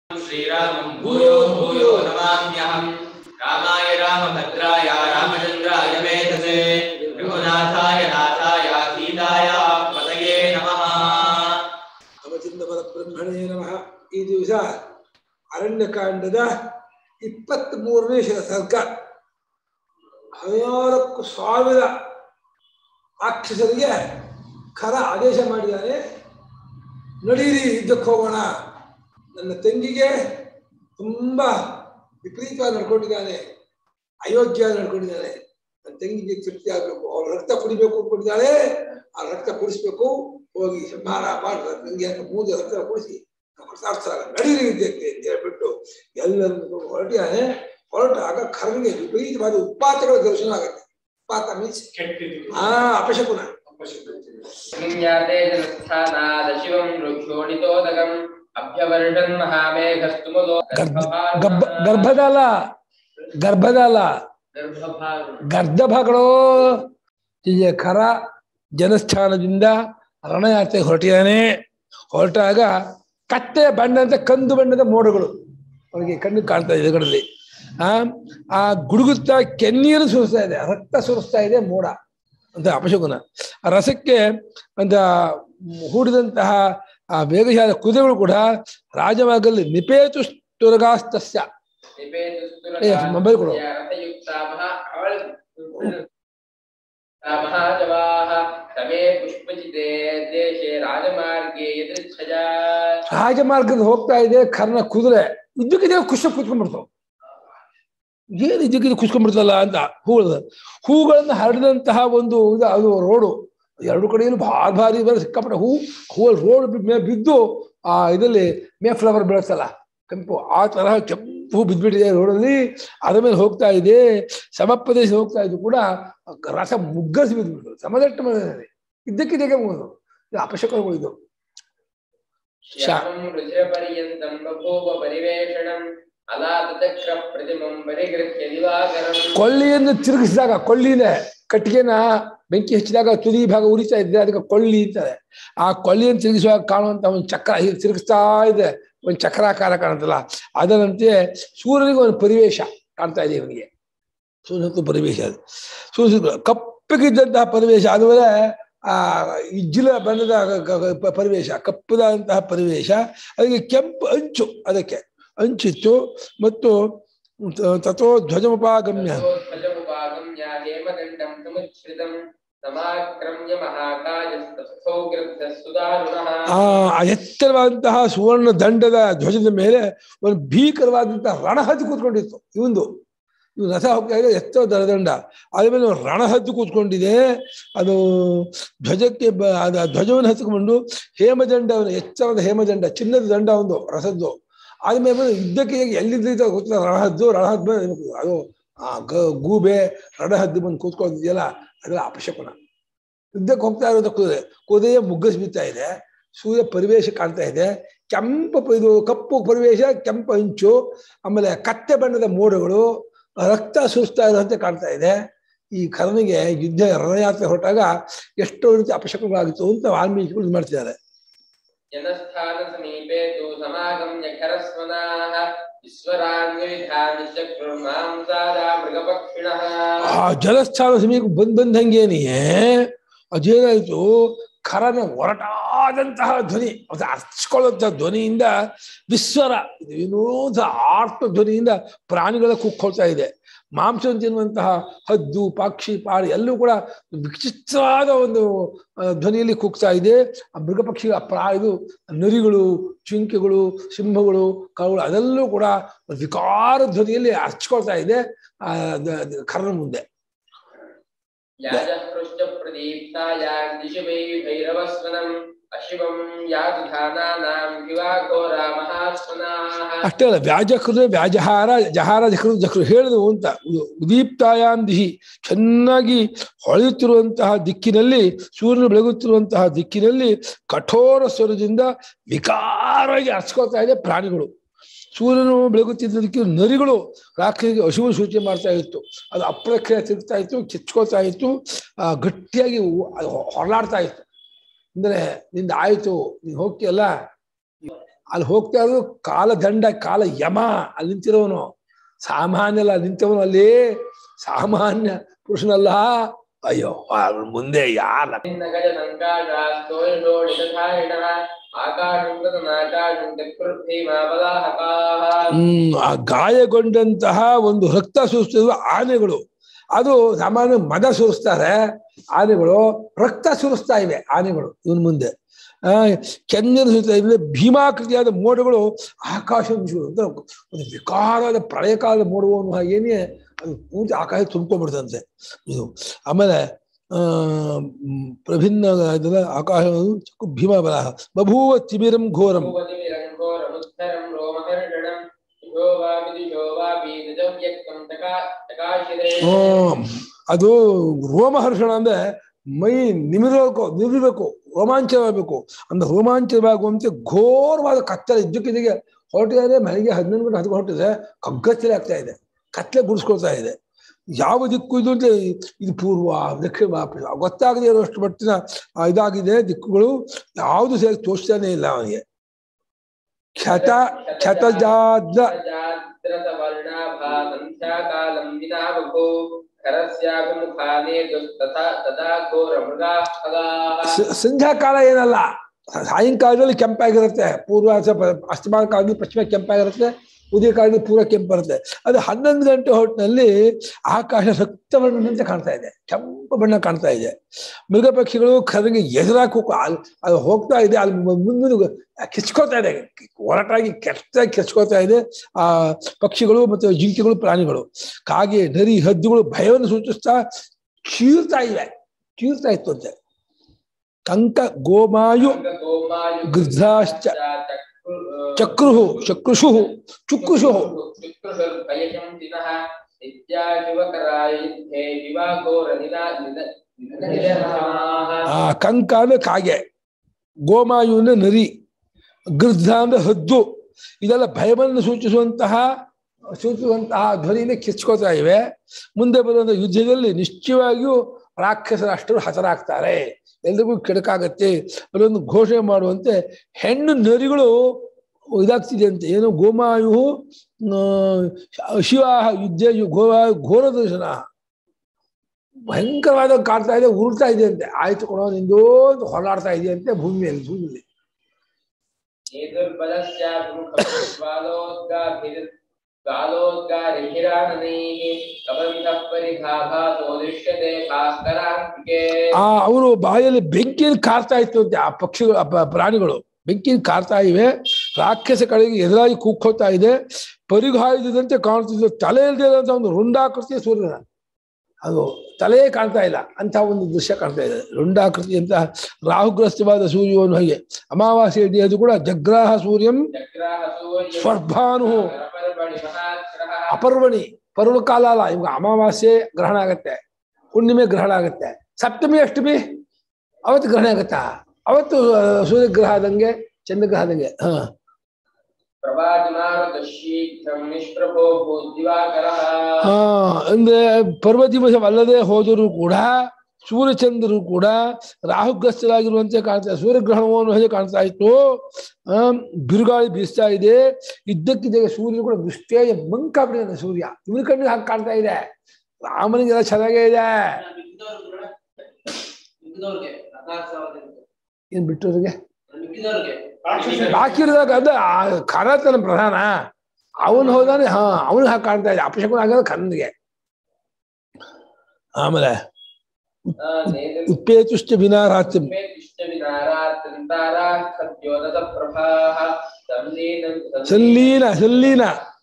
श्रीरामं भूयो भूयो नमाम्यहम् रामाय रामभद्राय रामचन्द्राय मेधसे रघुनाथाय नाथाय सीताय पतये नमः ಅವಚಿಂದ ಪರಬ್ರಹ್ಮಣೇ ನಮಃ ಈ ದಿವಸ ಅರಣ್ಯಕಾಂಡದ ಇಪ್ಪತ್ತ್ ಮೂರನೇ ಸರ್ಗ ಹದಿನಾಲ್ಕು ಸಾವಿರ ರಾಕ್ಷಸರಿಗೆ ಖರ ಆದೇಶ ಮಾಡಿದ್ದಾನೆ ನಡೀರಿ ಯುದ್ಧಕ್ಕೆ ಹೋಗೋಣ ನನ್ನ ತಂಗಿಗೆ ತುಂಬ ವಿಪರೀತವಾಗಿ ನಡ್ಕೊಂಡಿದ್ದಾನೆ ಅಯೋಗ್ಯ ನಡ್ಕೊಂಡಿದ್ದಾನೆ ನನ್ನ ತಂಗಿಗೆ ತೃಪ್ತಿ ಆಗಬೇಕು ಅವಳ ರಕ್ತ ಕುಡಿಬೇಕು ಅಂದ್ಕೊಂಡಿದ್ದಾಳೆ ಆ ರಕ್ತ ಕುಡಿಸ್ಬೇಕು ಹೋಗಿ ಸಂಹಾರ ಮಾಡಿ ನನಗೆ ಅಂತ ಮೂರು ರಕ್ತ ಕುಡಿಸಿ ಹೊರತಾಡ್ತಾರೆ ನಡೀರಿ ಯುದ್ಧಕ್ಕೆ ಅಂತ ಹೇಳ್ಬಿಟ್ಟು ಎಲ್ಲರನ್ನು ಹೊರಟಿದ್ದಾನೆ ಹೊರಟಾಗ ಖರ್ಗೆ ವಿಪರೀತವಾದ ಉತ್ಪಾತಗಳ ದರ್ಶನ ಆಗುತ್ತೆ ಉತ್ಪಾತ ಮೀನ್ಸ್ ಆ ಅಪಶಕುನ संज्ञाते जनस्थानाद शिवं रुक्षोणितोदकम् अभ्यवर्षन् महामेघस्तुमुलो ಗರ್ಭ ಗರ್ಭ ಗರ್ಭದ ಅಲ್ಲ ಗರ್ಭದ ಅಲ್ಲ गर्भभाग ಗರ್ಧಭಗಳು ಹೀಗೆ ಖರ ಜನಸ್ಥಾನದಿಂದ ರಣಯಾತ್ರೆ ಹೊರಟಿದ್ದಾನೆ ಹೊರಟಾಗ ಕಟ್ಟೆ ಬಣ್ಣದ ಕಂದು ಬಣ್ಣದ ಮೋಡಗಳು ಅವನಿಗೆ ಕಣ್ಣು ಕಾಣ್ತಾ ಇದೆ ಎದುರುಗಡೆಯಲ್ಲಿ ಆ ಆ ಗುಡುಗುತ್ತಾ ಕೆನ್ನೀರು ಸುರಿಸ್ತಾ ಇದೆ ರಕ್ತ ಸುರಿಸ್ತಾ ಇದೆ ಮೋಡ ಅಂತ ಅಪಶಕುನ ಆ ರಸಕ್ಕೆ ಅಂತ ಹೂಡಿದಂತಹ ಆ ವೇಗಶಾಲ ಕುದುರೆಗಳು ಕೂಡ ರಾಜಮಾರ್ಗದಲ್ಲಿ ನಿಪೇತು ತುರಗಾಸ್ತಸ್ಯ ಏ, ಮೊಬೈಲ್ ಕೊಡು. महाजवाः समे पुष्पचिते देशे राजमार्गे यदृच्छया ರಾಜಮಾರ್ಗದ ಹೋಗ್ತಾ ಇದೆ ಕರ್ಣ ಕುದುರೆ ಇದ್ದಕ್ಕಿದೆ ಖುಷಿ ಕುತ್ಕೊಂಡ್ಬಿಡ್ತಾವ ಏನು ಇದ್ದಕ್ಕಿದೆ ಕುಸ್ಕೊಂಡ್ಬಿಡ್ತಲ್ಲ ಅಂತ ಹೂಗಳು ಹೂಗಳನ್ನು ಹರಡಿದಂತಹ ಒಂದು ಇದು ಅದು ರೋಡು ಎರಡು ಕಡೆಯಲ್ಲೂ ಭಾಳ ಭಾರಿ ಬರ ಸಿಕ್ಕಾಪಟ್ಟೆ ಹೂ ಹೂ ರೋಡ್ ಮೇ ಬಿದ್ದು ಆ ಇದರಲ್ಲಿ ಮೇ ಫ್ಲವರ್ ಬೆಳೆಸಲ್ಲ ಕೆಂಪು ಆ ತರಹ ಕೆಂಪು ಹೂ ಬಿದ್ದ್ಬಿಟ್ಟಿದೆ ರೋಡಲ್ಲಿ ಅದ್ರ ಮೇಲೆ ಹೋಗ್ತಾ ಇದೆ ಸಮಪ್ರದೇಶ ಹೋಗ್ತಾ ಇದ್ದು ಕೂಡ ರಸ ಮುಗ್ಗರಿಸಿ ಬಿದ್ದುಬಿಟ್ಟು ಸಮದಟ್ಟ ಮೇಲೆ ಇದ್ದಕ್ಕಿದೆ ಮುಗಿದು ಇದು ಅಪಶಕಗಳು ಇದು ಶಾ श्यामं रुधिरपर्यन्तं बभूव परिवेषणम् अलातचक्र प्रतिमं परिगृह्य दिवाकरम् ಕೊಳ್ಳಿಯನ್ನು ತಿರುಗಿಸಿದಾಗ ಕೊಳ್ಳಿನೇ ಕಟ್ಟಿಗೆನ ಬೆಂಕಿ ಹಚ್ಚಿದಾಗ ತುದಿ ಭಾಗ ಉರಿತಾ ಇದ್ರೆ ಅದಕ್ಕೆ ಕೊಳ್ಳಿ ಅಂತಾರೆ ಆ ಕೊಳ್ಳಿಯನ್ನು ತಿರುಗಿಸುವಾಗ ಕಾಣುವಂತ ಒಂದು ಚಕ್ರ ಹೀಗೆ ತಿರುಗಿಸ್ತಾ ಇದೆ ಒಂದು ಚಕ್ರಾಕಾರ ಕಾಣುತ್ತಲ್ಲ ಅದರಂತೆ ಸೂರ್ಯನಿಗೆ ಒಂದು ಪರಿವೇಶ ಕಾಣ್ತಾ ಇದೆ ಇವನಿಗೆ ಸೂರ್ಯನಕ್ಕೂ ಪರಿವೇಶ ಅದು ಸೂರ್ಯ ಕಪ್ಪಗಿದ್ದಂತಹ ಪರಿವೇಶ ಆದಮೇಲೆ ಆ ಇಜ್ಜಿಲ ಬಣ್ಣದ ಗ- ಗ- ಪ- ಪರಿವೇಶ ಕಪ್ಪದಾದಂತಹ ಪರಿವೇಶ ಅದಕ್ಕೆ ಕೆಂಪು ಅಂಚು ಅದಕ್ಕೆ ಅಂಚಿತ್ತು ಮತ್ತು ತ- ತಥೋ ಧ್ವಜಮುಪಾಗಮ್ಯ ध्वजमुपागम्य हेमदण्डं समुच्छ्रितं समाक्रम्य महाकायस्तस्थौ गृद्धः सुदारुणः ಆ ಆ ಎತ್ತರವಾದಂತಹ ಸುವರ್ಣ ದಂಡದ ಧ್ವಜದ ಮೇಲೆ ಒಂದು ಭೀಕರವಾದಂತಹ ರಣಹದ್ದು ಕೂತ್ಕೊಂಡಿತ್ತು ಇವಂದು ಇವು ರಥ ಹೋಗ್ತಾ ಇದೆ ಎತ್ತರ ದರದಂಡ ಅದ್ರ ಮೇಲೆ ಒಂದು ರಣಹದ್ದು ಕೂತ್ಕೊಂಡಿದೆ ಅದು ಧ್ವಜಕ್ಕೆ ಬ ಅದ ಧ್ವಜವನ್ನು ಹಚ್ಕೊಂಡು ಹೇಮದಂಡ ಅವನು ಎಚ್ಚರದ ಹೇಮದಂಡ ಚಿನ್ನದ ದಂಡ ಒಂದು ರಸದ್ದು ಆದ್ಮೇಲೆ ಬಂದು ಇದ್ದಕ್ಕೆ ಎಲ್ಲಿದ್ದ ಗೊತ್ತಿಲ್ಲ ರಣಹದ್ದು ರಣಹದ್ದು ಮೇಲೆ ನಿಂತ್ಕೊಳ್ಳೋದು. ಅದು ಆ ಗ- ಗೂಬೆ ರಣಹದ್ದು ಬಂದು ಕೂತ್ಕೊಂಡಿದೆಯಲ್ಲ ಅದೆಲ್ಲ ಅಪಶಕುನ ಯುದ್ಧಕ್ಕೆ ಹೋಗ್ತಾ ಇರೋದು ಕುದುರೆ ಕುದುರೆ ಮುಗ್ಗಸ್ ಬಿತ್ತಾ ಇದೆ ಸೂರ್ಯ ಪರಿವೇಶ ಕಾಣ್ತಾ ಇದೆ ಕೆಂಪು ಪ- ಇದು ಕಪ್ಪು ಪರಿವೇಶ ಕೆಂಪು ಅಂಚು ಆಮೇಲೆ ಕತ್ತೆ ಬಣ್ಣದ ಮೋಡಗಳು ರಕ್ತ ಸುರಿಸ್ತಾ ಇರುವಂತೆ ಕಾಣ್ತಾ ಇದೆ ಈ ಕರ್ನಿಗೆ ಯುದ್ಧ ರಣಯಾತ್ರೆ ಹೊರಟಾಗ ಎಷ್ಟೋ ರೀತಿ ಅಪಶಕಗಳಾಗಿತ್ತು ಅಂತ ವಾಲ್ಮೀಕಿಗಳು ಇದು ಮಾಡ್ತಿದ್ದಾರೆ जनस्थानसमीपे तु समागम्य खरस्वनाः ईश्वरान्विधानि चक्रुर्मांसादा मृगपक्षिणः ಆ ಜಲಸ್ಥಾನ ಸಮೀಪ ಬಂದ್ ಬಂದಂಗೇನೆಯೇ ಅದೇನಾಯ್ತು ಖರನ ಒರಟಾದಂತಹ ಧ್ವನಿ ಅದು ಅರ್ಚ್ಕೊಳ್ಳುವಂತಹ ಧ್ವನಿಯಿಂದ ವಿಸ್ವರ ಇದು ಏನೋ ಒಂದು ಆರ್ತ ಧ್ವನಿಯಿಂದ ಪ್ರಾಣಿಗಳ ಕುಕ್ಕೊಳ್ತಾ ಇದೆ ಮಾಂಸ ತಿನ್ನುವಂತಹ ಹದ್ದು ಪಕ್ಷಿ ಪಾರಿ ಎಲ್ಲವೂ ಕೂಡ ವಿಚಿತ್ರವಾದ ಒಂದು ಆ, ಧ್ವನಿಯಲ್ಲಿ ಕೂಗ್ತಾ ಇದೆ ಆ ಮೃಗ ಪಕ್ಷಿಗಳ ಪ್ರಾ ಇದು ನರಿಗಳು ಚಿಂಕೆಗಳು ಸಿಂಹಗಳು ಕರುಗಳು ಅದೆಲ್ಲವೂ ಕೂಡ ವಿಕಾರ ಧ್ವನಿಯಲ್ಲಿ ಅರ್ಚ್ಕೊಳ್ತಾ ಇದೆ ಆ ದ- ದ- ಖರನ ಮುಂದೆ याजः पृष्ठप्रदीप्तायां दिशि वै भैरवस्वनम् अशिवं यातुधानानां विवाघोरा महास्वनाः ಅಷ್ಟೇ ಅಲ್ಲ ವ್ಯಾಜಕೃತ ವ್ಯಾಜಹಾರ ಜಹಾರ ಜಕೃತ ಜಕೃ ಹೇಳಿದವು ಅಂತ ಉ- ಉದೀಪ್ತಾಯಾಮ್ ದಿಹಿ ಚೆನ್ನಾಗಿ ಹೊಳೆಯುತ್ತಿರುವಂತಹ ದಿಕ್ಕಿನಲ್ಲಿ ಸೂರ್ಯನು ಬೆಳಗುತ್ತಿರುವಂತಹ ದಿಕ್ಕಿನಲ್ಲಿ ಕಠೋರ ಸ್ವರದಿಂದ ವಿಕಾರವಾಗಿ ಅರ್ಚ್ಕೊಳ್ತಾ ಇದೆ ಪ್ರಾಣಿಗಳು ಸೂರ್ಯನು ಬೆಳಗುತ್ತಿದ್ದ ದಿಕ್ಕಿನ ನರಿಗಳು ರಾಕ್ಷಸಿಗೆ ಹಸಿವು ಸೂಚನೆ ಮಾಡ್ತಾ ಇತ್ತು ಅದು ಅಪ್ರಕ್ರಿಯೆ ತಿರುಗ್ತಾ ಇತ್ತು ಕಿಚ್ಕೊಳ್ತಾ ಇತ್ತು ಆ, ಗಟ್ಟಿಯಾಗಿ ಉ- ಅದು ಹೊರಲಾಡ್ತಾ ಇತ್ತು ಅಂದ್ರೆ ನಿಂದ ಆಯ್ತು ನೀನ್ ಹೋಗ್ತೀಯಲ್ಲ ಅಲ್ಲಿ ಹೋಗ್ತಾ ಇರೋದು ಕಾಲದಂಡ ಕಾಲ ಯಮ ಅಲ್ಲಿ ನಿಂತಿರೋನು ಸಾಮಾನ್ಯ ಅಲ್ಲ ನಿಂತವನು ಅಲ್ಲಿ ಸಾಮಾನ್ಯ ಪುರುಷನಲ್ಲ ಅಯ್ಯೋ ಅವ್ರ ಮುಂದೆ ಯಾರ ಗಜ ಸಂಕಾಶಾಸ್ತೋಷೋಡಿತಾರಿಣಃ ಆಕಾಶಂ ಗತನಾಕಾಶಂ ಚಕ್ರುರ್ಭೀಮಾಬಲಾಹಕಾಃ ಹ್ಮ್ ಆ ಗಾಯಗೊಂಡಂತಹ ಒಂದು ರಕ್ತ ಸುರಿಸ್ತಿರುವ ಆನೆಗಳು ಅದು ಸಾಮಾನ್ಯ ಮದ ಸುರಿಸ್ತಾರೆ ಆನೆಗಳು ರಕ್ತ ಸುರಿಸ್ತಾ ಇವೆ ಆನೆಗಳು ಇವನ್ ಮುಂದೆ ಆ ಕೆಂಜನ ಸುರಿಸ್ತಾ ಇವೆ ಭೀಮಾಕೃತಿಯಾದ ಮೋಡಗಳು ಆಕಾಶ ಅಂತ ಒಂದು ವಿಕಾರವಾದ ಪ್ರಳಯ ಕಾಲದ ಮೋಡವನ್ನು ಹಾಗೇನೆ ಅದು ಪೂರ್ತಿ ಆಕಾಶ ತುಂಬ್ಕೊಂಡ್ಬಿಡ್ತಂತೆ ಇದು ಆಮೇಲೆ ಆ ಮ್, ಪ್ರಭಿನ್ನ ಇದೆಲ್ಲ ಆಕಾಶ ಭೀಮಬಲ ಬಭೂವ ತಿಮಿರಂ ಘೋರಂ ಭೂಪತಿವಿರಂಘೋರಮುತ್ಥರಂ ರೋಮಹರ್ಷಣಂ ದಿಶೋ ವಾಪಿ ದಿಶೋ ವಾಪಿ ನಿಜವ್ಯಕ್ತಂ ಚಕಾ- ಚಕಾಶಿರೆ ಹ್ಮ್. ಅದು ರೋಮಹರ್ಷಣ ಅಂದ್ರೆ ಮೈ ನಿಮಿರಬೇಕು ನಿಮಿರಬೇಕು ರೋಮಾಂಚನವಾಗಬೇಕು ಅಂದ್ರೆ ರೋಮಾಂಚನವಾಗುವಂತೆ ಘೋರವಾದ ಕತ್ತಲೆ ಇದ್ದಕ್ಕಿದ್ದಕ್ಕೆ ಹೊರಟಿದ್ದಾರೆ ಮನೆಗೆ ಹದಿನೊಂದು ಗಂಟೆ ಹತ್ತು ಹೊರಟಿದೆ ಕಗ್ಗತ್ತಲೆ ಆಗ್ತಾ ಇದೆ ಕತ್ತಲೆ ಗುಡಿಸ್ಕೊಳ್ತಾ ಇದೆ ಯಾವ ದಿಕ್ಕು ಇದು ಅಂತ ಇದು ಪೂರ್ವ ದಕ್ಷಿಣ ಪಶ್ಚಿಮ ಗೊತ್ತಾಗದೇ ಇರುವಷ್ಟು ಮಟ್ಟಿನ ಆ, ಇದಾಗಿದೆ ದಿಕ್ಕುಗಳು ಯಾವುದು ಸೇರಿ ತೋರಿಸ್ತಾನೆ ಇಲ್ಲ ಅವನಿಗೆ ಕ್ಷತ ಕ್ಷತಜಾದ್ರ ಜಾದ್ರತವರ್ಣಾಭಾ ಸಂಧ್ಯಾಕಾಲಂ ವಿನಾ ಬಭೋ ಖರಸ್ಯಾಪಿ ಮುಖಾನೇ ದುಸ್ತಥಾ ತದಾ ಘೋರಮೃಗಾ ಖಗಾಃ ಸ- ಸಂಧ್ಯಾ ಕಾಲ ಏನಲ್ಲ ಸಾಯಂಕಾಲದಲ್ಲಿ ಕೆಂಪಾಗಿರುತ್ತೆ ಪೂರ್ವ ಸ- ಅಸ್ತಮಾನ ಕಾಲದಲ್ಲಿ ಪಶ್ಚಿಮ ಕೆಂಪಾಗಿರುತ್ತೆ ಉದಯ ಕಾಲದಲ್ಲಿ ಪೂರ್ವ ಕೆಂಪಿರುತ್ತೆ ಅದು ಹನ್ನೊಂದು ಗಂಟೆ ಹೊತ್ತಿನಲ್ಲಿ ಆಕಾಶ ರಕ್ತವರ್ಣದಂತೆ ಕಾಣ್ತಾ ಇದೆ ಕೆಂಪು ಬಣ್ಣ ಕಾಣ್ತಾ ಇದೆ ಮೃಗ ಪಕ್ಷಿಗಳು ಕರಗೆ ಎದುರಾಕು ಅದು ಹೋಗ್ತಾ ಇದೆ ಅಲ್ಲಿ ಮುಂದೆ ಕಿಚ್ಕೋತಾ ಇದೆ ಒರಟಾಗಿ ಕೆಟ್ಟಾಗಿ ಕಿಚ್ಕೋತಾ ಇದೆ ಆ ಪಕ್ಷಿಗಳು ಮತ್ತು ಜಿಂಕೆಗಳು ಪ್ರಾಣಿಗಳು ಕಾಗೆ ನರಿ ಹದ್ದುಗಳು ಭಯವನ್ನು ಸೂಚಿಸ್ತಾ ಚೀರ್ತಾ ಇವೆ ಚೀರ್ತಾ ಇತ್ತು ಅಂತೆ ಕಂಕ ಗೋಮಾಯು ಗೋಮಾಯು ಗೃಧ್ರಾಶ್ಚ ಚಕ್ರು- ಚಕ್ರುಹು ಚಕ್ರುಷು ಚುಕ್ರುಷು ಚುಕ್ರುಷುರ್ಭಯಶಂ ದಿನಃ ನಿತ್ಯಾಶಿವಕರಾಯ ಯುದ್ಧೇ ವಿವಾಘೋರ ನಿನಾ ನಿನ- ನಿನರ್ಶನಾಃ. ಆ ಕಂಕ ಅಂದ್ರೆ ಕಾಗೆ ಗೋಮಾಯು ಅಂದ್ರೆ ನರಿ ಗೃಧ್ರ ಅಂದ್ರೆ ಹದ್ದು ಇದೆಲ್ಲ ಭಯವನ್ನು ಸೂಚಿಸುವಂತಹ ಸೂಚಿಸುವಂತಹ ಧ್ವನಿಯಿಂದ ಕಿಚ್ಕೋತಾ ಇವೆ ಮುಂದೆ ಬರುವಂತಹ ಯುದ್ಧದಲ್ಲಿ ನಿಶ್ಚಯವಾಗಿಯೂ ರಾಕ್ಷಸರ ಅಷ್ಟರು ಹತರಾಗ್ತಾರೆ ಎಲ್ರಿಗೂ ಕೆಡಕಾಗತ್ತೆ ಅದೊಂದು ಘೋಷಣೆ ಮಾಡುವಂತೆ ಹೆಣ್ಣು ನರಿಗಳು ಇದಾಗ್ತಿದೆ ಅಂತೆ ಏನು ಗೋಮಾಯು ಶಿವ ಯುದ್ಧ ಘೋರ ಘೋರ ದರ್ಶನ ಭಯಂಕರವಾದ ಕಾಡ್ತಾ ಇದೆ ಉರುಳ್ತಾ ಇದೆ ಅಂತೆ ಆಯ್ತು ಕೊಡೋ ನಿಂದು ಅಂತ ಹೊರಲಾಡ್ತಾ ಇದೆ ಅಂತೆ ಭೂಮಿಯಲ್ಲಿ ಭೂಮಿಯಲ್ಲಿ ಏದುರ್ಬಲಸ್ಯಾಪಿ ಮುಖಂ ಜ್ವಾಲೋದ್ಗಾಭಿರ್- ಜ್ವಾಲೋದ್ಗಾರಿಭಿರಾನನೈಃ ಕಬಂಧಃ ಪರಿಘಾಘಾತೋ ದೃಶ್ಯತೆ ಭಾಸ್ಕರಾಂತಿಕೆ ಆ ಅವರು ಬಾಯಲ್ಲಿ ಬೆಂಕಿಯಲ್ಲಿ ಕಾರ್ತಾ ಇತ್ತು ಅಂತೆ ಆ ಪಕ್ಷಿಗಳು ಆ ಪ- ಪ್ರಾಣಿಗಳು ಬೆಂಕಿಯಲ್ಲಿ ಕಾರ್ತಾ ಇವೆ ರಾಕ್ಷಸ ಕಡೆಗೆ ಎದುರಾಗಿ ಕೂಗ್ಕೋತಾ ಇದೆ ಪರಿಘಾಯುಧದಂತೆ ಕಾಣ್ತಿದ್ದ ತಲೆ ಇಲ್ಲದೆ ಇರುವಂತಹ ಒಂದು ರುಂಡಾಕೃತಿಯ ಸೂರ್ಯನ ಅದು ತಲೆಯೇ ಕಾಣ್ತಾ ಇಲ್ಲ ಅಂತ ಒಂದು ದೃಶ್ಯ ಕಾಣ್ತಾ ಇದೆ ರುಂಡಾಕೃತಿ ಅಂತ ರಾಹುಗ್ರಸ್ತವಾದ ಸೂರ್ಯವನ್ನು ಹಾಗೆ ಅಮಾವಾಸ್ಯ ಅದು ಕೂಡ ಜಗ್ರಾಹ ಸೂರ್ಯಂ ಚಕ್ರಾಹ ಸೂರ್ಯ ಸ್ವರ್ಭಾನು ಪರ್ವಣಿ ಮಹಾಗ್ರಹ ಅಪರ್ವಣಿ ಪರ್ವಕಾಲ ಅಲ್ಲ ಇವಾಗ ಅಮಾವಾಸ್ಯೆ ಗ್ರಹಣ ಆಗತ್ತೆ ಹುಣ್ಣಿಮೆ ಗ್ರಹಣ ಆಗತ್ತೆ ಸಪ್ತಮಿ ಅಷ್ಟಮಿ ಅವತ್ತು ಗ್ರಹಣ ಆಗತ್ತಾ ಅವತ್ತು ಆ, ಸೂರ್ಯಗ್ರಹ ಆದಂಗೆ ಚಂದ್ರಗ್ರಹ ಆದಂಗೆ ಹ ಪ್ರವಾದಿಮಾರುತ ಶೀಘ್ರಂ ನಿಷ್ಪ್ರಭೋ ಭೂದ್ದಿವಾಕರಃ ಆ, ಅಂದ್ರೆ ಪರ್ವ ದಿವಸವಲ್ಲದೆ ಹೋದರೂ ಕೂಡ ಸೂರ್ಯಚಂದ್ರರು ಕೂಡ ರಾಹುಗ್ರಸ್ತರಾಗಿರುವಂತೆ ಕಾಣ್ತಾ ಸೂರ್ಯಗ್ರಹಣವನ್ನು ಹೇಗೆ ಕಾಣ್ತಾ ಇತ್ತು ಆ ಬಿರುಗಾಳಿ ಬೀಸ್ತಾ ಇದೆ ಇದ್ದಕ್ಕಿದ್ದಾಗ ಸೂರ್ಯ ಕೂಡ ದೃಷ್ಟಿಯಾಗಿ ಮಂಕಾಬಿಟ್ಟಿದ್ದಾನೆ ಸೂರ್ಯ ಇವ್ರ ಕಣ್ಣಿಗೆ ಹಾಗೆ ಕಾಣ್ತಾ ಇದೆ ರಾಮನಿಗೆಲ್ಲ ಚೆನ್ನಾಗೇ ಇದೆ ಮಿಕ್ಕಿದವ್ರಿಗೆ ಅದಾಸವಾದದ್ದು. ಏನ್ ಬಿಟ್ಟವ್ರಿಗೆ ಮಿಕ್ಕಿದವ್ರಿಗೆ ಬಾಕಿ ಇರೋದಾಗ ಅದ ಖರತನ ಪ್ರಧಾನ ಅವನು ಹೋದಾನೆ ಹಾ ಅವನಿಗೆ ಹಾಗೆ ಕಾಣ್ತಾ ಇದೆ ಅಪಶಕುನ ಆಗೋದು ಕಣ್ಣಿಗೆ ಆಮೇಲೆ ಉತ್ಪೇತುಷ್ಟ ವಿನಾರಾತ್ರಿ ಸಲ್ಲೀನ ಸಲ್ಲೀನ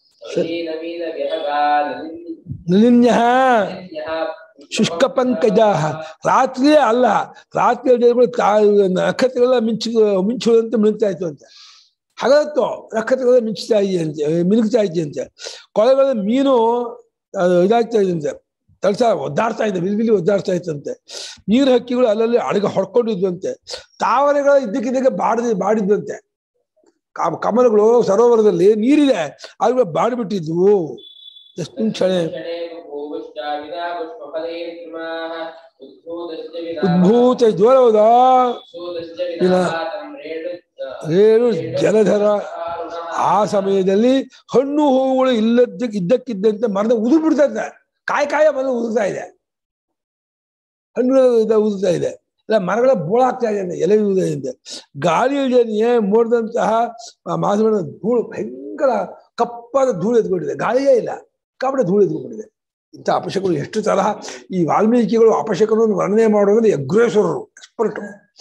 ನಲಿನ್ಯ ಶುಷ್ಕ ಪಂಕಜ ರಾತ್ರಿಯೇ ಅಲ್ಲ ರಾತ್ರಿ ದೇವರುಗಳು ತಾ- ನಕ್ಷತ್ರಗಳೆಲ್ಲ ಮಿಂಚು ಮಿಂಚುವಂತೆ ಮಿನುಗ್ತಾ ಇತ್ತು ಅಂತ ಹಗಲತ್ತು ನಕ್ಷತ್ರಗಳೆಲ್ಲ ಮಿಂಚ್ತಾ ಇದೆಯಂತೆ ಮಿನುಗ್ತಾ ಇದೆಯಂತೆ ಕೊಳಗಳ ಮೀನು ಅದು ಇದಾಗ್ತಾ ಇದೆಯಂತೆ ತಳ್ಸ ಒದ್ದಾಡ್ತಾ ಇದೆ ಬಿಲ್ಬಿಲಿ ಒದ್ದಾಡ್ತಾ ಇತ್ತಂತೆ ನೀರು ಹಕ್ಕಿಗಳು ಅಲ್ಲಲ್ಲಿ ಅಡಗ ಹೊಡ್ಕೊಂಡಿದ್ವಂತೆ ತಾವರೆಗಳ ಇದ್ದಕ್ಕಿದ್ದಾಗ ಬಾಡಿದ ಬಾಡಿದ್ವಂತೆ ಕ- ಕಮಲಗಳು ಸರೋವರದಲ್ಲಿ ನೀರಿದೆ ಆದ್ರೆ ಬಾಡಿಬಿಟ್ಟಿದ್ವು ಯಸ್ಮಿನ್ ಕ್ಷಣೆ क्षणे बभूवश्च विना पुष्पफलैर्द्रुमाः उद्भूतश्च विना ಉದ್ಭೂತ ಜ್ವರ ಹೌದಾ उद्भूतश्च विना विना तं रेणु ರೇಣು ಜಲಧರ ಆ ಸಮಯದಲ್ಲಿ ಹಣ್ಣು ಹೂವುಗಳು ಇಲ್ಲದ ಇದ್ದಕ್ಕಿದ್ದಂತೆ ಮರದ ಉದುರು ಬಿಡ್ತಾ ಇದೆ ಕಾಯಿ ಕಾಯ ಮರ ಉದುರ್ತಾ ಇದೆ ಹಣ್ಣು ಇದ- ಉದುರ್ತಾ ಇದೆ ಇಲ್ಲ ಮರಗಳ ಬೋಳಾಗ್ತಾ ಇದೆ ಅಂತ, ಎಲೆ ಉದುರಿದೆ ಗಾಳಿ ಇಳಿಯೇ ಮೋಡ್ದಂತಹ ಮಾಸಗಳ ಧೂಳು ಭಯಂಕರ ಕಪ್ಪಾದ ಧೂಳು ಎದ್ಕೊಂಡಿದೆ ಗಾಳಿಯೇ ಇಲ್ಲ ಕಬ್ಬಡ ಧೂಳು ಎದ್ಕೊಂಡಿದೆ ಇಂಥ ಅಪಶಕರು ಎಷ್ಟು ತರಹ ಈ ವಾಲ್ಮೀಕಿಗಳು ಅಪಶಕನನ್ನು ವರ್ಣನೆ ಮಾಡೋದ್ರಲ್ಲಿ ಅಗ್ರೇಸರರು ಎಕ್ಸ್ಪರ್ಟ್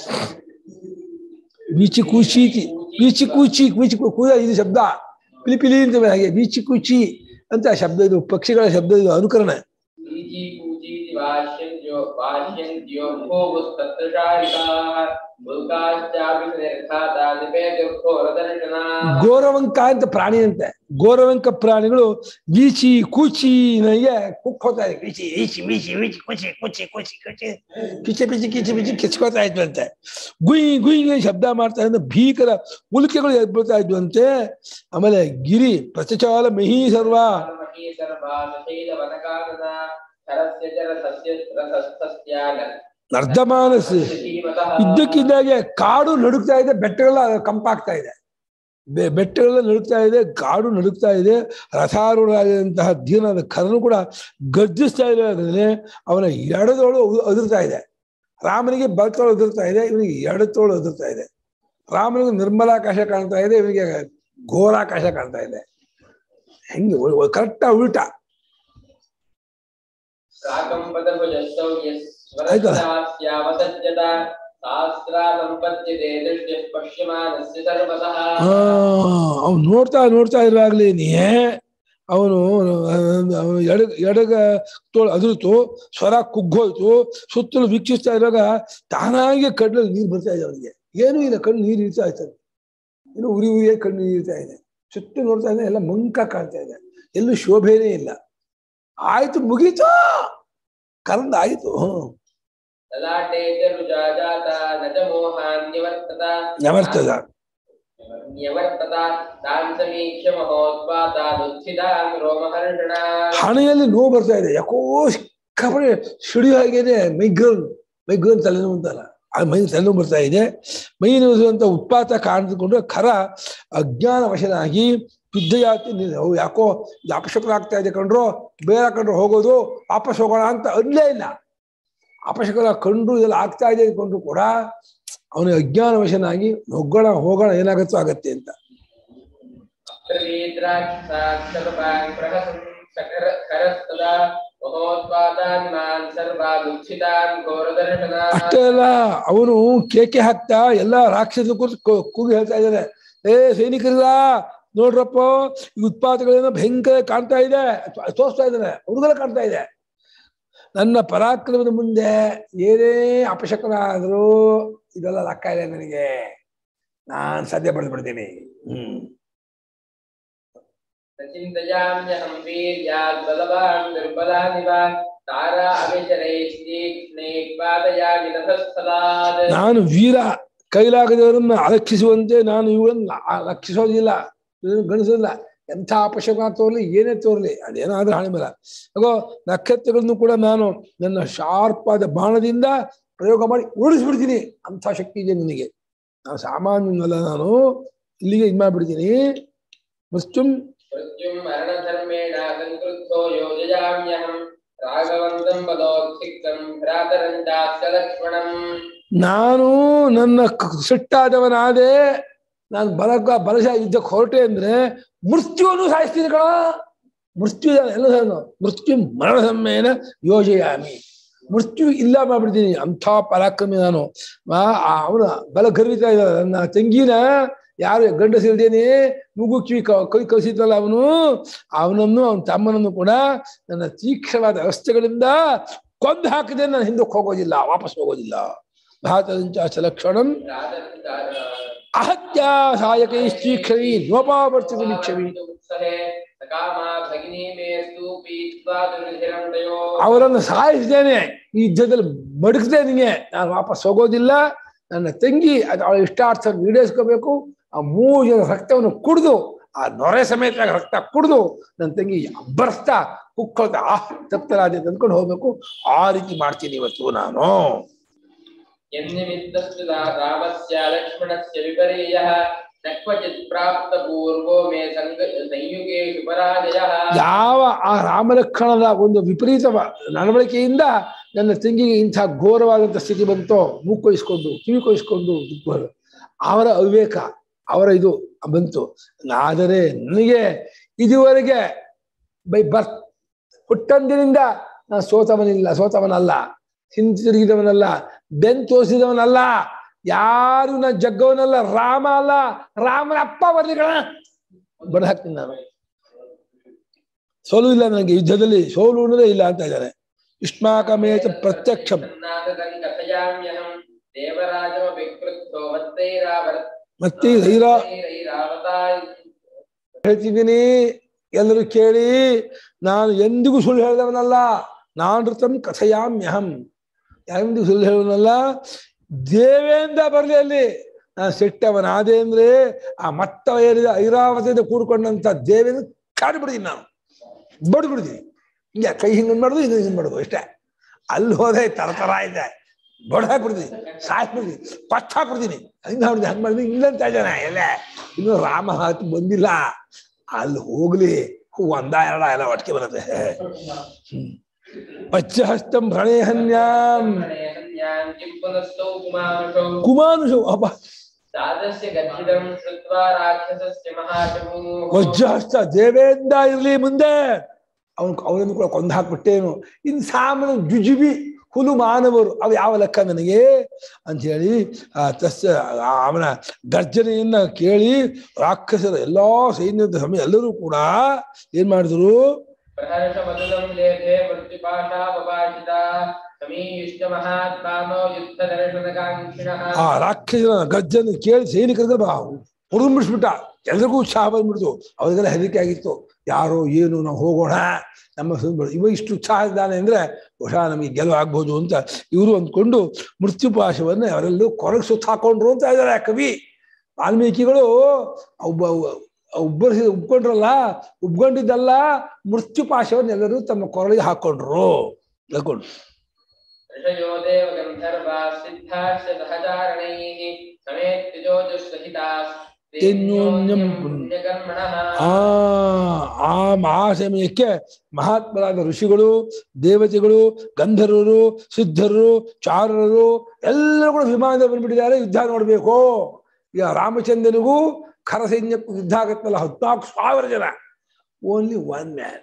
ಬೀಚಿ ಕೂಚೀತಿ ಬೀಚಿ ಕೂಚಿ ಬೀಚಿ ಕೂ- ಕೂದ ಇದು ಶಬ್ದ ಪಿಲಿ ಪಿಲಿ ಅಂತ ಹಾಗೆ ಬೀಚಿ ಕೂಚಿ ಅಂತ ಶಬ್ದ ಇದು ಪಕ್ಷಿಗಳ ಶಬ್ದ ಇದು ಅನುಕರಣ ईजी कूजीति वाष्यन्त्यो वाष्यन्त्यो भूवस्तत्रशारिकाः मुल्काश्चापि निर्घाता निपेतिर्घोरदर्शनाः ಗೋರವಂಕ ಅಂತ ಪ್ರಾಣಿ ಅಂತೆ ಗೋರವಂಕ ಪ್ರಾಣಿಗಳು ಬೀಚಿ ಕೂಚಿ ನನಗೆ ಕುಕ್ಕೋತಾ ಇದೆ ಬೀಚಿ ಬೀಚಿ ಬೀಚಿ ಬೀಚಿ ಕುಚಿ ಕುಚಿ ಕುಚಿ ಕುಚಿ ಕಿಚಿ ಪಿಚಿ ಕಿಚಿ ಪಿಚಿ ಕಿಚ್ಕೋತಾ ಇದ್ವಂತೆ ಗುಯ್ ಗುಯ್ ಗುಯ್ ಶಬ್ದ ಮಾಡ್ತಾ ಇದ್ದ ಭೀಕರ ಉಲ್ಕೆಗಳು ಎದ್ಬಿಡ್ತಾ ಇದ್ವಂತೆ ಆಮೇಲೆ ಗಿರಿ ಪ್ರಚಚಾಲ ಮಹಿ ಸರ್ವ मही सर्वा सशैलवनकानना हरस्य च रथस्य रथस्थस्यान ನರ್ಧಮಾನಸ್ धीमतः ಇದ್ದಕ್ಕಿದ್ದಾಗೆ ಕಾಡು ನಡುಗ್ತಾ ಇದೆ ಬೆಟ್ಟಗಳೆಲ್ಲ ಕಂಪಾಗ್ತಾ ಇದೆ ಬೆ- ಬೆಟ್ಟಗಳೆಲ್ಲ ನಡುಗ್ತಾ ಇದೆ ಕಾಡು ನಡುಗ್ತಾ ಇದೆ ರಥಾರೂಢರಾಗಿರುವಂತಹ ಧೀರನಾದ ಕರನು ಕೂಡ ಗರ್ಜಿಸ್ತಾ ಇರೋದ್ರಲ್ಲಿ ಅವನ ಎಡದೋಳು ಉ- ಉದುರ್ತಾ ಇದೆ ರಾಮನಿಗೆ ಬಲತೋಳು ಉದುರ್ತಾ ಇದೆ ಇವನಿಗೆ ಎಡತೋಳು ಉದುರ್ತಾ ಇದೆ ರಾಮನಿಗೆ ನಿರ್ಮಲಾಕಾಶ ಕಾಣ್ತಾ ಇದೆ ಇವನಿಗೆ ಘೋರಾಕಾಶ ಕಾಣ್ತಾ ಇದೆ ಹೆಂಗೆ ಕರೆಕ್ಟಾ ಉಲ್ಟಾ काकम्पदभुजस्तौ ಆಯ್ತಾ? यस्वरस्यावसज्जत सहस्रा सम्पद्यते दृष्ट्यः पश्यमानस्य सर्वतः ಆ ಅವ್ನು ನೋಡ್ತಾ ನೋಡ್ತಾ ಇರುವಾಗ್ಲೇನೆ ಅವನು ಅವನು ಎಡ ಎಡಗ ತೋಳು ಅದುರಿತು ಸ್ವರ ಕುಗ್ಗೋಯ್ತು ಸುತ್ತಲೂ ವೀಕ್ಷಿಸ್ತಾ ಇರುವಾಗ ತಾನಾಗೆ ಕಣ್ಣಲ್ಲಿ ನೀರು ಬರ್ತಾ ಇದೆ ಅವನಿಗೆ ಏನೂ ಇಲ್ಲ ಕಣ್ಣು ನೀರು ಇರ್ತಾ ಇರ್ತದೆ ಇನ್ನು ಉರಿ ಉರಿಯೇ ಕಣ್ಣು ನೀರು ಇರ್ತಾ ಇದೆ ಸುತ್ತ ನೋಡ್ತಾ ಇದೆ ಎಲ್ಲ ಮಂಕ ಕಾಣ್ತಾ ಇದೆ ಎಲ್ಲೂ ಶೋಭೆನೇ ಇಲ್ಲ ಆಯ್ತು ಮುಗೀತು ಕರಂದ ಆಯ್ತು ಹ್ಮ್ ललाटे च रुजा जाता न च मोहान्यवर्तत ನಮಸ್ತದ न्यवर्तत तान् समीक्ष्य महोत्पातादुत्थितान् रोमहर्षणा ಹಣೆಯಲ್ಲಿ ನೋವು ಬರ್ತಾ ಇದೆ ಯಾಕೋ ಸಿಕ್ಕಾಪಟ್ಟೆ ಸಿಡಿಯೋ ಹಾಗೇನೆ ಮೈಗ್ರೇನ್ ಮೈಗ್ರೇನ್ ತಲೆನೋವು ಅಂತಲ್ಲ ಆ ಮೈ ತಲೆನೋವು ಬರ್ತಾ ಇದೆ ಮೈ ನೋವಿಸುವಂತ ಉತ್ಪಾತ ಕಾಣಿದುಕೊಂಡು ಖರ ಅಜ್ಞಾನ ವಶನಾಗಿ ಶುದ್ಧಯಾತಿ ಅವು ಯಾಕೋ ಇದು ಅಪಶಕರಾಗ್ತಾ ಇದೆ ಕಂಡ್ರು ಬೇರೆ ಕಂಡ್ರು ಹೋಗೋದು ವಾಪಸ್ ಹೋಗೋಣ ಅಂತ ಅಲ್ಲೇ ಇಲ್ಲ ಅಪಶಕರ ಕಂಡು ಇದೆಲ್ಲ ಆಗ್ತಾ ಇದೆ ಅಂದ್ಕೊಂಡ್ರು ಕೂಡ ಅವನಿಗೆ ಅಜ್ಞಾನ ವಶನಾಗಿ ಹೋಗೋಣ ಹೋಗೋಣ ಏನಾಗತ್ತೋ ಆಗತ್ತೆ ಅಂತ प्रवीद्राक्षसाक्षरपान् प्रहसन् सकर करस्तदा महोत्पातान् मान् सर्वादुत्थितान् घोरदर्शना ಅಷ್ಟೇ ಅಲ್ಲ ಅವನು ಕೇಕೆ ಹಾಕ್ತಾ ಎಲ್ಲ ರಾಕ್ಷಸ ಕೂತು ಕೂ- ಕೂಗಿ ಹೇಳ್ತಾ ಇದ್ದಾನೆ ಏ ಸೈನಿಕರಿಲ್ಲ ನೋಡ್ರಪ್ಪ ಈ ಉತ್ಪಾದಗಳೇನೋ ಭಯಂಕರ ಕಾಣ್ತಾ ಇದೆ ತೋ- ತೋರಿಸ್ತಾ ಇದ್ದಾನೆ ಹುಡುಗರ ಕಾಣ್ತಾ ಇದೆ ನನ್ನ ಪರಾಕ್ರಮದ ಮುಂದೆ ಏನೇ ಅಪಶಕನ ಆದ್ರೂ ಇದೆಲ್ಲ ಲೆಕ್ಕ ಇದೆ ನನಗೆ ನಾನ್ ಸದ್ಯ ಬಡ್ದು ಬಿಡ್ತೀನಿ ಹ್ಮ್ न चिन्तयाम्यहं वीर्यात् बलवान् दुर्बलानि वा तारा अविचरैस्तीक्ष्णैः पातयामि रथस्थलात् ನಾನು ವೀರ ಕೈಲಾಗದವರನ್ನ ಅಲಕ್ಷಿಸುವಂತೆ ನಾನು ಇವುಗಳನ್ನ ಆ- ಲಕ್ಷಿಸೋದಿಲ್ಲ ಇದನ್ನು ಗಣಿಸೋದಿಲ್ಲ ಎಂಥ ಅಪಶಕನ ತೋರ್ಲಿ ಏನೇ ತೋರ್ಲಿ ಅದೇನಾದ್ರೂ ಹಾಳೆ ಮೇಲೆ ಅಗೋ ನಕ್ಷತ್ರಗಳನ್ನು ಕೂಡ ನಾನು ನನ್ನ ಶಾರ್ಪ್ ಆದ ಬಾಣದಿಂದ ಪ್ರಯೋಗ ಮಾಡಿ ಉರುಳಿಸ್ಬಿಡ್ತೀನಿ ಅಂಥ ಶಕ್ತಿ ಇದೆ ನಿನಗೆ ನಾನು ಸಾಮಾನ್ಯನಲ್ಲ ನಾನು ಇಲ್ಲಿಗೆ ಇದು ಮಾಡ್ಬಿಡ್ತೀನಿ ಮೃತ್ಯುಂ मृत्युं मरणधर्मेण सङ्क्रुद्धो योजयाम्यहं राघवन्तं बलोत्सिक्तं भ्रातरं चास्य लक्ष्मणम् ನಾನು ನನ್ನ ಕ- ಸಿಟ್ಟಾದವನಾದೆ ನಾನು ಬಲಕ ಬಲಶಾಲಿ ಯುದ್ಧಕ್ಕೆ ಹೊರಟೆ ಅಂದ್ರೆ ಮೃತ್ಯುವನ್ನು ಸಾಯಿಸ್ತೀನಿ ಕಣ ಮೃತ್ಯು ಎಲ್ಲ ಸಾಯ್ನು. ಮೃತ್ಯು ಮರಣ ಸಮ್ಮೇನ ಯೋಜಯಾಮಿ ಮೃತ್ಯು ಇಲ್ಲ ಮಾಡ್ಬಿಡ್ತೀನಿ ಅಂಥ ಪರಾಕ್ರಮಿ ನಾನು ಆ ಅವನ ಬಲ ಗರ್ವಿತ ಇದ್ದ ನನ್ನ ತಂಗಿನ ಯಾರು ಗಂಡಸಿಲ್ದೇನೆ ನುಗ್ಗು ಕಿವಿ ಕ- ಕೈ ಕಳಿಸಿದ್ರಲ್ಲ ಅವನು ಅವನನ್ನು ಅವನ ತಮ್ಮನನ್ನು ಕೂಡ ನನ್ನ ತೀಕ್ಷ್ಣವಾದ ಅಸ್ತ್ರಗಳಿಂದ ಕೊಂದು ಹಾಕಿದೆ ನಾನು ಹಿಂದಕ್ಕೆ ಹೋಗೋದಿಲ್ಲ ವಾಪಸ್ ಹೋಗೋದಿಲ್ಲ ಭಾತಂಚ ಸಲಕ್ಷಣಂ ಅಹತ್ಯ ಸಾಯಕೈಶ್ಚೀಕ್ಷಣಿ ನೋಪಾವರ್ತಿತ ವೀಕ್ಷವಿ उत्सहे सकामा भगिनी मेस्तु पीत्वा दुर्धिरं तयो ಅವರನ್ನು ಸಾಯಿಸಿದ್ದೇನೆ ಈ ಯುದ್ಧದಲ್ಲಿ ಮಡಗ್ತೇನೆ ನಾನು ವಾಪಸ್ ಹೋಗೋದಿಲ್ಲ ನನ್ನ ತಂಗಿ ಅದು ಅವಳ ಇಷ್ಟಾರ್ಥ ಈಡೇರಿಸ್ಕೋಬೇಕು ಆ ಮೂರು ಜನ ರಕ್ತವನ್ನು ಕುಡಿದು ಆ ನೊರೆ ಸಮೇತ ರಕ್ತ ಕುಡಿದು ನನ್ನ ತಂಗಿ ಅಬ್ಬರ್ಸ್ತಾ ಕುಕ್ಕೊಳ್ತಾ ಆ ತಪ್ತರಾಜ ಅಂದ್ಕೊಂಡು ಹೋಗ್ಬೇಕು ಆ ರೀತಿ ಮಾಡ್ತೀನಿ ಇವತ್ತು ನಾನು यन्निमित्तस्तु रा- रामस्य लक्ष्मणस्य विपर्ययः न क्वचित् प्राप्तपूर्वो मे सङ्ग- संयुगेषु पराजयः ಯಾವ ಆ ರಾಮಲಕ್ಷಣದ ಒಂದು ವಿಪರೀತ ನಡವಳಿಕೆಯಿಂದ ನನ್ನ ತಂಗಿಗೆ ಇಂಥ ಘೋರವಾದಂಥ ಸ್ಥಿತಿ ಬಂತೋ ಮೂಗು ಕೊಯ್ಸ್ಕೊಂಡು ಕಿವಿ ಕೊಯ್ಸ್ಕೊಂಡು ದುಃಖ- ಅವರ ಅವಿವೇಕ ಅವರ ಇದು ಬಂತು ಆದರೆ ನನಗೆ ಇದುವರೆಗೆ ಬೈ ಬರ್ತ್ ಹುಟ್ಟಂದಿನಿಂದ ನಾನು ಸೋತವನಿಲ್ಲ ಸೋತವನಲ್ಲ ಹಿಂತಿರುಗಿದವನಲ್ಲ ಬೆನ್ ತೋರಿಸಿದವನಲ್ಲ ಯಾರು ನಾನು ಜಗ್ಗವನಲ್ಲ ರಾಮ ಅಲ್ಲ ರಾಮನ ಅಪ್ಪ ಬರ್ಲಿ ಕಣ ಬಡ ಹಾಕ್ತೀನಿ ನಾನು ಸೋಲು ಇಲ್ಲ ನನಗೆ ಯುದ್ಧದಲ್ಲಿ ಸೋಲು ಅನ್ನೋದೇ ಇಲ್ಲ ಅಂತ ಇದ್ದಾರೆ ಯುಷ್ಮಾಕಮೇತ ಪ್ರತ್ಯಕ್ಷಂ सन्नाथकं कथयाम्यहं देवराजमपि क्रुद्धो मत्तैरावर्- ಮತ್ತೆ ಧೈರ್ಯ मत्तैरैरावता ಹೇಳ್ತಿದ್ದೀನಿ ಎಲ್ಲರೂ ಕೇಳಿ ನಾನು ಎಂದಿಗೂ ಸುಳ್ಳು ಹೇಳಿದವನಲ್ಲ ನಾನೃತಂ ಕಥಯಾಮ್ಯಹಂ ಯಾರೆಂದಿಗೂ ಸುಳ್ಳು ಹೇಳುವನಲ್ಲ ದೇವೇಂದ್ರ ಬರಲಿ ಅಲ್ಲಿ ನಾನು ಸಿಟ್ಟವನಾದೆ ಅಂದ್ರೆ ಆ ಮಟ್ಟ ಏರಿದ ಐರಾವತಿಯಿಂದ ಕೂಡ್ಕೊಂಡಂತ ದೇವೇಂದ್ರ ಕಾಡಿ ಬಿಡ್ತೀನಿ ನಾನು ಬಡ್ದು ಬಿಡ್ತೀನಿ ಹಿಂಗೆ ಕೈ ಹಿಂಗೆ ಮಾಡೋದು ಹಿಂಗೆ ಹಿಂಗೆ ಮಾಡೋದು ಇಷ್ಟೇ ಅಲ್ಲಿ ಹೋದೆ ತರ ತರ ಇದೆ ಬಡ್ ಹಾಕ್ಬಿಡ್ತೀನಿ ಸಾಯ್ಬಿಡ್ತೀನಿ ಪಟ್ಟ ಹಾಕ್ಬಿಡ್ತೀನಿ ಹಂಗೆ ಮಾಡಿದೆ ಹಂಗೆ ಮಾಡಿದ್ವಿ ಇಲ್ಲಂತ ಇದ್ದಾನೆ ಎಲ್ಲ ಇನ್ನು ರಾಮ ಹತ್ತು ಬಂದಿಲ್ಲ ಅಲ್ಲಿ ಹೋಗ್ಲಿ ಒಂದ ಎರಡ ಎಲ್ಲ ಒಟ್ಟಿಗೆ ಬರುತ್ತೆ ಹ್ಮ್. ಪಚ್ಚಹಸ್ತಂ ಪ್ರಣಯಹನ್ಯಾಂ प्रणयहन्यां किं पुनस्तौ कुमारुषौ ಕುಮಾನುಷು ಅಬ್ಬ सादस्य गच्छितं श्रुत्वा राक्षसस्य महाशमुः ವಜ್ರಹಸ್ತ ದೇವೇಂದ್ರ ಇರ್ಲಿ ಮುಂದೆ ಅವನು ಅವನನ್ನು ಕೂಡ ಕೊಂದು ಹಾಕ್ಬಿಟ್ಟೇನು ಇನ್ ಸಾಮಾನ್ಯ ಜುಜುಬಿ ಹುಲು ಮಾನವರು ಅವು ಯಾವ ಲೆಕ್ಕ ನನಗೆ ಅಂತ ಹೇಳಿ ಆ ತಸ್ಯ ಆ ಅವನ ಗರ್ಜನೆಯನ್ನ ಕೇಳಿ ರಾಕ್ಷಸರ ಎಲ್ಲಾ ಸೈನ್ಯದ ಸಮಯ ಎಲ್ಲರೂ ಕೂಡ ಏನ್ ಮಾಡಿದ್ರು प्रहर्षमतुलं लेभे मृत्युपाशापपाशिता समीयुष्टमहात्मानो युद्धदर्शनकाङ्क्षिणः ಆ ರಾಕ್ಷಸನ ಗರ್ಜನೆ ಕೇಳಿ ಸೈನಿಕರಿಗೆ ಬಾ ಹುಡುಂಬಿಸ್ಬಿಟ್ಟ ಎಲ್ರಿಗೂ ಉತ್ಸಾಹ ಬಂದ್ಬಿಡ್ತು ಅವರಿಗೆಲ್ಲ ಹೆದರಿಕೆ ಆಗಿತ್ತು ಯಾರೋ ಏನು ನಾವು ಹೋಗೋಣ ನಮ್ಮ ಸುಂದರ ಇವ ಇಷ್ಟು ಉತ್ಸಾಹ ಇದ್ದಾನೆ ಅಂದ್ರೆ ಬಹುಶಃ ನಮಗೆ ಗೆಲುವು ಆಗ್ಬೋದು ಅಂತ ಇವರು ಅಂದ್ಕೊಂಡು ಮೃತ್ಯುಪಾಶವನ್ನ ಅವರೆಲ್ಲರೂ ಕೊರಗೆ ಸುತ್ತ ಹಾಕೊಂಡ್ರು ಅಂತ ಇದ್ದಾರೆ ಕವಿ ವಾಲ್ಮೀಕಿಗಳು ಒಬ್ಬ ಉಬ್ಬರಿಸಿ ಉಬ್ಕೊಂಡ್ರಲ್ಲ ಉಬ್ಕೊಂಡಿದ್ದಲ್ಲ ಮೃತ್ಯುಪಾಶವನ್ನ ಎಲ್ಲರೂ ತಮ್ಮ ಕೊರಳಿಗೆ ಹಾಕೊಂಡ್ರು ಹೇಳ್ಕೊಂಡು ऋषयो देवगन्धर्वाः सिद्धाश्च सहचारणैः समेत्युजोजुःसहिताः तेन्योन्यं पुण्यकर्मणः ಆ ಆ ಮಹಾಸಮಯಕ್ಕೆ ಮಹಾತ್ಮರಾದ ಋಷಿಗಳು ದೇವತೆಗಳು ಗಂಧರ್ವರು ಸಿದ್ಧರು ಚಾರರು ಎಲ್ಲರೂ ಕೂಡ ವಿಮಾನದಲ್ಲಿ ಬಂದ್ಬಿಟ್ಟಿದ್ದಾರೆ ಯುದ್ಧ ನೋಡ್ಬೇಕು ಈಗ ರಾಮಚಂದ್ರನಿಗೂ ಖರ ಸೈನ್ಯಕ್ಕೂ ಯುದ್ಧ ಆಗತ್ತಲ್ಲ ಹದಿನಾಲ್ಕು ಸಾವಿರ ಜನ ಓನ್ಲಿ ಒನ್ ಮ್ಯಾನ್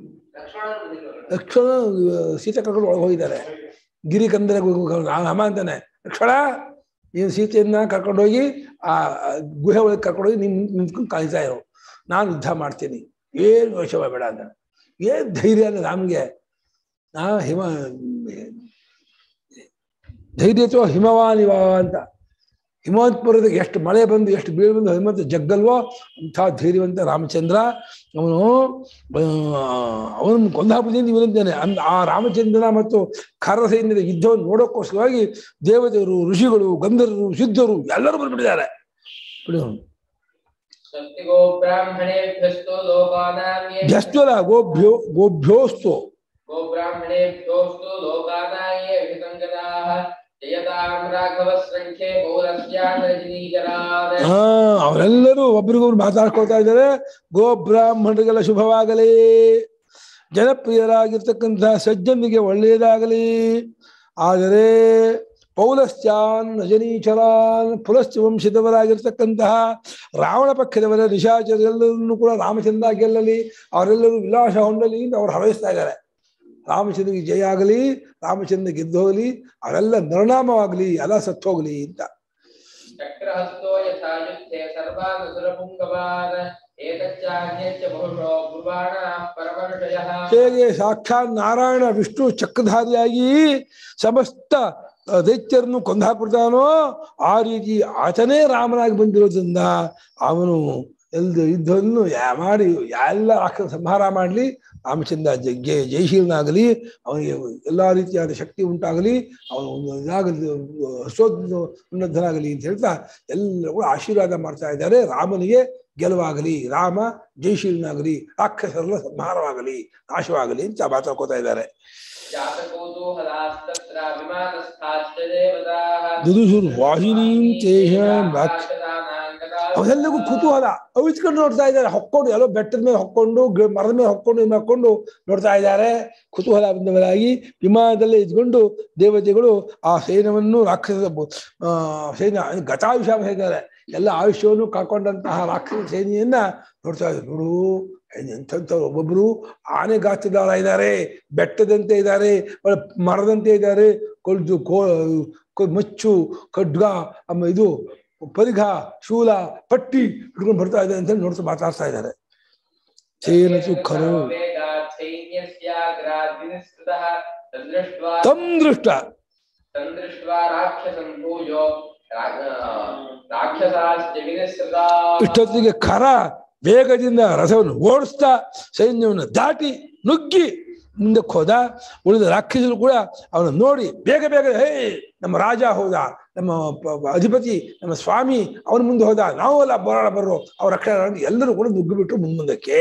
ಲಕ್ಷಣ ಸೀತೆ ಕರ್ಕೊಂಡು ಒಳಗೆ ಹೋಗಿದ್ದಾರೆ ಗಿರಿ ಕಂದರ ರಾಮ ಅಂತಾನೆ ಲಕ್ಷಣ ನೀನು ಸೀತೆಯನ್ನ ಕರ್ಕೊಂಡೋಗಿ ಆ ಗುಹೆ ಒಳಗೆ ಕರ್ಕೊಂಡೋಗಿ ನಿನ್ ನಿಂತ್ಕೊಂಡು ಕಾಯ್ತಾ ಇರು ನಾನು ಯುದ್ಧ ಮಾಡ್ತೀನಿ ಏನು ಯೋಚನೆ ಬೇಡ ಅಂತ ಏನ್ ಧೈರ್ಯ ಅಂದ್ರೆ ನಮ್ಗೆ ನಾ ಹಿಮ ಧೈರ್ಯ ಅಥವಾ ಹಿಮವಾನಿವ ಅಂತ ಹಿಮವಂತ ಪರ್ವತಕ್ಕೆ ಎಷ್ಟು ಮಳೆ ಬಂದು ಎಷ್ಟು ಬೀಳು ಬಂದು ಹಿಮವಂತ ಜಗ್ಗಲ್ವೋ ಅಂಥ ಧೈರ್ಯವಂತ ರಾಮಚಂದ್ರ ಅವನು ಅವನು ಕೊಂದಾಪುರದಿಂದ ಇವನಿದ್ದಾನೆ ಅಂದ್ ಆ ರಾಮಚಂದ್ರನ ಮತ್ತು ಖರ ಸೈನ್ಯದ ಯುದ್ಧವನ್ನು ನೋಡೋಕ್ಕೋಸ್ಕರವಾಗಿ ದೇವತೆಯರು ಋಷಿಗಳು ಗಂಧರ್ವರು ಸಿದ್ಧರು ಎಲ್ಲರೂ ಬಂದ್ಬಿಟ್ಟಿದ್ದಾರೆ ಬಿಡಿ ಅವ್ನು. स्वस्ति गो ब्राह्मणेभ्यस्तु लोकानां ये ಭ್ಯಸ್ತ್ವಲ್ಲ ಗೋಭ್ಯೋ ಗೋಭ್ಯೋಸ್ತು गो ब्राह्मणेभ्योऽस्तु लोकानां ये विसङ्गताः जयतां राघवसङ्ख्ये पौरस्यान् ಹಾ ಅವರೆಲ್ಲರೂ ಒಬ್ರಿಗೊಬ್ರು ಮಾತಾಡ್ಕೊಳ್ತಾ ಇದ್ದಾರೆ ಗೋ ಬ್ರಾಹ್ಮಣರಿಗೆಲ್ಲ ಶುಭವಾಗಲಿ ಜನಪ್ರಿಯರಾಗಿರ್ತಕ್ಕಂಥ ಸಜ್ಜನಿಗೆ ಒಳ್ಳೆಯದಾಗಲಿ ಆದರೆ ಪೌಲಸ್ತ್ಯಾನ್ ರಜನೀಚರಾನ್ ಪುಲಸ್ತ್ಯ ವಂಶದವರಾಗಿರ್ತಕ್ಕಂತಹ ರಾವಣ ಪಕ್ಷದವರ ನಿಶಾಚರೆಲ್ಲರನ್ನು ಕೂಡ ರಾಮಚಂದ್ರ ಗೆಲ್ಲಲಿ ಅವರೆಲ್ಲರೂ ವಿಲಾಸ ಹೊಂದಲಿ ಅಂತ ಅವ್ರು ಹರಯಿಸ್ತಾ ಇದ್ದಾರೆ ರಾಮಚಂದ್ರಿಗೆ ಜಯ ಆಗಲಿ ರಾಮಚಂದ್ರ ಗೆದ್ದೋಗಲಿ ಅವೆಲ್ಲ ನಿರ್ಣಾಮವಾಗಲಿ ಎಲ್ಲ ಸತ್ತೋಗ್ಲಿ ಅಂತ चक्रहस्तो यथा युद्धे सर्वान् असुरपुङ्गवान् एतच्चान्यच्च बहुशो ब्रुवाणाः परमर्षयः ಹೇಗೆ ಸಾಕ್ಷಾತ್ ನಾರಾಯಣ ವಿಷ್ಣು ಚಕ್ರಧಾರಿಯಾಗಿ ಸಮಸ್ತ ಆ, ದೈತ್ಯರನ್ನು ಕೊಂದು ಹಾಕ್ಬಿಡ್ತಾನೋ ಆ ರೀತಿ ಆತನೇ ರಾಮನಾಗಿ ಬಂದಿರೋದ್ರಿಂದ ಅವನು ಎಲ್ದು ಯುದ್ಧವನ್ನು ಯಾ- ಮಾಡಿ ಎಲ್ಲ ರಾಕ್ಷಸ ಸಂಹಾರ ಮಾಡಲಿ ರಾಮಚಂದ್ರ ಜ- ಜಯ ಜಯಶೀಲನಾಗಲಿ ಅವನಿಗೆ ಎಲ್ಲಾ ರೀತಿಯಾದ ಶಕ್ತಿ ಉಂಟಾಗಲಿ ಅವನು ಒಂದು ಇದಾಗಲಿ ಒಂದು ಹರ್ಷೋದ್ ಉನ್ನತನಾಗಲಿ ಅಂತ ಹೇಳ್ತಾ ಎಲ್ಲರೂ ಕೂಡ ಆಶೀರ್ವಾದ ಮಾಡ್ತಾ ಇದ್ದಾರೆ ರಾಮನಿಗೆ ಗೆಲುವಾಗಲಿ ರಾಮ ಜಯಶೀಲನಾಗಲಿ ರಾಕ್ಷಸರೆಲ್ಲ ಸಂಹಾರವಾಗಲಿ ನಾಶವಾಗಲಿ ಅಂತ ಮಾತಾಡ್ಕೋತಾ ಇದ್ದಾರೆ ಜಾತಕೌತೂಹಲಾಸ್ತತ್ರ ವಿಮಾನಸ್ಥಾಶ್ಚ ದೇವತಾಃ ದುದುಸುರ್ ವಾಹಿನೀಂ ತೇಷಾಂ ರಾಕ್ಷ ಅವರೆಲ್ಲರಿಗೂ ಕುತೂಹಲ ಅವಿತ್ಕೊಂಡು ನೋಡ್ತಾ ಇದ್ದಾರೆ ಹೊಕ್ಕೊಂಡು ಎಲ್ಲೋ ಬೆಟ್ಟದ ಮೇಲೆ ಹೊಕ್ಕೊಂಡು ಗ- ಮರದ ಮೇಲೆ ಹೊಕ್ಕೊಂಡು ಇದ್ ಮಾಡ್ಕೊಂಡು ನೋಡ್ತಾ ಇದ್ದಾರೆ ಕುತೂಹಲ ಬಂದವರಾಗಿ ವಿಮಾನದಲ್ಲೇ ಇದ್ಕೊಂಡು ದೇವತೆಗಳು ಆ ಸೈನ್ಯವನ್ನು ರಾಕ್ಷಸ ಬ- ಆ ಸೈನ್ಯ ಗತಾಯುಷ ಹೇಳಿದ್ದಾರೆ ಎಲ್ಲ ಆಯುಷ್ಯವನ್ನು ಕಳ್ಕೊಂಡಂತಹ ರಾಕ್ಷಸ ಸೈನ್ಯವನ್ನ ನೋಡ್ತಾ ಇದ್ದಾರೆ ನೋಡು ಎಂಥವ್ರು ಒಬ್ಬೊಬ್ರು ಆನೆ ಗಾತ್ರದವರ ಇದ್ದಾರೆ ಬೆಟ್ಟದಂತೆ ಇದ್ದಾರೆ ಒಳ್ಳೆ ಮರದಂತೆ ಇದ್ದಾರೆ ಕೊಲ್ದು ಕೋ ಕೊ- ಮಚ್ಚು ಖಡ್ಗ ಆಮೇಲೆ ಇದು ಪರಿಘ ಶೂಲ ಪಟ್ಟಿ ಹಿಡ್ಕೊಂಡು ಬರ್ತಾ ಇದೆ ಅಂತ ಹೇಳಿ ನೋಡ್ತಾ ಮಾತಾಡ್ತಾ ಇದ್ದಾರೆ ಸೇನ ಸುಖರು ತಮ್ ದೃಷ್ಟ ಸಂದೃಷ್ಟ್ವಾ ರಾಕ್ಷಸಂ ಭೂಯೋ ರಾಕ್ಷಸಾಶ್ಚ ವಿನಿಸೃತಾ ಇಷ್ಟೊತ್ತಿಗೆ ಖರ ವೇಗದಿಂದ ರಥವನ್ನು ಓಡಿಸ್ತಾ ಸೈನ್ಯವನ್ನು ದಾಟಿ ನುಗ್ಗಿ ಮುಂದಕ್ಕೆ ಹೋದ ಉಳಿದ ರಾಕ್ಷಸರು ಕೂಡ ಅವನ ನೋಡಿ ಬೇಗ ಬೇಗ ಹೇ ನಮ್ಮ ರಾಜ ಹೋದ ನಮ್ಮ ಪ- ಪ- ಅಧಿಪತಿ ನಮ್ಮ ಸ್ವಾಮಿ ಅವನ ಮುಂದೆ ಹೋದ ನಾವು ಅಲ್ಲ ಬರೋಣ ಬರ್ರೋ ಅವ್ರ ರಕ್ಷಣೆ ಎಲ್ಲರೂ ಕೂಡ ನುಗ್ಗಿ ಬಿಟ್ರು ಮುಂದಕ್ಕೆ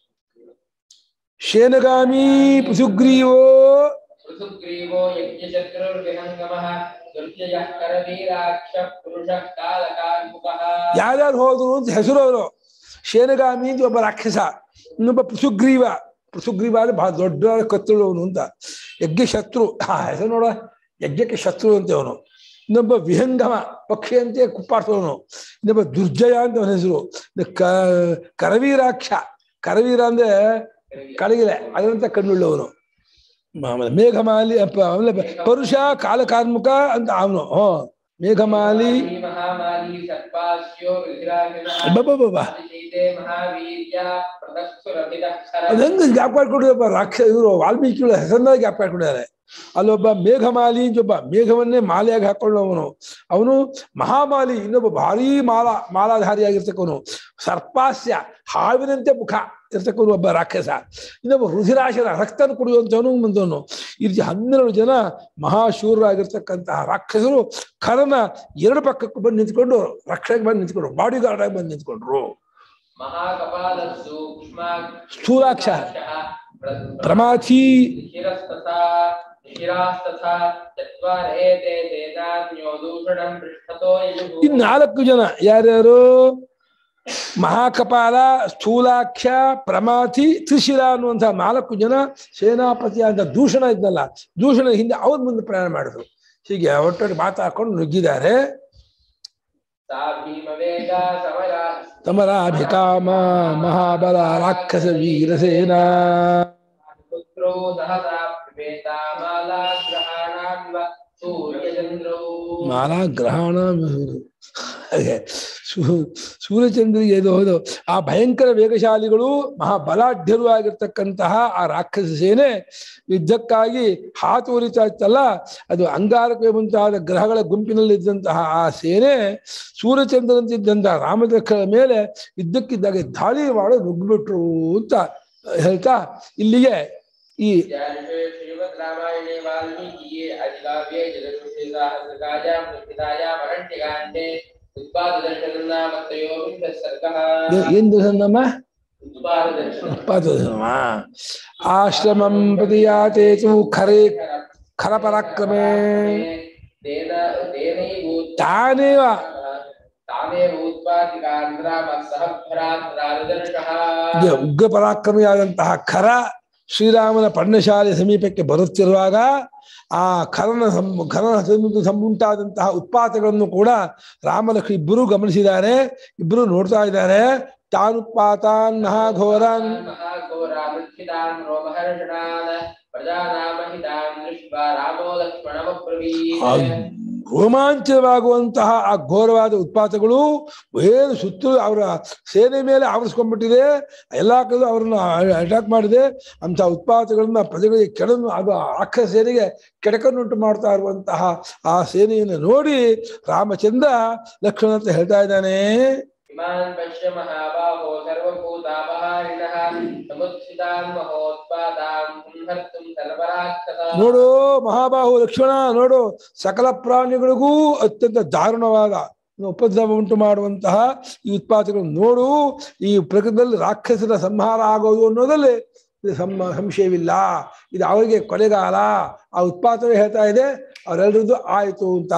ಶೇನಗಾಮಿ ಸುಗ್ರೀವೋ ಪೃಥುಗ್ರೀವೋ ಯಜ್ಞಚಕ್ರುರ್ವಿಹಂಗಮಃ ದುರ್ಜಯಃ ಕರವೀರಾಕ್ಷ ಪುರುಷಃ ಕಾಲಕಾರ್ಮುಕಃ ಯಾರ್ಯಾರು ಹೋದ್ರು ಅಂತ ಹೆಸರು ಅವರು ಶೇನಗಾಮಿ ಅಂತ ಒಬ್ಬ ರಾಕ್ಷಸ ಇನ್ನೊಬ್ಬ ಪೃಥುಗ್ರೀವ ಪೃಥುಗ್ರೀವ ಅಂದ್ರೆ ಬಹಳ ದೊಡ್ಡ ಕತ್ತುಳ್ಳವನು ಅಂತ ಯಜ್ಞ ಶತ್ರು ಹಾ ಹೆಸರು ನೋಡ ಯಜ್ಞಕ್ಕೆ ಶತ್ರು ಅಂತ ಅವನು ಇನ್ನೊಬ್ಬ ವಿಹಂಗಮ ಪಕ್ಷಿ ಅಂತೆ ಕುಪ್ಪಾಡ್ಸೋನು ಇನ್ನೊಬ್ಬ ದುರ್ಜಯ ಅಂತ ಅವನ ಹೆಸರು ಇನ್ನು ಕ ಕರವೀರಾಕ್ಷ ಕರವೀರ ಅಂದ್ರೆ ಕಡಗಿಲೆ ಅದರಂತ ಕಣ್ಣುಳ್ಳವನು ಆಮೇಲೆ ಮೇಘಮಾಲಿ ಅಪ್ಪ ಆಮೇಲೆ ಪರುಷ ಕಾಲಕಾರ್ಮುಕ ಅಂತ ಅವನು ಹ್ಞೂ ಮೇಘಮಾಲಿ ಮಾಲಿ ಮಹಾಮಾಲಿ ಸರ್ಪಾಸ್ಯೋ ರುಧಿರಾಭಿನಃ ಅಬ್ಬಬ್ಬಬ್ಬ. ಆದಿಶೈತೆ ಮಹಾವೀರ್ಯ ಪ್ರದಕ್ಷುರಭಿತಃ ಖರ ಅದು ಹೆಂಗ್ ಜ್ಞಾಪ ಮಾಡ್ಕೊಂಡಿದ್ದಪ್ಪ ರಾಕ್ಷಸ ಇವರು ವಾಲ್ಮೀಕಿಗಳ ಹೆಸರನ್ನ ಜ್ಞಾಪ ಮಾಡ್ಕೊಂಡಿದ್ದಾರೆ ಅಲ್ಲೊಬ್ಬ ಮೇಘಮಾಲಿ ಅಂತ ಒಬ್ಬ ಮೇಘವನ್ನೇ ಮಾಲೆಯಾಗಿ ಹಾಕೊಂಡವನು ಅವನು ಮಹಾಮಾಲಿ ಇನ್ನೊಬ್ಬ ಭಾರೀ ಮಾಲಾ ಮಾಲಾಧಾರಿಯಾಗಿರ್ತಕ್ಕವನು ಸರ್ಪಾಸ್ಯ ಹಾವಿನಂತೆ ಮುಖ ಇರ್ತಕ್ಕವನು ಒಬ್ಬ ರಾಕ್ಷಸ ಇನ್ನೊಬ್ಬ ರುಧಿರಾಶನ ರಕ್ತನ ಕುಡಿಯುವಂತವನು ಬಂದವನು ಈ ರೀತಿ ಹನ್ನೆರಡು ಜನ ಮಹಾಶೂರರಾಗಿರ್ತಕ್ಕಂತಹ ರಾಕ್ಷಸರು ಖರನ ಎರಡು ಪಕ್ಕಕ್ಕೆ ಬಂದು ನಿಂತ್ಕೊಂಡು ರಕ್ಷಣೆಗೆ ಬಂದು ನಿಂತ್ಕೊಂಡ್ರು ಬಾಡಿ ಗಾರ್ಡ್ ಆಗಿ ಬಂದು ನಿಂತ್ಕೊಂಡ್ರು ಮಹಾಕಪಾಲ ಸೂಕ್ಷ್ಮ ಸ್ಥೂಲಾಕ್ಷ ಪ್ರಮಾಥಿ ಶಿರಸ್ತಥಾ ಶಿರಾಸ್ತಥಾ ಚತ್ವಾರೇತೆ ತೇನಾನ್ಯೋ ದೂಷಣಂ ಪೃಷ್ಠತೋ ಯಜುಃ ಇನ್ ನಾಲ್ಕು ಜನ ಯಾರ್ಯಾರು ಮಹಾಕಪಾಲ ಸ್ಥೂಲಾಕ್ಷ ಪ್ರಮಾಥಿ ತ್ರಿಶಿರ ಅನ್ನುವಂತಹ ನಾಲ್ಕು ಜನ ಸೇನಾಪತಿ ಅಂತ ದೂಷಣ ಇದ್ನಲ್ಲ ದೂಷಣ ಹಿಂದೆ ಅವ್ರ ಮುಂದೆ ಪ್ರಯಾಣ ಮಾಡಿದ್ರು ಹೀಗೆ ಒಟ್ಟೊಟ್ಟು ಮಾತಾಡ್ಕೊಂಡು ನುಗ್ಗಿದ್ದಾರೆ ಸಾ ಭೀಮವೇಗ ಸಮರ ತಮರಾಭಿಕಾಮ ಮಹಾಬಲ ರಾಕ್ಷಸ ವೀರಸೇನಾ ಪುತ್ರೋ ಸಹಸಾ ಪ್ರಿಪೇತಾ ಮಾಲಾಗ್ರಹಾಣಾನ್ವ ಸೂರ್ಯಚಂದ್ರೌ ಮಾಲಾಗ್ರಹಣ ಹಾಗೆ ಸೂ- ಸೂರ್ಯಚಂದ್ರಿಗೆ ಇದು ಹೌದು ಆ ಭಯಂಕರ ವೇಗಶಾಲಿಗಳು ಮಹಾಬಲಾಢ್ಯರು ಆಗಿರ್ತಕ್ಕಂತಹ ಆ ರಾಕ್ಷಸ ಸೇನೆ ಯುದ್ಧಕ್ಕಾಗಿ ಹಾತುರಿತಾ ಇತ್ತಲ್ಲ ಅದು ಅಂಗಾರಕ್ಕೆ ಮುಂತಾದ ಗ್ರಹಗಳ ಗುಂಪಿನಲ್ಲಿದ್ದಂತಹ ಆ ಸೇನೆ ಸೂರ್ಯಚಂದ್ರಂತಿದ್ದಂತಹ ರಾಮದಕ್ಷರ ಮೇಲೆ ಇದ್ದಕ್ಕಿದ್ದಾಗೆ ದಾಳಿ ಮಾಡಿ ನುಗ್ಗಿಬಿಟ್ರು ಅಂತ ಹೇಳ್ತಾ ಇಲ್ಲಿಗೆ ಈ श्रीमद् रामायणे वाल्मीकिये आदिकाव्ये जगदुषेसाहस्रकायां संहितायां अरण्यकाण्डे उत्पाददर्शनं नाम त्रयोविंशः सर्गः ಏನ್ ನಮ್ಮ उत्पाददर्शनम् ಉತ್ಪಾದನಮ ಆಶ್ರಮಂ ಪ್ರತಿಯಾತೇತು ಖರೆ ಖರಪರಾಕ್ರಮೇ तेन तेनैवोत् ತಾನೇವ तामेव उत्पादिकान्द्रामः सह भ्रात्रादर्शः ಹೀಗೆ ಉಗ್ರ ಪರಾಕ್ರಮಿಯಾದಂತಹ ಖರ ಶ್ರೀರಾಮನ ಪರ್ಣಶಾಲೆ ಸಮೀಪಕ್ಕೆ ಬರುತ್ತಿರುವಾಗ ಆ ಖರನ ಸಂ ಖರನ ಸಂ- ಸಂಬುಂಟಾದಂತಹ ಉತ್ಪಾತಗಳನ್ನು ಕೂಡ ರಾಮಲಕ್ಷ್ಮಿ ಇಬ್ಬರು ಗಮನಿಸಿದ್ದಾರೆ ಇಬ್ಬರು ನೋಡ್ತಾ ಇದ್ದಾರೆ ತಾನುತ್ಪಾತಾನ್ ಮಹಾಘೋರಾನ್ महाघोरामुत्थितान् रोमहर्षणान् प्रजानामहितान् दृष्ट्वा रामो ಆ लक्ष्मणमब्रवीत् ರೋಮಾಂಚನವಾಗುವಂತಹ ಆ ಘೋರವಾದ ಉತ್ಪಾತಗಳು ಏನು ಸುತ್ತಲೂ ಅವರ ಸೇನೆ ಮೇಲೆ ಆವರಿಸ್ಕೊಂಡ್ಬಿಟ್ಟಿದೆ ಎಲ್ಲಾ ಕಡೆ ಅವರನ್ನ ಅಟ್ಯಾಕ್ ಮಾಡಿದೆ ಅಂತ ಉತ್ಪಾತಗಳನ್ನ ಪ್ರಜೆಗಳಿಗೆ ಕೆಡನ್ನು ಅದು ಆ ರಾಕ್ಷಸ ಸೇನೆಗೆ ಕೆಡಕನ್ನುಂಟು ಮಾಡ್ತಾ ಇರುವಂತಹ ಆ ಸೇನೆಯನ್ನು ನೋಡಿ ರಾಮಚಂದ್ರ ಲಕ್ಷ್ಮಣ ಅಂತ ಹೇಳ್ತಾ ಇದ್ದಾನೆ इमान् पश्य महाबाहो सर्वभूतापहारिणः समुत्थितान् महोत्पातान् संहर्तुं सर्वराक्षसान् ನೋಡು ಮಹಾಬಾಹು ಲಕ್ಷ್ಮಣ ನೋಡು ಸಕಲ ಪ್ರಾಣಿಗಳಿಗೂ ಅತ್ಯಂತ ದಾರುಣವಾದ ಉಪದ್ರವ ಉಂಟು ಮಾಡುವಂತಹ ಈ ಉತ್ಪಾತಗಳನ್ನು ನೋಡು ಈ ಪ್ರಕೃತಿಯಲ್ಲಿ ರಾಕ್ಷಸರ ಸಂಹಾರ ಆಗೋದು ಅನ್ನೋದಲ್ಲಿ ಇದು ಸಮ ಸಂಶಯವಿಲ್ಲ ಇದು ಅವರಿಗೆ ಕೊಲೆಗಾಲ ಆ ಉತ್ಪಾತವೇ ಹೇಳ್ತಾ ಇದೆ ಅವರೆಲ್ಲರದ್ದು ಆಯಿತು ಅಂತ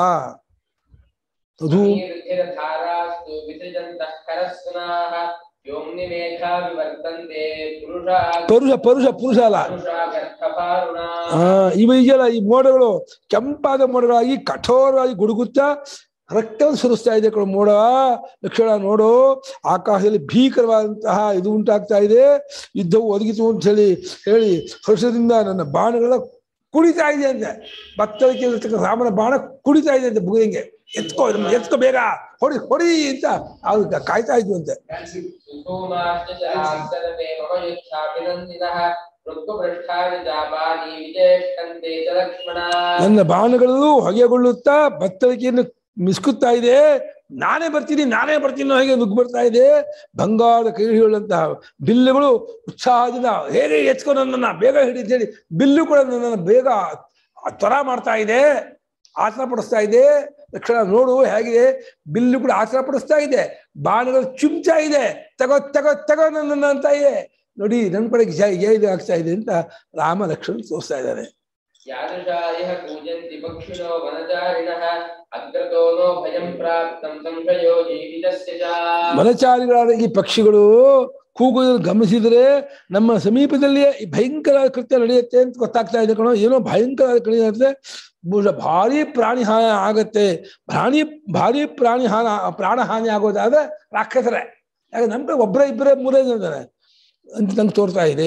ಅದು नीरुधिरधारास्तु विसृजन्तः करस्नाः योम्निमेघा विवर्तन्ते पुरुषा ಪರುಷ ಪರುಷ ಪುರುಷ ಅಲ್ಲ पुरुषा गर्भभारुणा ಆ ಇವ ಇದೆಯಲ್ಲ ಈ ಮೋಡಗಳು ಕೆಂಪಾದ ಮೋಡಗಳಾಗಿ ಕಠೋರವಾಗಿ ಗುಡುಗುತ್ತಾ ರಕ್ತವನ್ನು ಸುರಿಸ್ತಾ ಇದೆ ಕಣೋ ಮೋಡ ಲಕ್ಷಣ ನೋಡು ಆಕಾಶದಲ್ಲಿ ಭೀಕರವಾದಂತಹ ಇದು ಉಂಟಾಗ್ತಾ ಇದೆ ಯುದ್ಧವು ಒದಗಿತು ಅಂತ ಹೇಳಿ ಹೇಳಿ ಹರ್ಷದಿಂದ ನನ್ನ ಬಾಣಗಳ ಕುಡಿತಾ ಇದೆ ಅಂತೆ ಬತ್ತಳಿಕೆ ಇರತಕ್ಕ ರಾಮನ ಬಾಣ ಕುಡಿತಾ ಇದೆ ಅಂತೆ ಬುಗಿದಂಗೆ ಎತ್ಕೋ ಇದನ್ನ ಎತ್ಕೋ ಬೇಗ ಹೊಡಿ ಹೊಡಿ ಅಂತ ಅವ್ರು ಕಾಯ್ತಾ ಇದ್ವು ಅಂತೆ सुषूमाश्च च सर्वे मम युच्छाभिनन्दिनः ऋक्पृष्ठानि जापानि विचेष्टन्ते च लक्ष्मणा ನನ್ನ ಬಾಣಗಳು ಹೊಗೆಗೊಳ್ಳುತ್ತಾ ಬತ್ತಳಿಕೆಯನ್ನು ಮಿಸ್ಕುತ್ತಾ ಇದೆ ನಾನೇ ಬರ್ತೀನಿ ನಾನೇ ಬರ್ತೀನಿ ಅನ್ನೋ ಹಾಗೆ ನುಗ್ಗು ಬರ್ತಾ ಇದೆ ಬಂಗಾರದ ಕೈಹಿಡಿಯುಳ್ಳಂತಹ ಬಿಲ್ಲುಗಳು ಉತ್ಸಾಹದಿಂದ ಹೇಗೆ ಎತ್ಕೊ ನನ್ನನ್ನ ಬೇಗ ಹಿಡಿ ಅಂತ ಹೇಳಿ ಬಿಲ್ಲು ಕೂಡ ನನ್ನನ್ನು ಬೇಗ ತ್ವರ ಮಾಡ್ತಾ ಇದೆ ಆಸನ ಪಡಿಸ್ತಾ ಇದೆ ತಕ್ಷಣ ನೋಡು ಹೇಗಿದೆ ಬಿಲ್ಲು ಕೂಡ ಆಸನ ಪಡಿಸ್ತಾ ಇದೆ ಬಾಣಗಳು ಚುಮ್ತಾ ಇದೆ ತಗೋ ತಗೋ ತಗೋ ನನ್ನನ್ನು ಅಂತ ಇದೆ ನೋಡಿ ನನ್ನ ಕಡೆಗೆ ಜಯ ಜಯ ಇದು ಆಗ್ತಾ ಇದೆ ಅಂತ ರಾಮ ಲಕ್ಷ್ಮಣ ತೋರಿಸ್ತಾ ಇದ್ದಾರೆ यादृशा इह पूजन्ति पक्षिणो वनचारिणः अग्रतो नो भयं प्राप्तं संशयो जीवितस्य च ವನಚಾರಿಗಳಾದ ಈ ಪಕ್ಷಿಗಳು ಕೂಗುವುದನ್ನು ಗಮನಿಸಿದರೆ ನಮ್ಮ ಸಮೀಪದಲ್ಲಿಯೇ ಈ ಭಯಂಕರ ಕೃತ್ಯ ನಡೆಯುತ್ತೆ ಅಂತ ಗೊತ್ತಾಗ್ತಾ ಇದೆ ಕಣೋ ಏನೋ ಭಯಂಕರ ಕೃತ್ಯ ನಡೆಯುತ್ತೆ ಬಹುಶಃ ಭಾರಿ ಪ್ರಾಣಿ ಹಾನಿ ಆಗತ್ತೆ ಪ್ರಾಣಿ ಭಾರಿ ಪ್ರಾಣಿ ಹಾನಿ ಪ್ರಾಣ ಹಾನಿ ಆಗೋದಾದ್ರೆ ರಾಕ್ಷಸರೇ ಯಾಕೆ ನಮ್ಮ ಕಡೆ ಒಬ್ಬರೇ ಇಬ್ಬರೇ ಮೂರೇ ಜನ ಇದ್ದಾರೆ ಅಂತ ನಂಗೆ ತೋರ್ತಾ ಇದೆ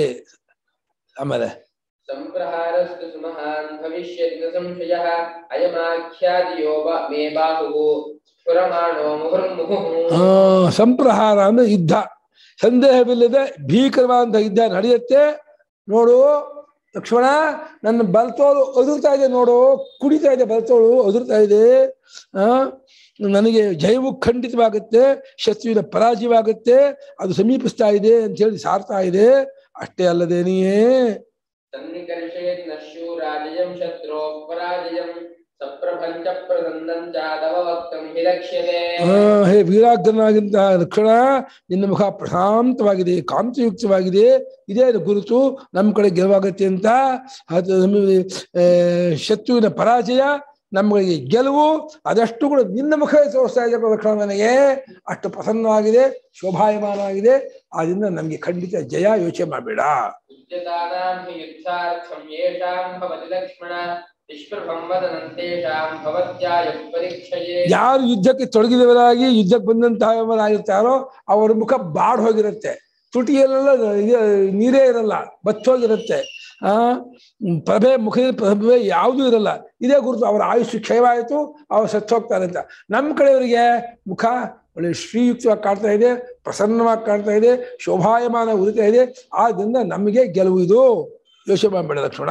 ಆಮೇಲೆ सम्प्रहारस्तु सुमहान् भविष्यति न संशयः अयमाख्यादियो वा मे बाहुः स्फुरमाणो मुहुर्मुहुः ಆ ಸಂಪ್ರಹಾರ ಅಂದ್ರೆ ಯುದ್ಧ ಸಂದೇಹವಿಲ್ಲದೆ ಭೀಕರವಾದಂತಹ ಯುದ್ಧ ನಡೆಯುತ್ತೆ ನೋಡು ಲಕ್ಷ್ಮಣ ನನ್ನ ಬಲ್ತೋಳು ಒದುರ್ತಾ ಇದೆ ನೋಡು ಕುಡಿತಾ ಇದೆ ಬಲ್ತೋಳು ಒದುರ್ತಾ ಇದೆ ಆ ನನಗೆ ಜಯವು ಖಂಡಿತವಾಗುತ್ತೆ ಶತ್ರುವಿನ ಪರಾಜಯವಾಗುತ್ತೆ ಅದು ಸಮೀಪಿಸ್ತಾ ಇದೆ ಅಂತ ಹೇಳಿ ಸಾರ್ತಾ ಇದೆ ಅಷ್ಟೇ ಅಲ್ಲದೇನೆಯೇ सन्निकर्षयत् न शूराजयं शत्रोः पराजयं सप्रपञ्च प्रसन्नं चादवक्तं हि लक्ष्यते ಆ, ಹೇ ವೀರಾಗ್ರನಾಗಿಂತಹ ಲಕ್ಷಣ ನಿನ್ನ ಮುಖ ಪ್ರಶಾಂತವಾಗಿದೆ ಕಾಂತಿಯುಕ್ತವಾಗಿದೆ ಇದೇ ಅದು ಗುರುತು ನಮ್ಮ ಕಡೆ ಗೆಲುವಾಗತ್ತೆ ಅಂತ ಅದು ನಮಗೆ, ಆ, ಶತ್ರುವಿನ ಪರಾಜಯ ನಮಗೆ ಗೆಲುವು ಅದಷ್ಟು ಕೂಡ ನಿನ್ನ ಮುಖ ತೋರಿಸ್ತಾ ಇದೆ ಲಕ್ಷಣ ನನಗೆ ಅಷ್ಟು ಪ್ರಸನ್ನವಾಗಿದೆ ಶೋಭಾಯಮಾನವಾಗಿದೆ ಆದ್ರಿಂದ ನಮಗೆ ಖಂಡಿತ ಜಯ ಯೋಚನೆ ಮಾಡಬೇಡ उद्यतानां हि युद्धार्थं येषां भवति लक्ष्मण निष्प्रभं वदनं तेषां भवत्याय परीक्षये ಯಾರು ಯುದ್ಧಕ್ಕೆ ತೊಡಗಿದವರಾಗಿ ಯುದ್ಧಕ್ಕೆ ಬಂದಂತಹವರಾಗಿರ್ತಾರೋ ಅವರ ಮುಖ ಬಾಡ್ ಹೋಗಿರುತ್ತೆ ತುಟಿಯಲ್ಲೆಲ್ಲ ಇದು ನೀರೇ ಇರಲ್ಲ ಬಚ್ಚೋಗಿರುತ್ತೆ ಆ ಹ್ಮ್, ಪ್ರಭೆ ಮುಖದಲ್ಲಿ ಪ್ರಭೆ ಯಾವುದೂ ಇರಲ್ಲ ಇದೇ ಗುರುತು ಅವರ ಆಯುಷ್ಯ ಕ್ಷಯವಾಯಿತು ಅವ್ರು ಸತ್ತೋಗ್ತಾರೆ ಅಂತ ನಮ್ಮ ಕಡೆಯವರಿಗೆ ಮುಖ ಒಳ್ಳೆ ಶ್ರೀಯುಕ್ತವಾಗಿ ಕಾಣ್ತಾ ಇದೆ ಪ್ರಸನ್ನವಾಗಿ ಕಾಣ್ತಾ ಇದೆ ಶೋಭಾಯಮಾನ ಉರಿತಾ ಇದೆ ಆದ್ರಿಂದ ನಮಗೆ ಗೆಲುವು ಇದು ಯೋಚನೆ ಮಾಡಬೇಡ ಲಕ್ಷ್ಮಣ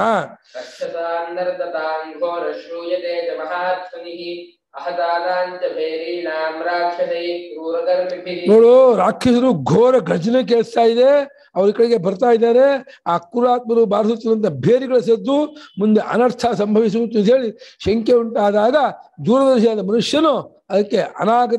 रक्षसान्नर्दतां घोरश्रूयते च महाध्वनिः अहतानां च भैरीणां राक्षसैः क्रूरकर्मिभिः ನೋಡು ರಾಕ್ಷಸರು ಘೋರ ಗರ್ಜನೆ ಕೇಳಿಸ್ತಾ ಇದೆ ಅವ್ರ ಕಡೆಗೆ ಬರ್ತಾ ಇದ್ದಾರೆ ಆ ಕುರಾತ್ಮರು ಬಾರಿಸುತ್ತಿರುವಂತ ಬೇರಿಗಳ ಸದ್ದು ಮುಂದೆ ಅನರ್ಥ ಸಂಭವಿಸುವುದು ಅಂತ ಹೇಳಿ ಶಂಕೆ ಉಂಟಾದಾಗ ದೂರದರ್ಶಿಯಾದ ಮನುಷ್ಯನು ಅದಕ್ಕೆ ಅನಾಗತ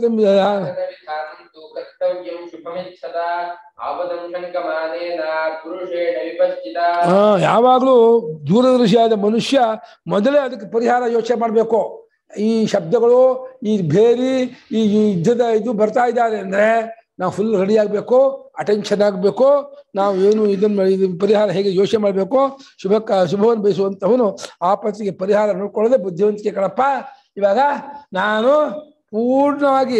विधानं तु कर्तव्यं शुभमिच्छता आपदं शङ्कमानेन पुरुषेण विपश्चिता ಆ ಯಾವಾಗಲೂ ದೂರದರ್ಶಿಯಾದ ಮನುಷ್ಯ ಮೊದಲೇ ಅದಕ್ಕೆ ಪರಿಹಾರ ಯೋಚನೆ ಮಾಡಬೇಕು ಈ ಶಬ್ದಗಳು ಈ ಬೇರಿ ಈ ಈ ಯುದ್ಧದ ಇದು ಬರ್ತಾ ಇದ್ದಾರೆ ಅಂದ್ರೆ ನಾವು ಫುಲ್ ರೆಡಿ ಆಗಬೇಕು ಅಟೆನ್ಷನ್ ಆಗಬೇಕು ನಾವು ಏನು ಇದನ್ನ ಇದು ಪರಿಹಾರ ಹೇಗೆ ಯೋಚನೆ ಮಾಡಬೇಕು ಶುಭ ಶುಭವನ್ನು ಬಯಸುವಂತವನು ಆಪತ್ತಿಗೆ ಪರಿಹಾರ ನೋಡ್ಕೊಳ್ಳದೆ ಬುದ್ಧಿವಂತಿಕೆ ಕಣಪ್ಪ ಇವಾಗ ನಾನು ಪೂರ್ಣವಾಗಿ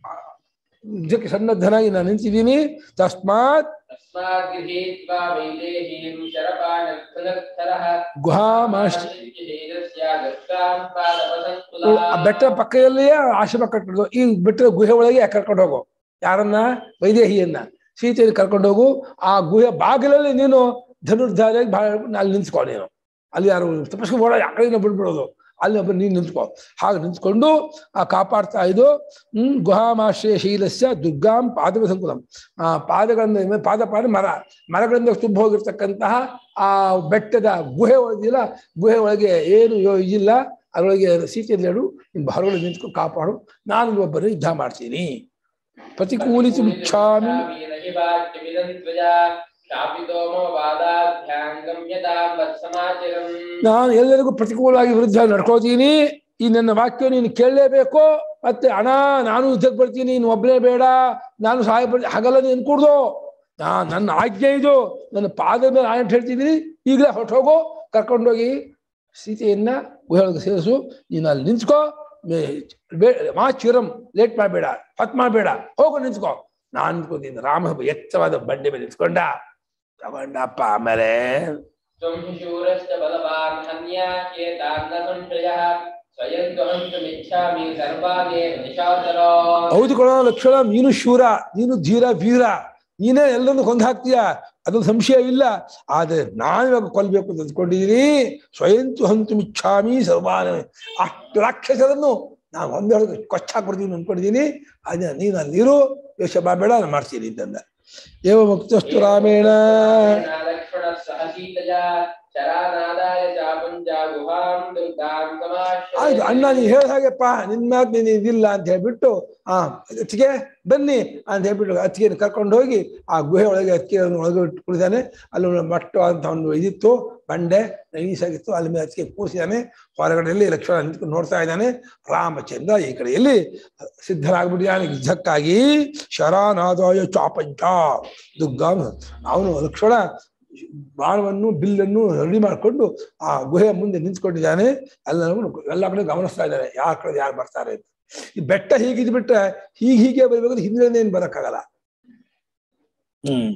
ಯುದ್ಧಕ್ಕೆ ಸನ್ನದ್ಧನಾಗಿ ನಾನು ನಿಂತಿದ್ದೀನಿ ತಸ್ಮಾತ್ तस्मात् गृहीत्वा वैदेहीं शरपाणर्थनर्थरः ಗುಹಾಮಾಶ್ಚ शरीरस्यागस्तां ಆ पादपसङ्कुलः ಬೆಟ್ಟ ಪಕ್ಕದಲ್ಲಿಯೇ ಆಶ್ರಮ ಕಟ್ಕೊಂಡು ಈ ಬೆಟ್ಟದ ಗುಹೆ ಒಳಗೆ ಕರ್ಕೊಂಡು ಹೋಗು ಯಾರನ್ನ ವೈದೇಹಿಯನ್ನ ಸೀತೆಯನ್ನು ಕರ್ಕೊಂಡು ಹೋಗು ಆ ಗುಹೆ ಬಾಗಿಲಲ್ಲಿ ನೀನು ಧನುರ್ಧಾರಿಯಾಗಿ ಬಹಳ ಅಲ್ಲಿ ನಿಂತ್ಕೊ ನೀನು ಅಲ್ಲಿ ಯಾರು ತಪಸ್ಕೊಂಡು ಓಡ ಆ ಕಡೆಯಿಂದ ಬಿಡ್ಬಿಡೋದು ಅಲ್ಲಿ ಒಬ್ಬ ನೀನು ನಿಂತ್ಕೋ ಹಾಗೆ ನಿಂತ್ಕೊಂಡು ಆ ಕಾಪಾಡ್ತಾ ಇದ್ದು ಹ್ಮ್ ಗುಹಾಮಾಶ್ರಯ ಶೀಲಸ್ಯ ದುರ್ಗಾಂ ಪಾದವ ಸಂಕುಲಂ ಆ ಪಾದಗಳಿಂದ ಪಾದ ಪಾದ ಮರ ಮರಗಳಿಂದ ತುಂಬ ಹೋಗಿರ್ತಕ್ಕಂತಹ ಆ ಬೆಟ್ಟದ ಗುಹೆ ಒಳಗಿಲ್ಲ ಗುಹೆ ಒಳಗೆ ಏನು ಯೋ- ಇಲ್ಲ ಅದರೊಳಗೆ ಸೀತೆಯಲ್ಲೇಳು ನೀನು ಹೊರಗಡೆ ನಿಂತ್ಕೊಂಡು ಕಾಪಾಡು ನಾನು ಒಬ್ಬರು ಯುದ್ಧ ಮಾಡ್ತೀನಿ ಪ್ರತಿಕೂಲಿತು ಇಚ್ಛಾಮಿ ನಾನು ಎಲ್ಲರಿಗೂ ಪ್ರತಿಕೂಲವಾಗಿ ವಿರುದ್ಧ ನಡ್ಕೋತೀನಿ ಈ ನನ್ನ ವಾಕ್ಯ ನೀನು ಕೇಳಲೇಬೇಕು ಮತ್ತೆ ಹಣ ನಾನು ಯುದ್ಧಕ್ಕೆ ಬರ್ತೀನಿ ನೀನು ಒಬ್ಬನೇ ಬೇಡ ನಾನು ಸಹಾಯ ಪಡ್ತೀನಿ ಹಾಗೆಲ್ಲ ನೀನು ಕೂಡ್ದು ನಾ ನನ್ನ ಆಜ್ಞೆ ಇದು ನನ್ನ ಪಾದದ ಮೇಲೆ ನಾನು ಹೇಳ್ತಿದ್ದೀನಿ ಈಗಲೇ ಹೊರಟೋಗು ಕರ್ಕೊಂಡೋಗಿ ಸೀತೆಯನ್ನ ಗುಹೆಯೊಳಗೆ ಸೇರಿಸು ನೀನು ಅಲ್ಲಿ ನಿಂತ್ಕೋ ಮೇ- ಬೇ- ಮಾ ಚಿರಂ ಲೇಟ್ ಮಾಡಬೇಡ ಹೊತ್ ಮಾಡಬೇಡ ಹೋಗು ನಿಂತ್ಕೋ ನಾನು ನಿಂತ್ಕೋತೀನಿ ರಾಮ ಎತ್ತವಾದ ಬಂಡೆ ಮೇಲೆ ನಿಂತ್ಕೊಂಡ ತಗೊಂಡಪ್ಪ ಆಮೇಲೆ ಶೂರಶ್ಚ ಬಲವಾನ್ ಹನ್ಯಾ ಚೇತಾನ್ನ ಸಂಶಯಃ ಸ್ವಯಂ ತ್ವಹಂತುಮಿಚ್ಛಾಮಿ ಸರ್ವಾನೇವ ನಿಶಾಚರೋ ಹೌದು ಕಣ ಲಕ್ಷಣ ನೀನು ಶೂರ ನೀನು ಧೀರ ವೀರ ನೀನೇ ಎಲ್ಲರನ್ನು ಕೊಂದು ಹಾಕ್ತೀಯ ಅದು ಸಂಶಯವಿಲ್ಲ ಆದ್ರೆ ನಾನು ಇವಾಗ ಕೊಲ್ಬೇಕು ಅಂತ ಅಂದ್ಕೊಂಡಿದ್ದೀನಿ ಸ್ವಯಂತು ಹಂತು ಮಿಚ್ಛಾಮಿ ಸರ್ವಾನ ಅಷ್ಟು ರಾಕ್ಷಸರನ್ನು ನಾನು ಒಂದೊಳಗೆ ಕೊಚ್ಚಾಕ್ಬಿಡ್ತೀನಿ ಅನ್ಕೊಂಡಿದ್ದೀನಿ ಅದೇ ನೀನು ಅಲ್ಲಿರು ಯೋಚನೆ ಮಾಡಬೇಡ ನಾನು ಮಾಡ್ತೀನಿ ಅಂತಂದ ಏವ ಮುಕ್ತಸ್ತು ರಾಮೇಣ ಲಕ್ಷ್ಮಣ ಸಹ ಸೀತಯಾ ಶರಾನಾದಾಯ ಚಾಪುಂಜ ಗುಹಾಂ ದುರ್ಗಾಂ ಆಯ್ತು ಸಮಾಶ್ರಯ ಅಣ್ಣ ನೀನ್ ಹೇಳ ಹಾಗೆಪ್ಪ ನಿನ್ ಮಾತು ನೀನು ಇದಿಲ್ಲ ಅಂತ ಹೇಳ್ಬಿಟ್ಟು ಆ ಅತ್ತಿಗೆ ಬನ್ನಿ ಅಂತ ಹೇಳ್ಬಿಟ್ಟು ಅತ್ತಿಗೆನ ಕರ್ಕೊಂಡು ಹೋಗಿ ಆ ಗುಹೆ ಒಳಗೆ ಅತ್ತಿಗೆ ಒಳಗೆ ಕುಳಿತಾನೆ ಅಲ್ಲಿ ಒಂದು ಮಟ್ಟವಾದಂಥ ಒಂದು ಇದಿತ್ತು ಬಂಡೆ ನೈಸಾಗಿತ್ತು ಅಲ್ಲಿ ಮೇಲೆ ಅತ್ತಿಗೆ ಕೂರಿಸಿದಾನೆ ಹೊರಗಡೆಯಲ್ಲಿ ಲಕ್ಷ್ಮಣ ನಿಂತ್ಕೊಂಡು ನೋಡ್ತಾ ಇದ್ದಾನೆ ರಾಮಚಂದ್ರ ಈ ಕಡೆಯಲ್ಲಿ ಸಿದ್ಧರಾಗ್ಬಿಟ್ಟಿದ್ದಾನೆ ಯುದ್ಧಕ್ಕಾಗಿ ಶರಾನಾದಾಯ ಚಾಪಂಚ ದುರ್ಗಾಂ ಅವನು ಲಕ್ಷ್ಮಣ ಬಾಣವನ್ನು ಬಿಲ್ಲನ್ನು ರೆಡಿ ಮಾಡಿಕೊಂಡು ಆ ಗುಹೆಯ ಮುಂದೆ ನಿಂತ್ಕೊಂಡಿದ್ದಾನೆ ಎಲ್ಲರೂ ಎಲ್ಲ ಕಡೆ ಗಮನಿಸ್ತಾ ಇದ್ದಾರೆ ಯಾರ ಕಡೆ ಯಾರು ಬರ್ತಾರೆ ಅಂತ ಈ ಬೆಟ್ಟ ಹೀಗಿದ್ ಬಿಟ್ರೆ ಹೀಗೆ ಹೀಗೆ ಬರ್ಬೇಕು ಹಿಂದೆ ಏನ್ ಬರಕ್ಕಾಗಲ್ಲ ಹ್ಮ್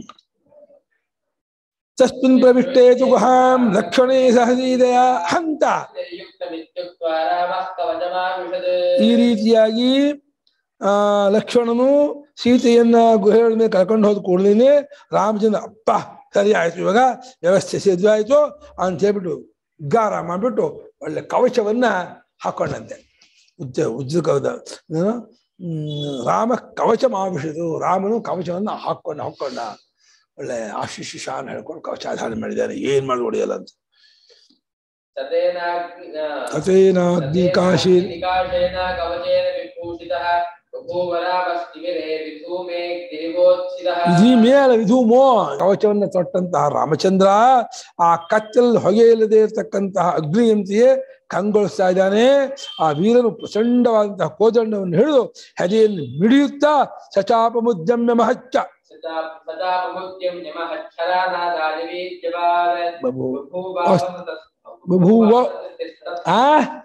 ತಸ್ಮಿನ್ ಪ್ರವಿಷ್ಟೇತು ಗುಹಾಂ ಲಕ್ಷಣೇ ಸಹಜೀದಯ ಹಂತ ಯುಕ್ತಮಿತ್ಯುಕ್ತ್ವಾ ರಾಮಃ ಕವಚಮಾವಿಶದ್ ಈ ರೀತಿಯಾಗಿ ಆ ಲಕ್ಷ್ಮಣನು ಸೀತೆಯನ್ನ ಗುಹೆಯ ಮೇಲೆ ಕರ್ಕೊಂಡು ಹೋದ ಕೂಡಲೇ ರಾಮಚಂದ್ರ ಅಪ್ಪ ಸರಿ ಆಯ್ತು ಇವಾಗ ವ್ಯವಸ್ಥೆ ಸಿದ್ಧವಾಯ್ತು ಅಂತ ಹೇಳ್ಬಿಟ್ಟು ಉದ್ಗಾರ ಮಾಡ್ಬಿಟ್ಟು ಒಳ್ಳೆ ಕವಚವನ್ನ ಹಾಕೊಂಡಂತೆ ಉಜ್ಜ ಉಜ್ಜ ಕವದ ಏನು? ಹ್ಮ್, ರಾಮ ಕವಚ ಮಾವಿಷದು ರಾಮನು ಕವಚವನ್ನ ಹಾಕೊಂಡ ಹಾಕೊಂಡ ಒಳ್ಳೆ ಆಶಿಷ್ ಶಾನ್ ಹೇಳ್ಕೊಂಡು ಕವಚ ಧಾರಣೆ ಮಾಡಿದ್ದಾರೆ ಏನ್ ಮಾಡಿ ಹೊಡೆಯಲ್ಲ ಅಂತ ತಥೇನಾಗ್ನಿ ಕಾಶಿ ನಿಕಾಶೇನ ಕವಚೇನ ವಿಭೂಷಿತಃ ಬಭೂವರಾಮಸ್ತಿಮಿರೇ ವಿಧೂಮೇ ಗಿರಿವೋತ್ಸಿತಃ ವಿಧಿ ಮೇಲ ವಿಧೂಮೋ ಕವಚವನ್ನ ತೊಟ್ಟಂತಹ ರಾಮಚಂದ್ರ ಆ ಕತ್ತಲಲ್ಲಿ ಹೊಗೆ ಇಲ್ಲದೆ ಇರತಕ್ಕಂತಹ ಅಗ್ನಿಯಂತೆಯೇ ಕಂಗೊಳಿಸ್ತಾ ಇದ್ದಾನೆ ಆ ವೀರನು ಪ್ರಚಂಡವಾದಂತಹ ಕೋದಂಡವನ್ನು ಹಿಡಿದು ಹೆದೆಯನ್ನು ಮಿಡಿಯುತ್ತಾ ಸಚಾಪ ಮುದ್ಯಮ್ಯ ಮಹಚ್ಚ ಸದಾ ಸದಾ ಪ್ರಭುತ್ಯಂ ಯಮಃ ಕ್ಷರಾನಾದಾಯ ವೀರ್ಯವಾದ ಬಭೂ ಬಭೂವಾವಸ್ಥಿತಸ್- ಬಭೂವ ಆ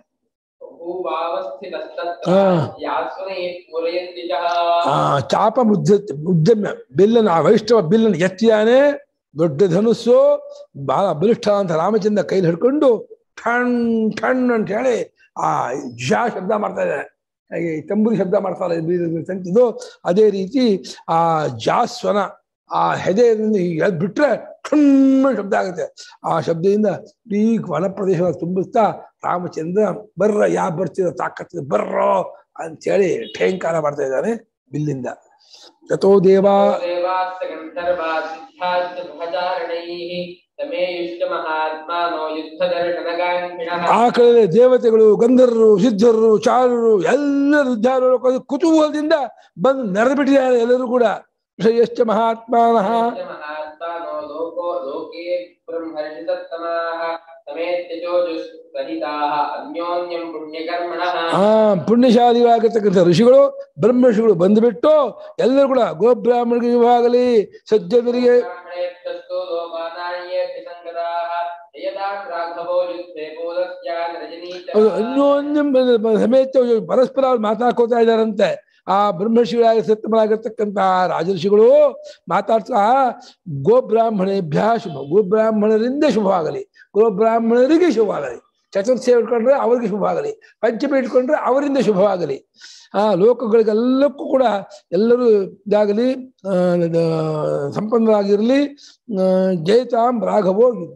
ಬಭೂವಾವಸ್ಥಿತಸ್ತತ್ರ ಆ. ಯಾಸ್ವನೇ ಪೂರಯಂತಿ ಚ ಆ ಚಾಪ ಮುದ್ದ ಮುದ್ದಮ್ಯ ಬಿಲ್ಲನ್ನು ಆ ವೈಷ್ಣವ ಬಿಲ್ಲನ್ನು ಎತ್ತಿದಾನೆ ದೊಡ್ಡ ಧನುಸ್ಸು ಬಹಳ ಬಲಿಷ್ಠ ಅಂತ ರಾಮಚಂದ್ರ ಕೈಲಿ ಹಿಡ್ಕೊಂಡು ಠಣ್ ಠಣ್ ಅಂತ ಹೇಳಿ ಆ ಝಾ ಶಬ್ದ ಮಾಡ್ತಾ ಇದ್ದಾರೆ ಹಾಗೆ ಈ ತಂಬೂರಿ ಶಬ್ದ ಮಾಡ್ತಾರೆ ಇದು ಅದೇ ರೀತಿ ಆ ಜಾಸ್ವನ ಆ ಹೆದೆಯಿಂದ ಎದ್ ಬಿಟ್ರೆ ಠಣ್ ಶಬ್ದ ಆಗುತ್ತೆ ಆ ಶಬ್ದದಿಂದ ಈ ವನ ಪ್ರದೇಶವನ್ನು ತುಂಬಿಸ್ತಾ ರಾಮಚಂದ್ರ ಬರ್ರ ಯಾ ಬರ್ತಿರೋ ತಾಕತ್ತಿದ ಬರ್ರೋ ಅಂತೇಳಿ ಠೇಂಕಾರ ಮಾಡ್ತಾ ಇದ್ದಾನೆ ಬಿಲ್ಲಿಂದ ತಥೋ ದೇವಾ ದೇವಾಸ್ಯ ಗಂಧರ್ವಾಸಿದ್ಧಾಸ್ಯ ಸಹಚಾರಣೈಃ ತಮೇಯುಶ್ಚ ಮಹಾತ್ಮಾನೋ ಯುದ್ಧದರ್ಶನಗಾಂಕ್ಷಿಣಃ ಆ ಕಡೆ ದೇವತೆಗಳು ಗಂಧರ್ವರು ಸಿದ್ಧರು ಚಾರರು ಎಲ್ಲರೂ ಉದ್ಧಾರ ಕುತೂಹಲದಿಂದ ಬಂದು ನೆರೆದು ಬಿಟ್ಟಿದ್ದಾರೆ ಎಲ್ಲರೂ ಕೂಡ ಶ್ರೇಯಶ್ಚ ಮಹಾತ್ಮಾನಃ ಯುಶ್ಚ ಮಹಾತ್ಮಾನೋ ಲೋಕೋ ಲೋಕೆ ಬ್ರಹ್ಮರ್ಷಿತತ್ತಮಾಃ ಸಮೇತ್ಯಜೋಜುಸ್ ರಹಿತಾಃ ಅನ್ಯೋನ್ಯಂ ಪುಣ್ಯಕರ್ಮಣಃ ಆ ಪುಣ್ಯಶಾಲಿಯಾಗಿರ್ತಕ್ಕಂಥ ಋಷಿಗಳು ಬ್ರಹ್ಮರ್ಷಿಗಳು ಬಂದುಬಿಟ್ಟು ಎಲ್ಲರೂ ಕೂಡ ಗೋಬ್ರಾಹ್ಮಣರಿಗೆ ವಿವಾಹಗಲಿ ಸಜ್ಜನರಿಗೆ ಬ್ರಾಹ್ಮಣೇಭ್ಯಸ್ತೋ ಲೋಕಾನಾರ್ಯೇಭ್ಯ ಸಂಗತಾಃ ಯದಾಂ ರಾಘವೋ ಯುದ್ಧೇ ಪೂಲಸ್ಯಾನ್ ರಜನೀಚ ಅದು ಅನ್ಯೋನ್ಯಂ ಬ- ಸಮೇತ ಪರಸ್ಪರ ಅವ್ರು ಮಾತಾಡ್ಕೋತಾ ಇದ್ದಾರಂತೆ ಆ ಬ್ರಹ್ಮರ್ಷಿಗಳಾಗಿ ಸತ್ತಮರಾಗಿರ್ತಕ್ಕಂತಹ ರಾಜಋಷಿಗಳು ಮಾತಾಡ್ತಾ ಗೋಬ್ರಾಹ್ಮಣೇಭ್ಯ ಶುಭ ಗೋಬ್ರಾಹ್ಮಣರಿಂದ ಶುಭವಾಗಲಿ ಗೋಬ್ರಾಹ್ಮಣರಿಗೆ ಶುಭವಾಗಲಿ ಚತುರ್ಥಿ ಇಟ್ಕೊಂಡ್ರೆ ಅವರಿಗೆ ಶುಭವಾಗಲಿ ಪಂಚಮಿ ಇಟ್ಕೊಂಡ್ರೆ ಅವರಿಂದ ಶುಭವಾಗಲಿ ಆ ಲೋಕಗಳಿಗೆಲ್ಲಕ್ಕೂ ಕೂಡ ಎಲ್ಲರೂ ಇದಾಗಲಿ ಆ, ದ- ಸಂಪನ್ನರಾಗಿರಲಿ ಆ, ಜಯತಾಂ ರಾಘವೋ ಯುದ್ಧೆ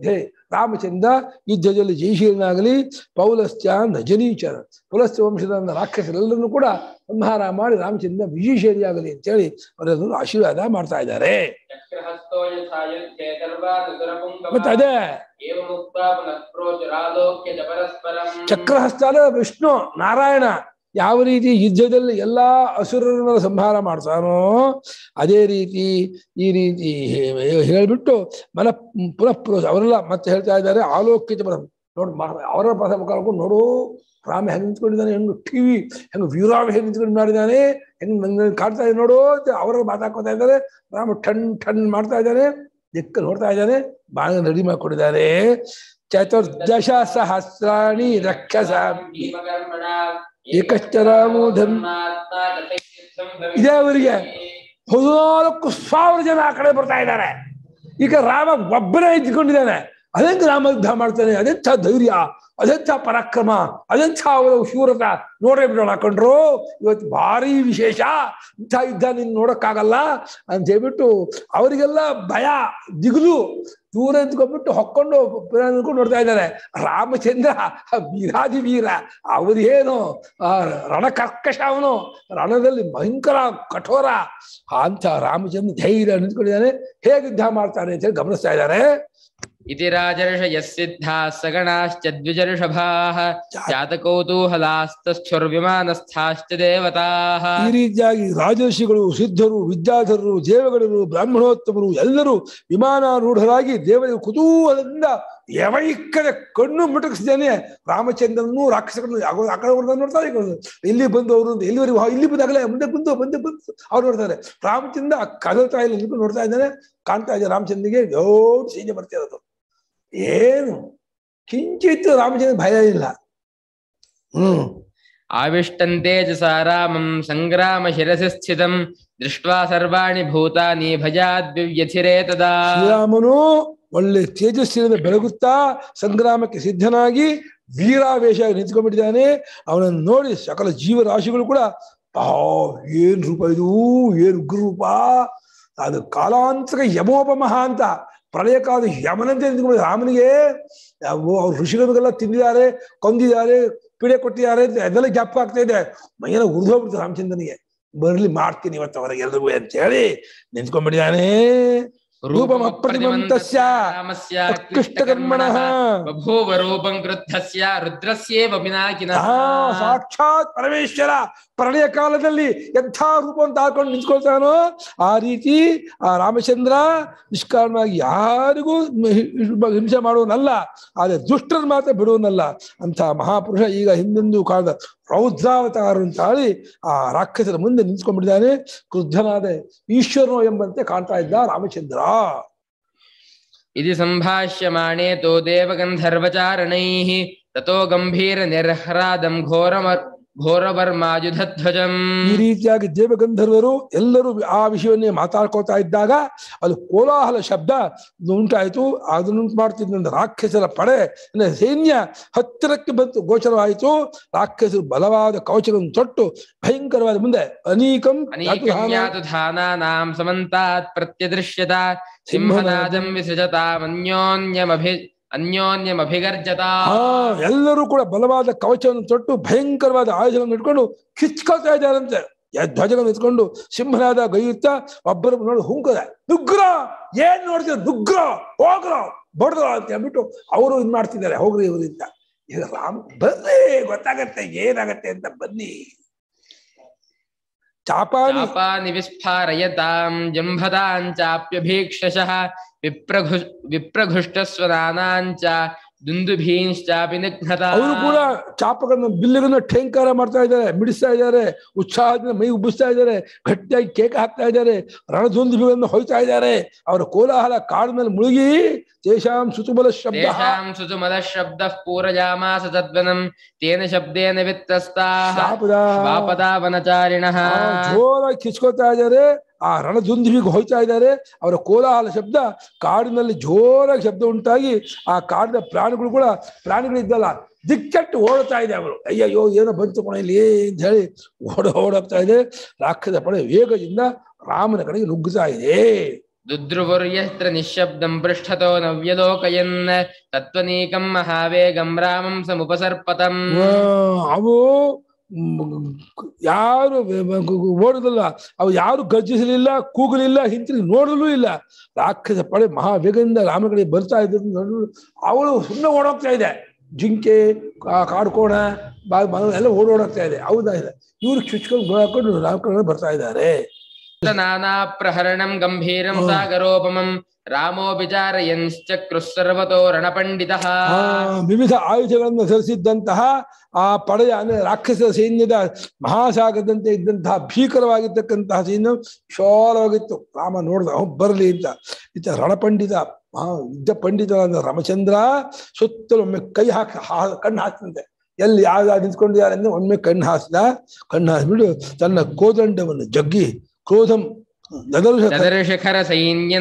ರಾಮಚಂದ್ರ ಯುದ್ಧದಲ್ಲಿ ಜಯಶೀಲನಾಗಲಿ ಪೌಲಸ್ತ್ಯ ನಜನೀಚರ ಪುಲಸ್ತ್ಯ ವಂಶದ ರಾಕ್ಷಸರೆಲ್ಲರನ್ನು ಕೂಡ ಸಂಹಾರ ಮಾಡಿ ರಾಮಚಂದ್ರ ವಿಜಯಶಾಲಿಯಾಗಲಿ ಅಂತೇಳಿ ಅವರೆಲ್ಲರೂ ಆಶೀರ್ವಾದ ಮಾಡ್ತಾ ಇದ್ದಾರೆ ಚಕ್ರಹಸ್ತೋ ಯಥಾ ಯುದ್ಧೇ ಸರ್ವಾನುಸುರಪುಂಗವ ಮತ್ತೆ ಅದೇ ಏವಮುಕ್ತ ಪುನಃ ಪ್ರೋಚರಾಲೋಕ್ಯ ಚ ಪರಸ್ಪರಂ ಚಕ್ರಹಸ್ತ ಅಂದ್ರೆ ವಿಷ್ಣು ನಾರಾಯಣ ಯಾವ ರೀತಿ ಯುದ್ಧದಲ್ಲಿ ಎಲ್ಲಾ ಅಸುರರನ್ನ ಸಂಹಾರ ಮಾಡ್ತಾನೋ ಅದೇ ರೀತಿ ಈ ರೀತಿ ಹೇ- ಹೇಳ್ಬಿಟ್ಟು ಮನ ಪುನಃ ಪ್ರೋ- ಅವರೆಲ್ಲ ಮತ್ತೆ ಹೇಳ್ತಾ ಇದ್ದಾರೆ ಆಲೋಕ್ಯತೆ ಪದ ನೋಡು ಮ- ಅವರ ಪದ ಮುಖಾಕೊಂಡು ನೋಡು ರಾಮ ಹೆಂಗ್ ನಿಂತ್ಕೊಂಡಿದ್ದಾನೆ ಹೆಂಗ್ ಟಿವಿ ಹೆಂಗ್ ವೀರಾವ ಹೆಂಗ್ ನಿಂತ್ಕೊಂಡು ಮಾಡಿದ್ದಾನೆ ಹೆಂಗ್ ನಂಗೆ ಕಾಡ್ತಾ ಇದೆ ನೋಡು ಅಂತ ಅವರು ಮಾತಾಡ್ಕೊತಾ ಇದ್ದಾರೆ ರಾಮ ಟನ್ ಟನ್ ಮಾಡ್ತಾ ಇದ್ದಾನೆ ದಿಕ್ಕ ನೋಡ್ತಾ ಇದ್ದಾನೆ ಬಾಣ ರೆಡಿ ಮಾಡ್ಕೊಂಡಿದ್ದಾರೆ ಚತುರ್ದಶ ಸಹಸ್ರಾಣಿ ರಕ್ಷಸ ಭೀಮಕರ್ಮಣ ಏಕಶ್ಚರಾಮೋ ಧರ್ಮ ಇದೇ ಅವರಿಗೆ ಹದಿನಾಲ್ಕು ಸಾವಿರ ಜನ ಆ ಕಡೆ ಬರ್ತಾ ಇದ್ದಾರೆ ಈಗ ರಾಮ ಒಬ್ಬನೇ ಇದ್ಕೊಂಡಿದ್ದಾನೆ ಅದೆಂತ ರಾಮ ಯುದ್ಧ ಮಾಡ್ತಾನೆ ಅದೆಂಥ ಧೈರ್ಯ ಅದೆಂಥ ಪರಾಕ್ರಮ ಅದೆಂಥ ಅವರ ಶೂರತ ನೋಡೇ ಬಿಡೋಣ ಹಾಕೊಂಡ್ರು ಇವತ್ತು ಭಾರಿ ವಿಶೇಷ ಇಂಥ ಯುದ್ಧ ನೀನ್ ನೋಡಕ್ಕಾಗಲ್ಲ ಅಂತ ಹೇಳ್ಬಿಟ್ಟು ಅವರಿಗೆಲ್ಲ ಭಯ ದಿಗುಲು ದೂರ ನಿಂತ್ಕೊಂಡ್ಬಿಟ್ಟು ಹೊಕ್ಕೊಂಡು ಪುನಃ ನಿಂತ್ಕೊಂಡು ನೋಡ್ತಾ ಇದ್ದಾರೆ ರಾಮಚಂದ್ರ ವೀರಾದಿ ವೀರ ಅವರೇನು ಆ ರಣಕರ್ಕಶ ಅವನು ರಣದಲ್ಲಿ ಭಯಂಕರ ಕಠೋರ ಅಂತ ರಾಮಚಂದ್ರ ಧೈರ್ಯ ನಿಂತ್ಕೊಂಡಿದ್ದಾನೆ ಹೇಗೆ ಯುದ್ಧ ಮಾಡ್ತಾರೆ ಅಂತ ಹೇಳಿ ಗಮನಿಸ್ತಾ ಇದ್ದಾರೆ इति राजर्षयस्सिद्धाः सगणाश्च द्विजर्षभाः जातकौतूहलास्तस्थुर्विमानस्थाश्च देवताः ಈ ರೀತಿಯಾಗಿ ರಾಜರ್ಷಿಗಳು ಸಿದ್ಧರು ವಿದ್ಯಾಧರರು ದೇವಗಣರು ಬ್ರಾಹ್ಮಣೋತ್ತಮರು ಎಲ್ಲರೂ ವಿಮಾನಾರೂಢರಾಗಿ ದೇವರ ಕುತೂಹಲದಿಂದ ಯವೈಕ್ಕದ ಕಣ್ಣು ಮಿಟುಕಿಸಿದ್ದೇನೆ ರಾಮಚಂದ್ರನು ರಾಕ್ಷಸಗಳನ್ನು ಆ ಕಡೆ ಹೊರಗೆ ನೋಡ್ತಾರೆ ಈ ಕಡೆ ನೋಡ್ತಾರೆ. ಇಲ್ಲಿ ಬಂದು ಅವರು ಎಲ್ಲಿವರೆಗೂ ಇಲ್ಲಿ ಬಂದಾಗಲೇ ಮುಂದೆ ಬಂದು ಮುಂದೆ ಬಂದು ಅವ್ರು ನೋಡ್ತಾರೆ ರಾಮಚಂದ್ರ ಕದಲ್ತಾ ಇಲ್ಲ ನಿಂತ್ಕೊಂಡು ನೋಡ್ತಾ ಇದ್ದಾನೆ ಕಾಣ್ತಾ ಇದೆ ರಾಮಚಂದ್ರಿಗೆ ದೊಡ್ಡ ಸೈನ್ಯ ಬರ್ತಿರೋದು ಏನು ಕಿಂಚಿತ್ತು ರಾಮಚಂದ್ರ ಭಯ ಇಲ್ಲ ಹ್ಮ್ आविष्टन्ते च सा रामं सङ्ग्रामशिरसि स्थितं दृष्ट्वा सर्वाणि भूतानि भजाद्विव्यथिरे तदा ಶ್ರೀರಾಮನು ಒಳ್ಳೆ ತೇಜಸ್ಸಿನಿಂದ ಬೆಳಗುತ್ತಾ ಸಂಗ್ರಾಮಕ್ಕೆ ಸಿದ್ಧನಾಗಿ ವೀರಾವೇಶ ನಿಂತ್ಕೊಂಡ್ಬಿಟ್ಟಿದ್ದಾನೆ ಅವನನ್ನು ನೋಡಿ ಸಕಲ ಜೀವರಾಶಿಗಳು ಕೂಡ ಆ ಏನ್ ರೂಪ ಇದು ಏನ್ ಉಗ್ರ ರೂಪ ಅದು ಕಾಲಾಂತಕ ಯಮೋಪಮಹ ಅಂತ ಪ್ರಳಯ ಕಾಲ ಯಮನಂತೆ ನಿಂತ್ಕೊಂಡು ರಾಮನಿಗೆ ಅವು ಅವ್ರ ಋಷಿಗಳಿಗೆಲ್ಲ ತಿಂದಿದ್ದಾರೆ ಕೊಂದಿದ್ದಾರೆ ಪೀಡೆ ಕೊಟ್ಟಿದ್ದಾರೆ ಅಂತ ಅದೆಲ್ಲ ಜ್ಞಾಪಕ ಆಗ್ತಾ ಇದೆ ಮೈಯೆಲ್ಲ ಉರಿದೋಗ್ಬಿಡ್ತು ರಾಮಚಂದ್ರನಿಗೆ ಬರ್ಲಿ ಮಾಡ್ತೀನಿ ಇವತ್ತು ಅವರಿಗೆ ಎಲ್ರಿಗೂ ಅಂತ ಹೇಳಿ ನಿಂತ್ಕೊಂಡ್ಬಿಟ್ಟಿದ್ದಾನೆ ರೂಪಮಪ್ರತಿಮಂತಸ್ಯ रामस्य उत्कृष्टकर्मणः बभूव रूपं क्रुद्धस्य रुद्रस्येव पिनाकिनः ಆ ಸಾಕ್ಷಾತ್ ಪರಮೇಶ್ವರ ಪ್ರಳಯ ಕಾಲದಲ್ಲಿ ಎಂಥ ರೂಪ ಅಂತ ಹಾಕೊಂಡು ನಿಂತ್ಕೊಳ್ತಾನೋ ಆ ರೀತಿ ಆ ರಾಮಚಂದ್ರ ನಿಷ್ಕಾರಣವಾಗಿ ಯಾರಿಗೂ ಹಿ- ಹಿಂಸೆ ಮಾಡುವನಲ್ಲ ಆದ್ರೆ ದುಷ್ಟರ ಮಾತ್ರ ಬಿಡುವನಲ್ಲ ಅಂತ ಮಹಾಪುರುಷ ಈಗ ಹಿಂದೊಂದು ಕಾಲದ ರೌದ್ರಾವತಾರ ಅಂತ ಹೇಳಿ ಆ ರಾಕ್ಷಸರ ಮುಂದೆ ನಿಂತ್ಕೊಂಡ್ಬಿಟ್ಟಿದ್ದಾನೆ ಕ್ರುದ್ಧನಾದ ಈಶ್ವರನು ಎಂಬಂತೆ ಕಾಣ್ತಾ ಇದ್ದ ರಾಮಚಂದ್ರ इति सम्भाष्यमाणे तो देवगन्धर्वचारणैः ततो गम्भीरनिर्ह्रादं घोरम घोरवर्मायुधध्वजम् ಈ ರೀತಿಯಾಗಿ ದೇವಗಂಧರ್ವರು ಎಲ್ಲರೂ ಆ ವಿಷಯವನ್ನೇ ಮಾತಾಡ್ಕೋತಾ ಇದ್ದಾಗ ಅಲ್ಲಿ ಕೋಲಾಹಲ ಶಬ್ದ ಉಂಟಾಯಿತು ಅದನ್ನುಂಟು ಮಾಡ್ತಿದ್ದ ರಾಕ್ಷಸರ ಪಡೆ ಅಂದ್ರೆ ಸೈನ್ಯ ಹತ್ತಿರಕ್ಕೆ ಬಂತು ಗೋಚರವಾಯಿತು ರಾಕ್ಷಸರು ಬಲವಾದ ಕವಚಗಳನ್ನು ತೊಟ್ಟು ಭಯಂಕರವಾದ ಮುಂದೆ ಅನೀಕಂ अनीकन्यातुधानानां समन्तात् प्रत्यदृश्यत सिंहनादं विसृजतामन्योन्यमभि अन्योन्यमभिगर्जता ಹಾ ಎಲ್ಲರೂ ಕೂಡ ಬಲವಾದ ಕವಚವನ್ನು ತೊಟ್ಟು ಭಯಂಕರವಾದ ಆಯುಧಗಳನ್ನು ಇಟ್ಕೊಂಡು ಕಿಚ್ಕೊಳ್ತಾ ಇದ್ದಾರಂತೆ ಯ- ಧ್ವಜಗಳನ್ನು ಎತ್ಕೊಂಡು ಸಿಂಹನಾದ ಗೈಯುತ್ತಾ ಒಬ್ಬರು ನೋಡಿ ಹುಂಕದ ನುಗ್ರ ಏನ್ ನೋಡ್ತೀರ ನುಗ್ರ ಹೋಗ್ರ ಬಡ್ರ ಅಂತ ಹೇಳ್ಬಿಟ್ಟು ಅವರು ಇದ್ ಮಾಡ್ತಿದ್ದಾರೆ ಹೋಗ್ರಿ ಇವರಿಂದ ಈಗ ರಾಮ್ ಬರ್ರಿ ಗೊತ್ತಾಗತ್ತೆ ಏನಾಗತ್ತೆ ಅಂತ ಬನ್ನಿ ಚಾಪಾನಿ चापानि विस्फारयतां जम्भताञ्चाप्यभीक्षशः विप्रघु विप्रघुष्टस्वनानाञ्च दुन्दुभींश्चापि निघ्नता ಅವರು ಕೂಡ ಚಾಪಗಳನ್ನು ಬಿಲ್ಲುಗಳನ್ನು ಠೇಂಕಾರ ಮಾಡ್ತಾ ಇದ್ದಾರೆ ಮಿಡಿಸ್ತಾ ಇದ್ದಾರೆ ಉತ್ಸಾಹದಿಂದ ಮೈ ಉಬ್ಬಿಸ್ತಾ ಇದ್ದಾರೆ ಗಟ್ಟಿಯಾಗಿ ಕೇಕ ಹಾಕ್ತಾ ಇದ್ದಾರೆ ರಣದುಂದುಗಳನ್ನು ಹೊಯ್ತಾ ಇದ್ದಾರೆ ಅವರ ಕೋಲಾಹಲ ಕಾಡಿನಲ್ಲಿ ಮುಳುಗಿ ತೇಷಾಂ ಸುತುಬಲ ಶಬ್ದ तेषां सुतुमलः शब्दः पूरयामास तद्वनं तेन शब्देन वित्रस्ताः ಶಾಪದ वापदा वनचारिणः ಆ, ಜೋರಾಗಿ ಕಿಚ್ಕೋತಾ ಇದ್ದಾರೆ ಆ ರಣದುಂದುವಿಗೆ ಹೋಯ್ತಾ ಇದ್ದಾರೆ ಅವರ ಕೋಲಾಹಲ ಶಬ್ದ ಕಾಡಿನಲ್ಲಿ ಜೋರಾಗಿ ಶಬ್ದ ಉಂಟಾಗಿ ಆ ಕಾಡಿನ ಪ್ರಾಣಿಗಳು ಕೂಡ ಪ್ರಾಣಿಗಳಿದ್ದಲ್ಲ ದಿಕ್ಕಟ್ಟು ಓಡುತ್ತಾ ಇದೆ ಅವರು ಅಯ್ಯಯ್ಯೋ ಏನೋ ಬಂತು ಕೊನೆ ಇಲ್ಲಿ ಅಂತ ಹೇಳಿ ಓಡ ಓಡೋಗ್ತಾ ಇದೆ ರಾಕ್ಷಸ ಪಡೆ ವೇಗದಿಂದ ರಾಮನ ಕಡೆಗೆ ನುಗ್ಗುತ್ತಾ ಇದೆ दुद्रुवुर्यत्र निःशब्दं पृष्ठतो नव्यलोकयन् तत्त्वनीकं महावेगं रामं समुपसर्पतम् ಆ, ಅವು ಮ್, ಯಾರು ಓಡೋದಲ್ಲ ಅವು ಯಾರು ಗರ್ಜಿಸಲಿಲ್ಲ ಕೂಗಲಿಲ್ಲ ಹಿಂತಿರುಗಿ ನೋಡಲೂ ಇಲ್ಲ ರಾಕ್ಷಸ ಪಡೆ ಮಹಾವೇಗದಿಂದ ರಾಮನ ಕಡೆ ಬರ್ತಾ ಇದ್ದು ಅವಳು ಸುಮ್ಮನೆ ಓಡೋಗ್ತಾ ಇದೆ ಜಿಂಕೆ ಕಾ- ಕಾಡ್ಕೋಣ ಬಾ ಬಾ- ಎಲ್ಲ ಓಡೋಡೋಗ್ತಾ ಇದೆ ಹೌದಾ ಇಲ್ಲ ಇವ್ರು ಚುಚ್ಕೊಂಡು ಹಾಕೊಂಡು ರಾಮ ಕಡೆ ಬರ್ತಾ ಇದ್ದಾರೆ नानाप्रहरणं गम्भीरं हाँ। सागरोपमं रामो विचारयंश्चक्रुः सर्वतो रणपण्डितः ಆ ವಿವಿಧ ಆಯುಧಗಳನ್ನು ಧರಿಸಿದ್ದಂತಹ ಆ ಪಡೆಯ ಅಂದ್ರೆ ರಾಕ್ಷಸ ಸೈನ್ಯದ ಮಹಾಸಾಗರದಂತೆ ಇದ್ದಂತಹ ಭೀಕರವಾಗಿರ್ತಕ್ಕಂತಹ ಸೈನ್ಯ ವಿಶಾಲವಾಗಿತ್ತು ರಾಮ ನೋಡ್ದ ಅವ್ನು ಬರಲಿ ಅಂತ ಇತ್ತ ರಣಪಂಡಿತ ಮಹಾ ಯುದ್ಧ ಪಂಡಿತರಾದ ರಾಮಚಂದ್ರ ಸುತ್ತಲೂ ಒಮ್ಮೆ ಕೈ ಹಾಕಿ ಹಾ ಕಣ್ಣು ಹಾಕ್ತಂತೆ ಎಲ್ಲಿ ಯಾವ್ದು ನಿಂತ್ಕೊಂಡಿದ್ದಾರೆ ಅಂದ್ರೆ ಒಮ್ಮೆ ಕಣ್ಣು ಹಾಸಿದ ಕಣ್ಣು ಹಾಸ್ಬಿಟ್ಟು ತನ್ನ ಕೋದಂಡವನ್ನು ಜಗ್ಗಿ ಕ್ರೋಧಂ ನದರುಷ ददर्शिखरसैन्यं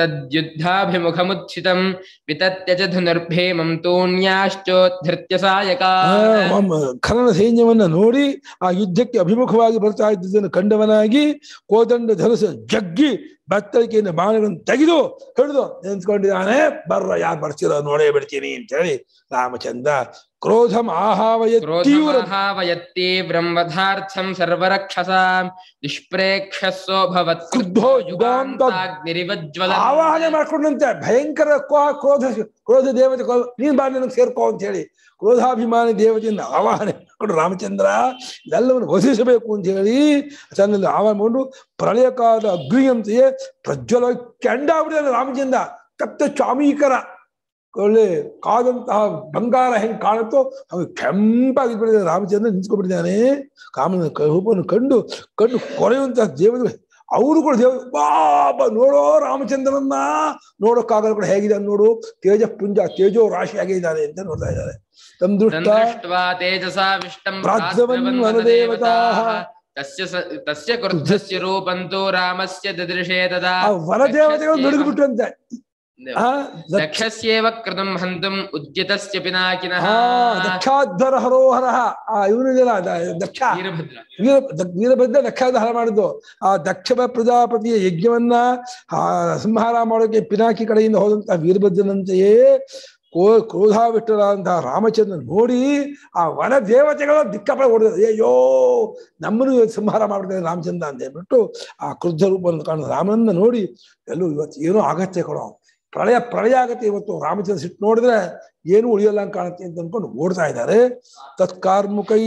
तद्युद्धाभिमुखमुत्थितं वितत्य च धनुर्भेमं तूण्याश्चोद्धृत्य ಆ, सायकान् ಒಮ್ಮ ಖರನ ಸೈನ್ಯವನ್ನ ನೋಡಿ ಆ ಯುದ್ಧಕ್ಕೆ ಅಭಿಮುಖವಾಗಿ ಬರ್ತಾ ಇದ್ದುದನ್ನು ಕಂಡವನಾಗಿ ಕೋದಂಡ ಧನಸ ಜಗ್ಗಿ ಬತ್ತಳಿಕೆಯಿಂದ ಬಾಣಗಳನ್ನು ತೆಗೆದು ಹಿಡಿದು ನಿಂತ್ಕೊಂಡಿದ್ದಾನೆ ಬರ್ರ ಯಾರು ಬರ್ತೀರೋ ನೋಡೇ ಬಿಡ್ತೀನಿ ಅಂತ ಹೇಳಿ ರಾಮಚಂದ್ರ ಕ್ರೋಧಂ ಆಹಾವಯ ತೀವ್ರ क्रोधमाहावयत्तीव्रं वधार्थं सर्वरक्षसां निष्प्रेक्ष्य सोऽभवत् क्रुद्धो युगान्तात् युगान्ताग्निरिवज्ज्वलन् ಆವಾಹನೆ ಮಾಡ್ಕೊಂಡಂತೆ ಭಯಂಕರ ಕ್ರೋ- ಕ್ರೋಧ ಕ್ರೋಧ ದೇವತೆ ಕೋ- ನೀನ್ ಬಾ ನನಗೆ ಸೇರ್ಕೋ ಅಂತ ಹೇಳಿ ಕ್ರೋಧಾಭಿಮಾನಿ ದೇವತೆಯಿಂದ ಆವಾಹನೆ ಮಾಡ್ಕೊಂಡು ರಾಮಚಂದ್ರ ಇದೆಲ್ಲವನ್ನು ವಧಿಸಬೇಕು ಅಂತ ಹೇಳಿ ತನ್ನಲ್ಲಿ ಆವಾಹನೆ ಮಾಡಿ ಪ್ರಳಯ ಕಾಲದ ಅಗ್ನಿಯಂತೆಯೇ ಪ್ರಜ್ವಲ ಕೆಂಡಾಗ್ಬಿಟ್ಟಿದ್ದಾನೆ ರಾಮಚಂದ್ರ ತಪ್ತ ಚಾಮೀಕರ ಒಳ್ಳೆ ಕಾದಂತಹ ಬಂಗಾರ ಹೆಂಗ್ ಕಾಣುತ್ತೋ ಅವು ಕೆಂಪಾಗಿ ಬಿಟ್ಟಿದ್ದಾನೆ ರಾಮಚಂದ್ರ ನಿಂತ್ಕೊಂಡ್ಬಿಟ್ಟಿದ್ದಾನೆ ಕಾಮನ ರೂಪವನ್ನು ಕಂಡು ಕಂಡು ಕೊರೆಯುವಂತಹ ದೇವತೆ ಅವರು ಕೂಡ ದೇವ ಬಾಬಾ ನೋಡೋ ರಾಮಚಂದ್ರನ್ನ ನೋಡೋಕ್ಕಾಗಲ್ಲ ಕೂಡ ಹೇಗಿದ್ದಾನೆ ನೋಡು ತೇಜ ಪುಂಜ ತೇಜೋ ರಾಶಿ ಆಗಿದ್ದಾನೆ ಅಂತ ನೋಡ್ತಾ ಇದ್ದಾರೆ ತಮ್ ದೃಷ್ಟ दृष्ट्वा तेजसाविष्टं प्राग्धवन् प्राग्धवन् वनदेवताः वनदेवताः तस्य स- तस्य क्रुद्धस्य रूपं तु रामस्य ददृशे तदा ಆ ವನದೇವತೆಗಳು ನಡುಗಿಬಿಟ್ರಂತೆ ಆ ದಕ್ಷ- दक्षस्येव कृतं हन्तुम् उद्यतस्य पिनाकिनः ಆ ದಕ್ಷಾಧ್ವರ ಹರೋಹರ ಆ ಇವನಿದೆಲ್ಲ ದ- ದಕ್ಷ ವೀರಭದ್ರ ವೀರ ದ- ವೀರಭದ್ರ ದಕ್ಷಾಧಾರ ಮಾಡಿದ್ದು ಆ ದಕ್ಷ ಪ್ರಜಾಪತಿಯ ಯಜ್ಞವನ್ನ ಆ ಸಂಹಾರ ಮಾಡೋಕೆ ಪಿನಾಕಿ ಕಡೆಯಿಂದ ಹೋದಂತಹ ವೀರಭದ್ರನಂತೆಯೇ ಕೋ ಕ್ರೋಧಾವಿಷ್ಟರಾದಂತಹ ರಾಮಚಂದ್ರ ನೋಡಿ ಆ ವನ ದೇವತೆಗಳ ದಿಕ್ಕಪಡ ಹೊಡೆದ ಅಯ್ಯೋ ನಮ್ಮನ್ನು ಇವತ್ತು ಸಂಹಾರ ಮಾಡ್ತಾರೆ ರಾಮಚಂದ್ರ ಅಂತ ಹೇಳ್ಬಿಟ್ಟು ಆ ಕ್ರುದ್ಧ ರೂಪವನ್ನು ಕಾಣುವ ರಾಮನನ್ನ ನೋಡಿ ಎಲ್ಲೂ ಇವತ್ತು ಏನೋ ಆಗತ್ತೆ ಕೊಡೋ ಪ್ರಳಯ ಪ್ರಳಯ ಆಗತ್ತೆ ಇವತ್ತು ರಾಮಚಂದ್ರ ಸಿಟ್ಟು ನೋಡಿದ್ರೆ ಏನು ಉಳಿಯಲ್ಲ ಅಂತ ಕಾಣುತ್ತೆ ಅಂತ ಅನ್ಕೊಂಡು ಓಡ್ತಾ ಇದ್ದಾರೆ ತತ್ಕಾರ್ಮುಕೈ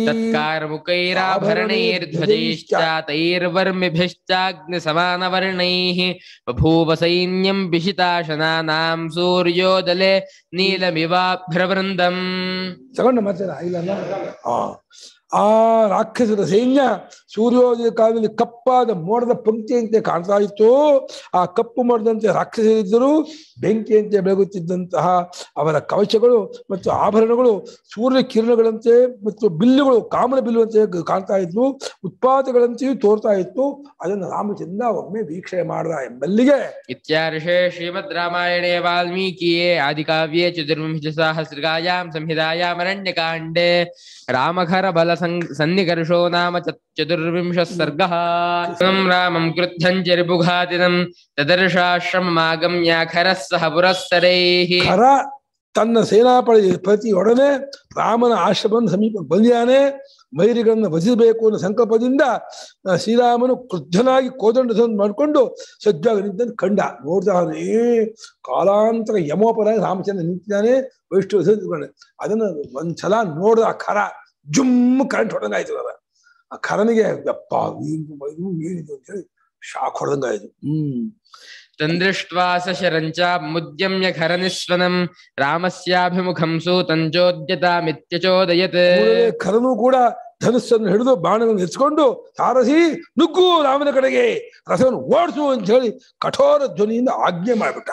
तत्कारमुकैराभरणैर्ध्वजैश्च तैर्वर्मिभिश्चाग्निसमानवर्णैः बभूव सैन्यं विशिताशनानां सूर्योदले नीलमिवाभ्रवृन्दम् ತಗೊಂಡ ಮತ್ತೆ ಇಲ್ಲ ಆ ಆ ರಾಕ್ಷಸರ ಸೈನ್ಯ ಸೂರ್ಯೋದಯ ಕಾಲದಲ್ಲಿ ಕಪ್ಪಾದ ಮೋಡದ ಪಂಕ್ತಿಯಂತೆ ಕಾಣ್ತಾ ಇತ್ತು ಆ ಕಪ್ಪು ಮೋಡದಂತೆ ರಾಕ್ಷಸರಿದ್ದರು ಬೆಂಕಿಯಂತೆ ಬೆಳಗುತ್ತಿದ್ದಂತಹ ಅವರ ಕವಚಗಳು ಮತ್ತು ಆಭರಣಗಳು ಸೂರ್ಯ ಕಿರಣಗಳಂತೆ ಮತ್ತು ಬಿಲ್ಲುಗಳು ಕಾಮನ ಬಿಲ್ಲುವಂತೆ ಕಾಣ್ತಾ ಇದ್ವು ಉತ್ಪಾತಗಳಂತೆಯೂ ತೋರ್ತಾ ಇತ್ತು ಅದನ್ನು ರಾಮಚಂದ್ರ ಒಮ್ಮೆ ವೀಕ್ಷಣೆ ಮಾಡ್ದ ಎಂಬಲ್ಲಿಗೆ इत्यार्षे श्रीमद् रामायणे वाल्मीकिये आदिकाव्ये चतुर्विंशतिसहस्रिकायां संहितायामरण्यकाण्डे रामखरबल सन्निकर्षो नाम चत्- चतुर्विंशः सर्गः तं रामं क्रुद्धं च रिपुघातिनं तदर्शाश्रममागम्य खरः सह पुरःसरैः ಖರ ತನ್ನ ಸೇನಾಪಡೆ ಪ್ರತಿಯೊಡನೆ ರಾಮನ ಆಶ್ರಮದ ಸಮೀಪ ಬಂದಿದ್ದಾನೆ ಮೈರಿಗಳನ್ನು ವಧಿಸಬೇಕು ಅನ್ನೋ ಸಂಕಲ್ಪದಿಂದ ಆ, ಶ್ರೀರಾಮನು ಕ್ರುದ್ಧನಾಗಿ ಕೋದಂಡ ಮಾಡಿಕೊಂಡು ಸಜ್ಜಾಗಿ ನಿಂತನ್ನು ಕಂಡ ನೋಡ್ತಾನೆ ಕಾಲಾಂತರ ಯಮೋಪರ ರಾಮಚಂದ್ರ ನಿಂತಿದ್ದಾನೆ ವೈಷ್ಣವ ನಿಂತ್ಕೊಂಡೆ ಅದನ್ನು ಒಂದ್ಸಲ ನೋಡ್ದ ಆ ಖರ ಜುಮ್ ಕರೆಂಟ್ ಹೊಡೆದಂಗಾಯ್ತು ಅದ ಆ ಖರನಿಗೆ ಯಪ್ಪ ಇದು ಇದು ಏನಿದು ಅಂತ ಹೇಳಿ ಶಾಕ್ ಹೊಡೆದಂಗಾಯ್ತು ಹ್ಮ್ तन्दृष्ट्वा सशरं चामुद्यम्य खरनिस्वनं रामस्याभिमुखं सूतं चोद्यतामित्यचोदयत् ಕೂಡಲೇ ಖರನು ಕೂಡ ಧನುಸ್ಸನ್ನು ಹಿಡಿದು ಬಾಣಗಳನ್ನು ಎತ್ಕೊಂಡು ಸಾರಸಿ ನುಗ್ಗು ರಾಮನ ಕಡೆಗೆ ರಥವನ್ನು ಓಡಿಸು ಅಂತ ಹೇಳಿ ಕಠೋರ ಧ್ವನಿಯಿಂದ ಆಜ್ಞೆ ಮಾಡಿಬಿಟ್ಟ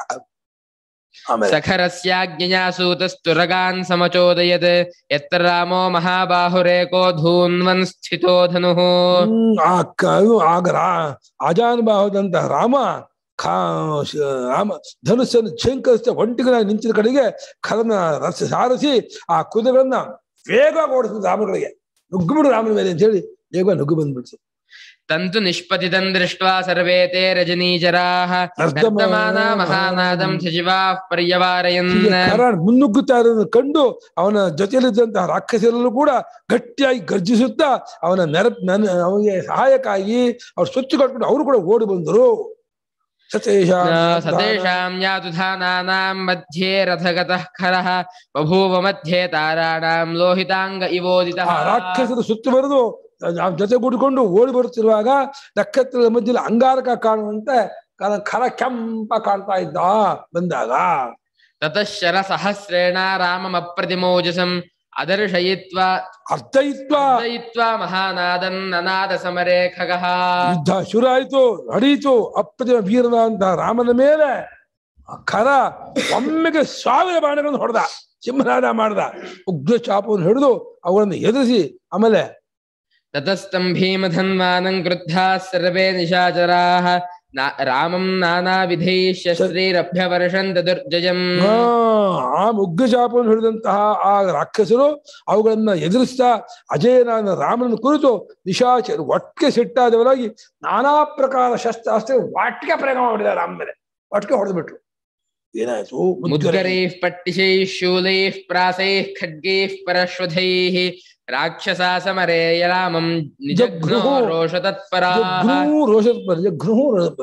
ಆಮೇಲೆ सखरस्याज्ञया सूतस्तुरगान् समचोदयत् यत्र रामो महाबाहुरेको धून्वन् स्थितो धनुः ಹ್ಮ್, ಆ ಕ- ಆಗ ರಾ ಅಜಾನುಭಾವದಂತ ರಾಮ ಖಾ ಶ- ರಾಮ ಧನುಸ್ಸನ್ನು ಶಂಕರಿಸಿದ ಒಂಟಿಗನಾಗಿ ನಿಂತಿದ ಕಡೆಗೆ ಖರನ ರಥ ಸಾರಸಿ ಆ ಕುದುರೆಗಳನ್ನ ವೇಗ ಓಡಿಸಿದ ರಾಮಗಳಿಗೆ ನುಗ್ಗುಬಿಡು ರಾಮನ ಮೇಲೆ ಅಂತ ಹೇಳಿ ಬೇಗ ನುಗ್ಗು ಬಂದ್ಬಿಡ್ತು तन्तु निष्पतितं दृष्ट्वा सर्वे ते रजनीचराः नर्तमाना महानादं सचिवाः पर्यवारयन् ಹೀಗೆ ಕರ ಮುನ್ನುಗ್ಗುತ್ತಾ ಇರೋದನ್ನು ಕಂಡು ಅವನ ಜೊತೆಯಲ್ಲಿದ್ದಂತಹ ರಾಕ್ಷಸರಲ್ಲೂ ಕೂಡ ಗಟ್ಟಿಯಾಗಿ ಗರ್ಜಿಸುತ್ತಾ ಅವನ ನೆರ ನನ್ ಅವನಿಗೆ ಸಹಾಯಕ್ಕಾಗಿ ಅವ್ರು ಸ್ವಚ್ಛ ಕಟ್ಬಿಟ್ಟು ಅವರು ಕೂಡ ಓಡಿ ಬಂದರು ಸತೇಷಾಂ सतेषां यातुधानानां मध्ये रथगतः खरः बभूव मध्ये ताराणां लोहिताङ्ग इवोदितः ಆ ರಾಕ್ಷಸರು ಸುತ್ತುವರೆದು ಆ ಜೊತೆ ಕೂಡಿಕೊಂಡು ಓಡಿ ಬರುತ್ತಿರುವಾಗ ನಕ್ಷತ್ರದ ಮಧ್ಯದಲ್ಲಿ ಅಂಗಾರಕ ಕಾಣುವಂತೆ ಕ- ಖರ ಕೆಂಪ ಕಾಣ್ತಾ ಇದ್ದ ಬಂದಾಗ ततः शरसहस्रेण राममप्रतिमोजसम् अदर्शयित्वा ಅರ್ಥಯಿತ್ವ दयित्वा महानादं ननाद समरे खगः ಯುದ್ಧ ಶುರು ಆಯ್ತು ನಡೀತು ಅಪ್ರತಿಮ ವೀರನಾದಂತ ರಾಮನ ಮೇಲೆ ಆ ಖರ ಒಮ್ಮೆಗೆ ಸಾವಿರ ಬಾಣಗಳನ್ನು ಹೊಡೆದ ಸಿಂಹನಾದ ಮಾಡ್ದ ಉಗ್ರ ಚಾಪವನ್ನು ಹಿಡಿದು ಅವುಗಳನ್ನು ಎದುರಿಸಿ ಆಮೇಲೆ ततस्तं भीमधन्वानं क्रुद्धाः सर्वे निशाचराः ना- रामं नानाविधैः शस्त्रैरभ्यवर्षन्त दुर्जयम् ಆ ಆ ಉಗ್ರ ಚಾಪವನ್ನು ಹಿಡಿದಂತಹ ಆ ರಾಕ್ಷಸರು ಅವುಗಳನ್ನ ಎದುರಿಸ್ತಾ ಅಜಯನಾದ ರಾಮನ ಕುರಿತು ನಿಶಾಚರು ಒಟ್ಟಿಗೆ ಸಿಟ್ಟಾದವರಾಗಿ ನಾನಾ ಪ್ರಕಾರ ಶಸ್ತ್ರಾಸ್ತ್ರ ಒಟ್ಟಿಗೆ ಪ್ರಯೋಗ ಮಾಡಿದ ರಾಮ ಮೇಲೆ ಒಟ್ಟಿಗೆ ಹೊಡೆದ್ಬಿಟ್ರು ಏನಾಯ್ತು ಮುದ್ಗರೈ. मुद्गरैः पट्टिशैः शूलैः प्रासैः खड्गैः परश्वधैः राक्षसा समरे रामं निजघ्नो जघ्नुः। रोषतत्पराः ಜಘ್ನೂ ರೋಷತ್ಪರ ಜಘ್ನೂ ರೋಷತ್ಪರ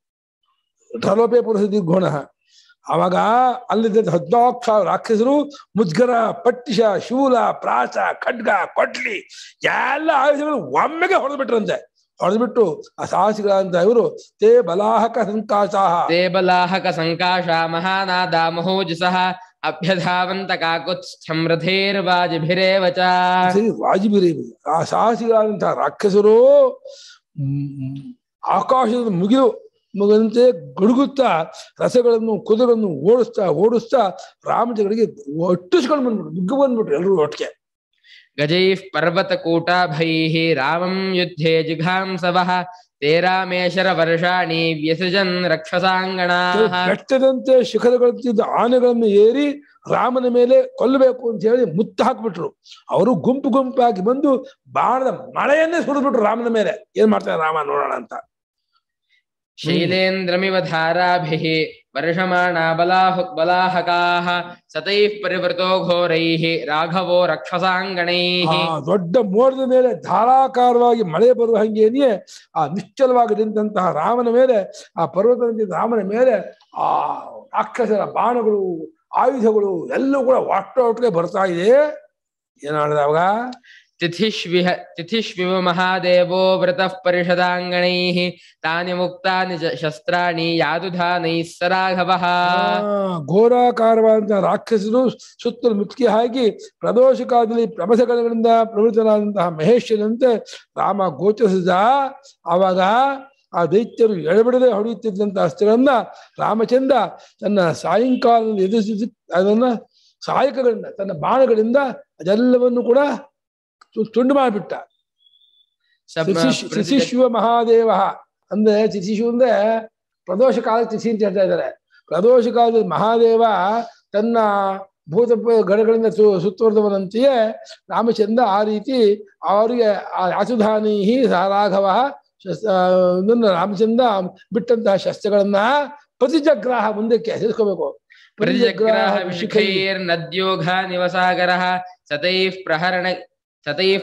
ಠಲೋಪೆ ಪುರುಷ ದೀರ್ಘೋಣ ಅವಾಗ ಅಲ್ಲಿದ್ದ ಹದ್ನಾಲ್ಕು ಸಾವಿರ ರಾಕ್ಷಸರು ಮುದ್ಗರ ಪಟ್ಟಿಶ ಶೂಲ ಪ್ರಾಸ ಖಡ್ಗ ಕೊಟ್ಲಿ ಎಲ್ಲ ಆಯುಧಗಳು ಒಮ್ಮೆಗೆ ಹೊಡೆದ್ಬಿಟ್ರಂತೆ ಹೊಡೆದ್ಬಿಟ್ಟು ಆ ಸಾಹಸಿಗಳಂತ ಇವರು ತೇ ಬಲಾಹಕ ಸಂಕಾಸಾಹ ते बलाहकसङ्काशा महानादा महोजसः अभ्यधावन्त काकुत्स्थ्यं रथैर्वाजिभिरेव च ಸರಿ ವಾಜಿಬಿರಿ ಆ ಸಾಹಸಿಗಳಾದಂತಹ ರಾಕ್ಷಸರು ಮ್, ಆಕಾಶದ ಮುಗಿಲು ಮಗಂತೆ ಗುಡುಗುತ್ತಾ ರಸಗಳನ್ನು ಕುದುರೆಗಳನ್ನು ಓಡಿಸ್ತಾ ಓಡಿಸ್ತಾ ರಾಮಜಗಳಿಗೆ ಒಟ್ಟಿಸ್ಕೊಂಡು ಬಂದ್ಬಿಟ್ರು ನುಗ್ಗು ಬಂದ್ಬಿಟ್ರು ಎಲ್ಲರೂ ಒಟ್ಟಿಗೆ गजैः पर्वतकूटाभैः रामं युद्धे जिघांसवः ते रामेशरवर्षाणि व्यसृजन् रक्षसाङ्गणाः ಬೆಟ್ಟದಂತೆ ಶಿಖರಗಳಂತಿದ್ದ ಆನೆಗಳನ್ನು ಏರಿ ರಾಮನ ಮೇಲೆ ಕೊಲ್ಲಬೇಕು ಅಂತ ಹೇಳಿ ಮುತ್ತು ಹಾಕ್ಬಿಟ್ರು ಅವರು ಗುಂಪು ಗುಂಪಾಗಿ ಬಂದು ಬಾಣದ ಮಳೆಯನ್ನೇ ಸುರಿದ್ಬಿಟ್ರು ರಾಮನ ಮೇಲೆ ಏನ್ ಮಾಡ್ತಾರೆ ರಾಮ ನೋಡೋಣ ಅಂತ शैलेन्द्रमिव धाराभिः वर्षमाणा बलाह बलाहकाः सतैः परिवृतो घोरैः राघवो रक्षसाङ्गणैः ಆ ದೊಡ್ಡ ಮೋಡದ ಮೇಲೆ ಧಾರಾಕಾರವಾಗಿ ಮಳೆ ಬರುವ ಹಂಗೇನಿಯೇ ಆ ನಿಶ್ಚಲವಾಗಿ ನಿಂತಹ ರಾಮನ ಮೇಲೆ ಆ ಪರ್ವತದಂತೆ ರಾಮನ ಮೇಲೆ ಆ ರಾಕ್ಷಸರ ಬಾಣಗಳು ಆಯುಧಗಳು ಎಲ್ಲವೂ ಕೂಡ ಒಟ್ಟೊಟ್ಟಿಗೆ ಬರ್ತಾ ಇದೆ ಏನಾಡಿದ ಅವಾಗ तिथिष्विह तिथिष्विव महादेवो व्रतः परिषदाङ्गणैः तानि मुक्तानि च शस्त्राणि यादुधानैः स राघवः ಆ, ಘೋರಾಕಾರವಾದಂತಹ ರಾಕ್ಷಸರು ಸುತ್ತಲೂ ಮುತ್ತಿಗೆ ಹಾಕಿ ಪ್ರದೋಷಕಾಲದಲ್ಲಿ ಪ್ರಮಥಗಳಿಂದ ಪ್ರವೃತ್ತನಾದಂತಹ ಮಹೇಶನಂತೆ ರಾಮ ಗೋಚರಿಸಿದ ಆವಾಗ ಆ ದೈತ್ಯರು ಎಡಬಿಡದೆ ಹೊಡೆಯುತ್ತಿದ್ದಂತಹ ಅಸ್ತ್ರಗಳನ್ನ ರಾಮಚಂದ್ರ ತನ್ನ ಸಾಯಂಕಾಲದಲ್ಲಿ ಎದುರಿಸಿ ಅದನ್ನ ಸಹಾಯಕಗಳಿಂದ ತನ್ನ ಬಾಣಗಳಿಂದ ಅದೆಲ್ಲವನ್ನು ಕೂಡ ತು- ತುಂಡು ಮಾಡಿಬಿಟ್ಟ सब ತಿಥಿ- ತಿಥಿಶಿವ ಮಹಾದೇವ ಅಂದ್ರೆ ತಿಥಿಶು ಅಂದ್ರೆ ಪ್ರದೋಷ ಕಾಲ ತಿಥಿ ಅಂತ ಹೇಳ್ತಾ ಇದ್ದಾರೆ ಪ್ರದೋಷ ಕಾಲದಲ್ಲಿ ಮಹಾದೇವ ತನ್ನ ಭೂತ ಪ- ಗಡಗಳಿಂದ ಸು ಸುತ್ತುವರೆದವನಂತೆಯೇ ರಾಮಚಂದ್ರ ಆ ರೀತಿ ಅವರಿಗೆ ಆ ಯಾಸುಧಾನಿ ರಾಘವ ಶಸ್ತ್ರ ಇದನ್ನ ರಾಮಚಂದ್ರ ಬಿಟ್ಟಂತಹ ಶಸ್ತ್ರಗಳನ್ನ ಪ್ರತಿಜಗ್ರಾಹ ಮುಂದಕ್ಕೆ ಸೇರಿಸ್ಕೋಬೇಕು प्रतिजग्राह विशिखैर्नद्योघानिवसागरः सतैः प्रहरण सतैः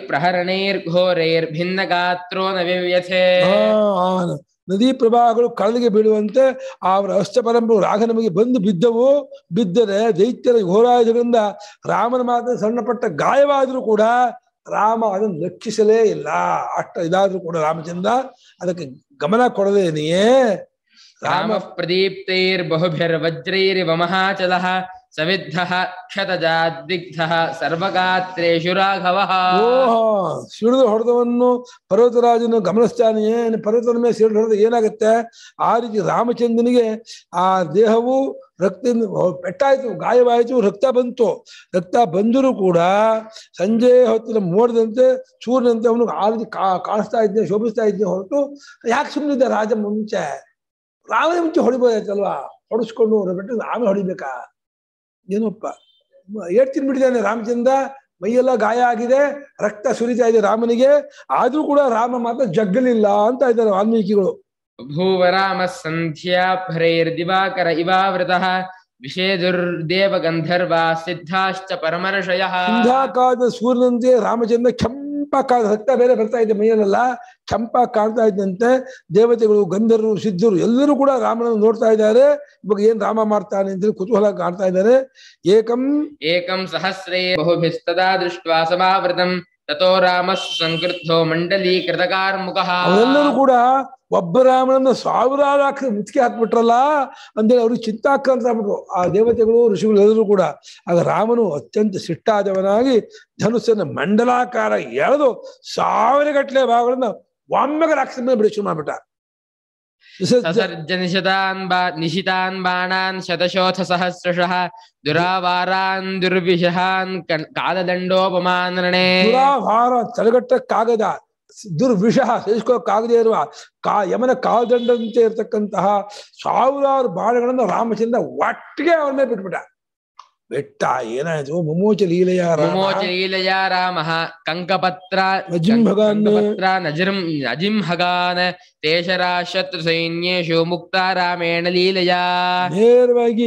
प्रहरणैर्घोरैर्भिन्नगात्रो न विव्यथे ಆ, ಆ ನದಿ ಪ್ರವಾಹಗಳು ಕಡಲಿಗೆ ಬೀಳುವಂತೆ ಅವರ ಅಷ್ಟ ಪರಂಪರೆ ರಾಘ ನಮಗೆ ಬಂದು ಬಿದ್ದವು ಬಿದ್ದರೆ ದೈತ್ಯರ ಘೋರಾಯುಧಗಳಿಂದ ರಾಮನ ಮಾತ್ರ ಸಣ್ಣ ಪಟ್ಟ ಗಾಯವಾದರೂ ಕೂಡ ರಾಮ ಅದನ್ನು ರಕ್ಷಿಸಲೇ ಇಲ್ಲ ಅಷ್ಟ ಇದಾದ್ರೂ ಕೂಡ ರಾಮಚಂದ್ರ ಅದಕ್ಕೆ ಗಮನ ಕೊಡದೇನೆಯೇ ರಾಮ रामः प्रदीप्तैर्बहुभिर्वज्रैरिव महाचलः सविद्धः क्षतजाद्दिग्धः सर्वगात्रेषु राघवः ಓಹೋ ಸಿಡಿದು ಹೊಡೆದವನ್ನು ಪರ್ವತರಾಜನು ಗಮನಿಸ್ತಾನೆಯೇ ಪರ್ವತದ ಮೇಲೆ ಸಿಡಿದು ಹೊಡೆದ ಏನಾಗುತ್ತೆ ಆ ರೀತಿ ರಾಮಚಂದ್ರನಿಗೆ ಆ ದೇಹವು ರಕ್ತದಿಂದ ಪೆಟ್ಟಾಯ್ತು ಗಾಯವಾಯಿತು ರಕ್ತ ಬಂತು ರಕ್ತ ಬಂದರೂ ಕೂಡ ಸಂಜೆ ಹೊತ್ತಿನ ಮೋಡದಂತೆ ಸೂರ್ಯನಂತೆ ಅವನು ಆ ರೀತಿ ಕಾ ಕಾಣಿಸ್ತಾ ಇದ್ದೆ ಶೋಭಿಸ್ತಾ ಇದ್ದೆ ಹೊರತು ಯಾಕೆ ಸುಮ್ಮನಿದ್ದ ರಾಜ ಮುಂಚೆ ರಾಮನ ಮುಂಚೆ ಹೊಡಿಬೋದಾಯ್ತಲ್ವಾ ಹೊಡಿಸ್ಕೊಂಡು ಬಿಟ್ಟು ರಾಮ ಹೊಡಿಬೇಕಾ ಏನಪ್ಪ ಏಟ್ ತಿನ್ಬಿಟ್ಟಿದ್ದಾನೆ ರಾಮಚಂದ್ರ ಮೈಯೆಲ್ಲ ಗಾಯ ಆಗಿದೆ ರಕ್ತ ಸುರಿತಾ ಇದೆ ರಾಮನಿಗೆ ಆದ್ರೂ ಕೂಡ ರಾಮ ಮಾತ್ರ ಜಗ್ಗಲಿಲ್ಲ ಅಂತ ಇದ್ದಾರೆ ವಾಲ್ಮೀಕಿಗಳು भूव रामः सन्ध्याभरैर्दिवाकर इवावृतः विषेदुर्देवगन्धर्वा सिद्धाश्च परमर्षयः ಹಿಂದಾಕಾದ ಸೂರ್ಯನಂತೆ ರಾಮಚಂದ್ರ ಕೆಂಪಕ್ಕಾದ ರಕ್ತ ಬೇರೆ ಬರ್ತಾ ಇದೆ ಮೈಯಲ್ಲೆಲ್ಲ ಕೆಂಪಾಗಿ ಕಾಣ್ತಾ ಇದ್ದಂತೆ ದೇವತೆಗಳು ಗಂಧರ್ವರು ಸಿದ್ಧರು ಎಲ್ಲರೂ ಕೂಡ ರಾಮನನ್ನು ನೋಡ್ತಾ ಇದ್ದಾರೆ ಇವಾಗ ಏನ್ ರಾಮ ಮಾಡ್ತಾನೆ ಅಂತ ಹೇಳಿ ಕುತೂಹಲ ಕಾಣ್ತಾ ಇದ್ದಾರೆ ಏಕಂ एकं सहस्रे बहुभिस्तदा दृष्ट्वा समावृतम् ततो रामः सङ्क्रुद्धो मण्डलीकृतकार्मुकः ಅವರೆಲ್ಲರೂ ಕೂಡ ಒಬ್ಬ ರಾಮನನ್ನ ಸಾವಿರಾರು ಹಾಕಿ ಮುತ್ತಿಗೆ ಹಾಕ್ಬಿಟ್ರಲ್ಲ ಅಂತೇಳಿ ಅವ್ರಿಗೆ ಚಿಂತಾಕ್ರಾಂತ ಆಗ್ಬಿಟ್ರು ಆ ದೇವತೆಗಳು ಋಷಿಗಳು ಎಲ್ಲರೂ ಕೂಡ ಆಗ ರಾಮನು ಅತ್ಯಂತ ಸಿಟ್ಟಾದವನಾಗಿ ಧನುಸ್ಸನ್ನ ಮಂಡಲಾಕಾರ ಎಳೆದು ಸಾವಿರ ಗಟ್ಟಲೆ ಭಾಗಗಳನ್ನ ಒಮ್ಮೆಗೆ ರಾಕ್ಷಸ ಮೇಲೆ ಬಿಡಿ ಶುರು ಮಾಡ್ಬಿಟ್ಟ ವಿಸರ್ಜ- ससर्ज निशितान् बा निशितान् बाणान् शतशोऽथ सहस्रशः दुरावारान् दुर्विशहान् कन्- कालदण्डोपमान् रणे ದುರಾಭಾರ ತಡೆಗಟ್ಟಕ್ಕಾಗದ ದುರ್ವಿಷ ಸಹಿಸ್ಕೋಕ್ಕಾಗದೇ ಇರುವ ಕಾ ಯಮನ ಕಾಲ್ದಂಡಂತೆ ಇರತಕ್ಕಂತಹ ಸಾವಿರಾರು ಬಾಣಗಳನ್ನ ರಾಮಚಂದ್ರ ಒಟ್ಟಿಗೆ ಅವನ ಮೇಲೆ ಬಿಟ್ಬಿಟ್ಟ ಬೆಟ್ಟ ಏನಾಯ್ತು ಮಮೋಚ ಲೀಲೆಯ ರಾಮ. मुमोच लीलया रामः कङ्कपत्र अजिम्भगान् कङ्कपत्रा नजिर् अजिम्हगान् तेषरा शत्रुसैन्येषु मुक्ता रामेण लीलया ನೇರವಾಗಿ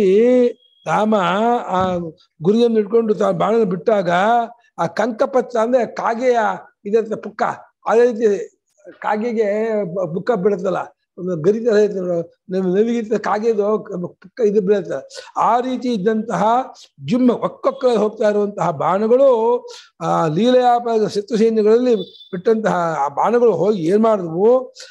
ರಾಮ ಆ ಗುರಿಯನ್ನು ಇಟ್ಕೊಂಡು ತಾ ಬಾಣನ ಬಿಟ್ಟಾಗ ಆ ಕಂಕಪತ್ರ ಅಂದ್ರೆ ಕಾಗೆಯ ಇದಿರುತ್ತೆ ಪುಕ್ಕ ಅದೇ ರೀತಿ ಕಾಗೆಗೆ ಬ- ಬುಕ್ಕ ಬೀಳುತ್ತಲ್ಲ ಒಂದು ಗರಿ ತರ ಇರುತ್ತೆ ನೋಡು, ನಮ್- ನವಿಗಿಂತ ಕಾಗೆದು ಕ- ಪುಕ್ಕ ಇದು ಬೀಳುತ್ತೆ ಆ ರೀತಿ ಇದ್ದಂತಹ ಜಿಮ್ಮ ಒಕ್ಕೊಕ್ಕ ಹೋಗ್ತಾ ಇರುವಂತಹ ಬಾಣಗಳು ಆ ಲೀಲೆಯಾಪ ಶತ್ರು ಸೈನ್ಯಗಳಲ್ಲಿ ಬಿಟ್ಟಂತಹ ಆ ಬಾಣಗಳು ಹೋಗಿ ಏನ್ ಮಾಡಿದ್ವು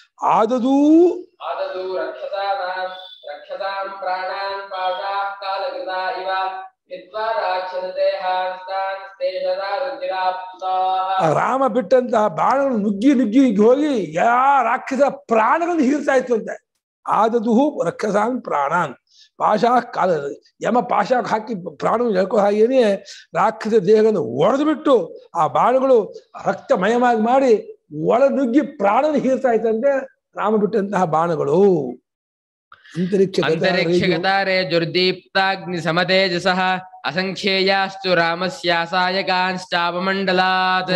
ಆದದೂ आददु रक्षसानां रक्षसां प्राणान् पाशाः कालकृता इव विद्वा राक्षसते हांस्तांस्तेषदा रुचिराप्ताः ಆ ರಾಮ ಬಿಟ್ಟಂತಹ ಬಾಣಗಳು ನುಗ್ಗಿ ನುಗ್ಗಿ ನುಗ್ಗಿ ಹೋಗಿ ಯಾ ರಾಕ್ಷಸ ಪ್ರಾಣಗಳನ್ನು ಹೀರ್ತಾ ಇತ್ತು ಅಂತೆ ಆದದು ರಕ್ಷಸಾನ್ ಪ್ರಾಣಾನ್ ಪಾಶಾ ಕಾಲ ಯಮ ಪಾಶಾಕ್ ಹಾಕಿ ಪ್ರಾಣವನ್ನು ಎಳ್ಕೋ ಹಾಗೇನೆ ರಾಕ್ಷಸ ದೇಹವನ್ನು ಒಡೆದು ಬಿಟ್ಟು ಆ ಬಾಣಗಳು ರಕ್ತಮಯವಾಗಿ ಮಾಡಿ ಒಳ ನುಗ್ಗಿ ಪ್ರಾಣನ ಹೀರ್ತಾ ಇತ್ತಂತೆ ರಾಮ ಬಿಟ್ಟಂತಹ ಬಾಣಗಳು ಅಂತರಿಕ್ಷ अन्तरिक्षगतारे दुर्दीप्ताग्निसमतेजसः असङ्ख्येयास्तु रामस्यासायकांश्चापमण्डलात्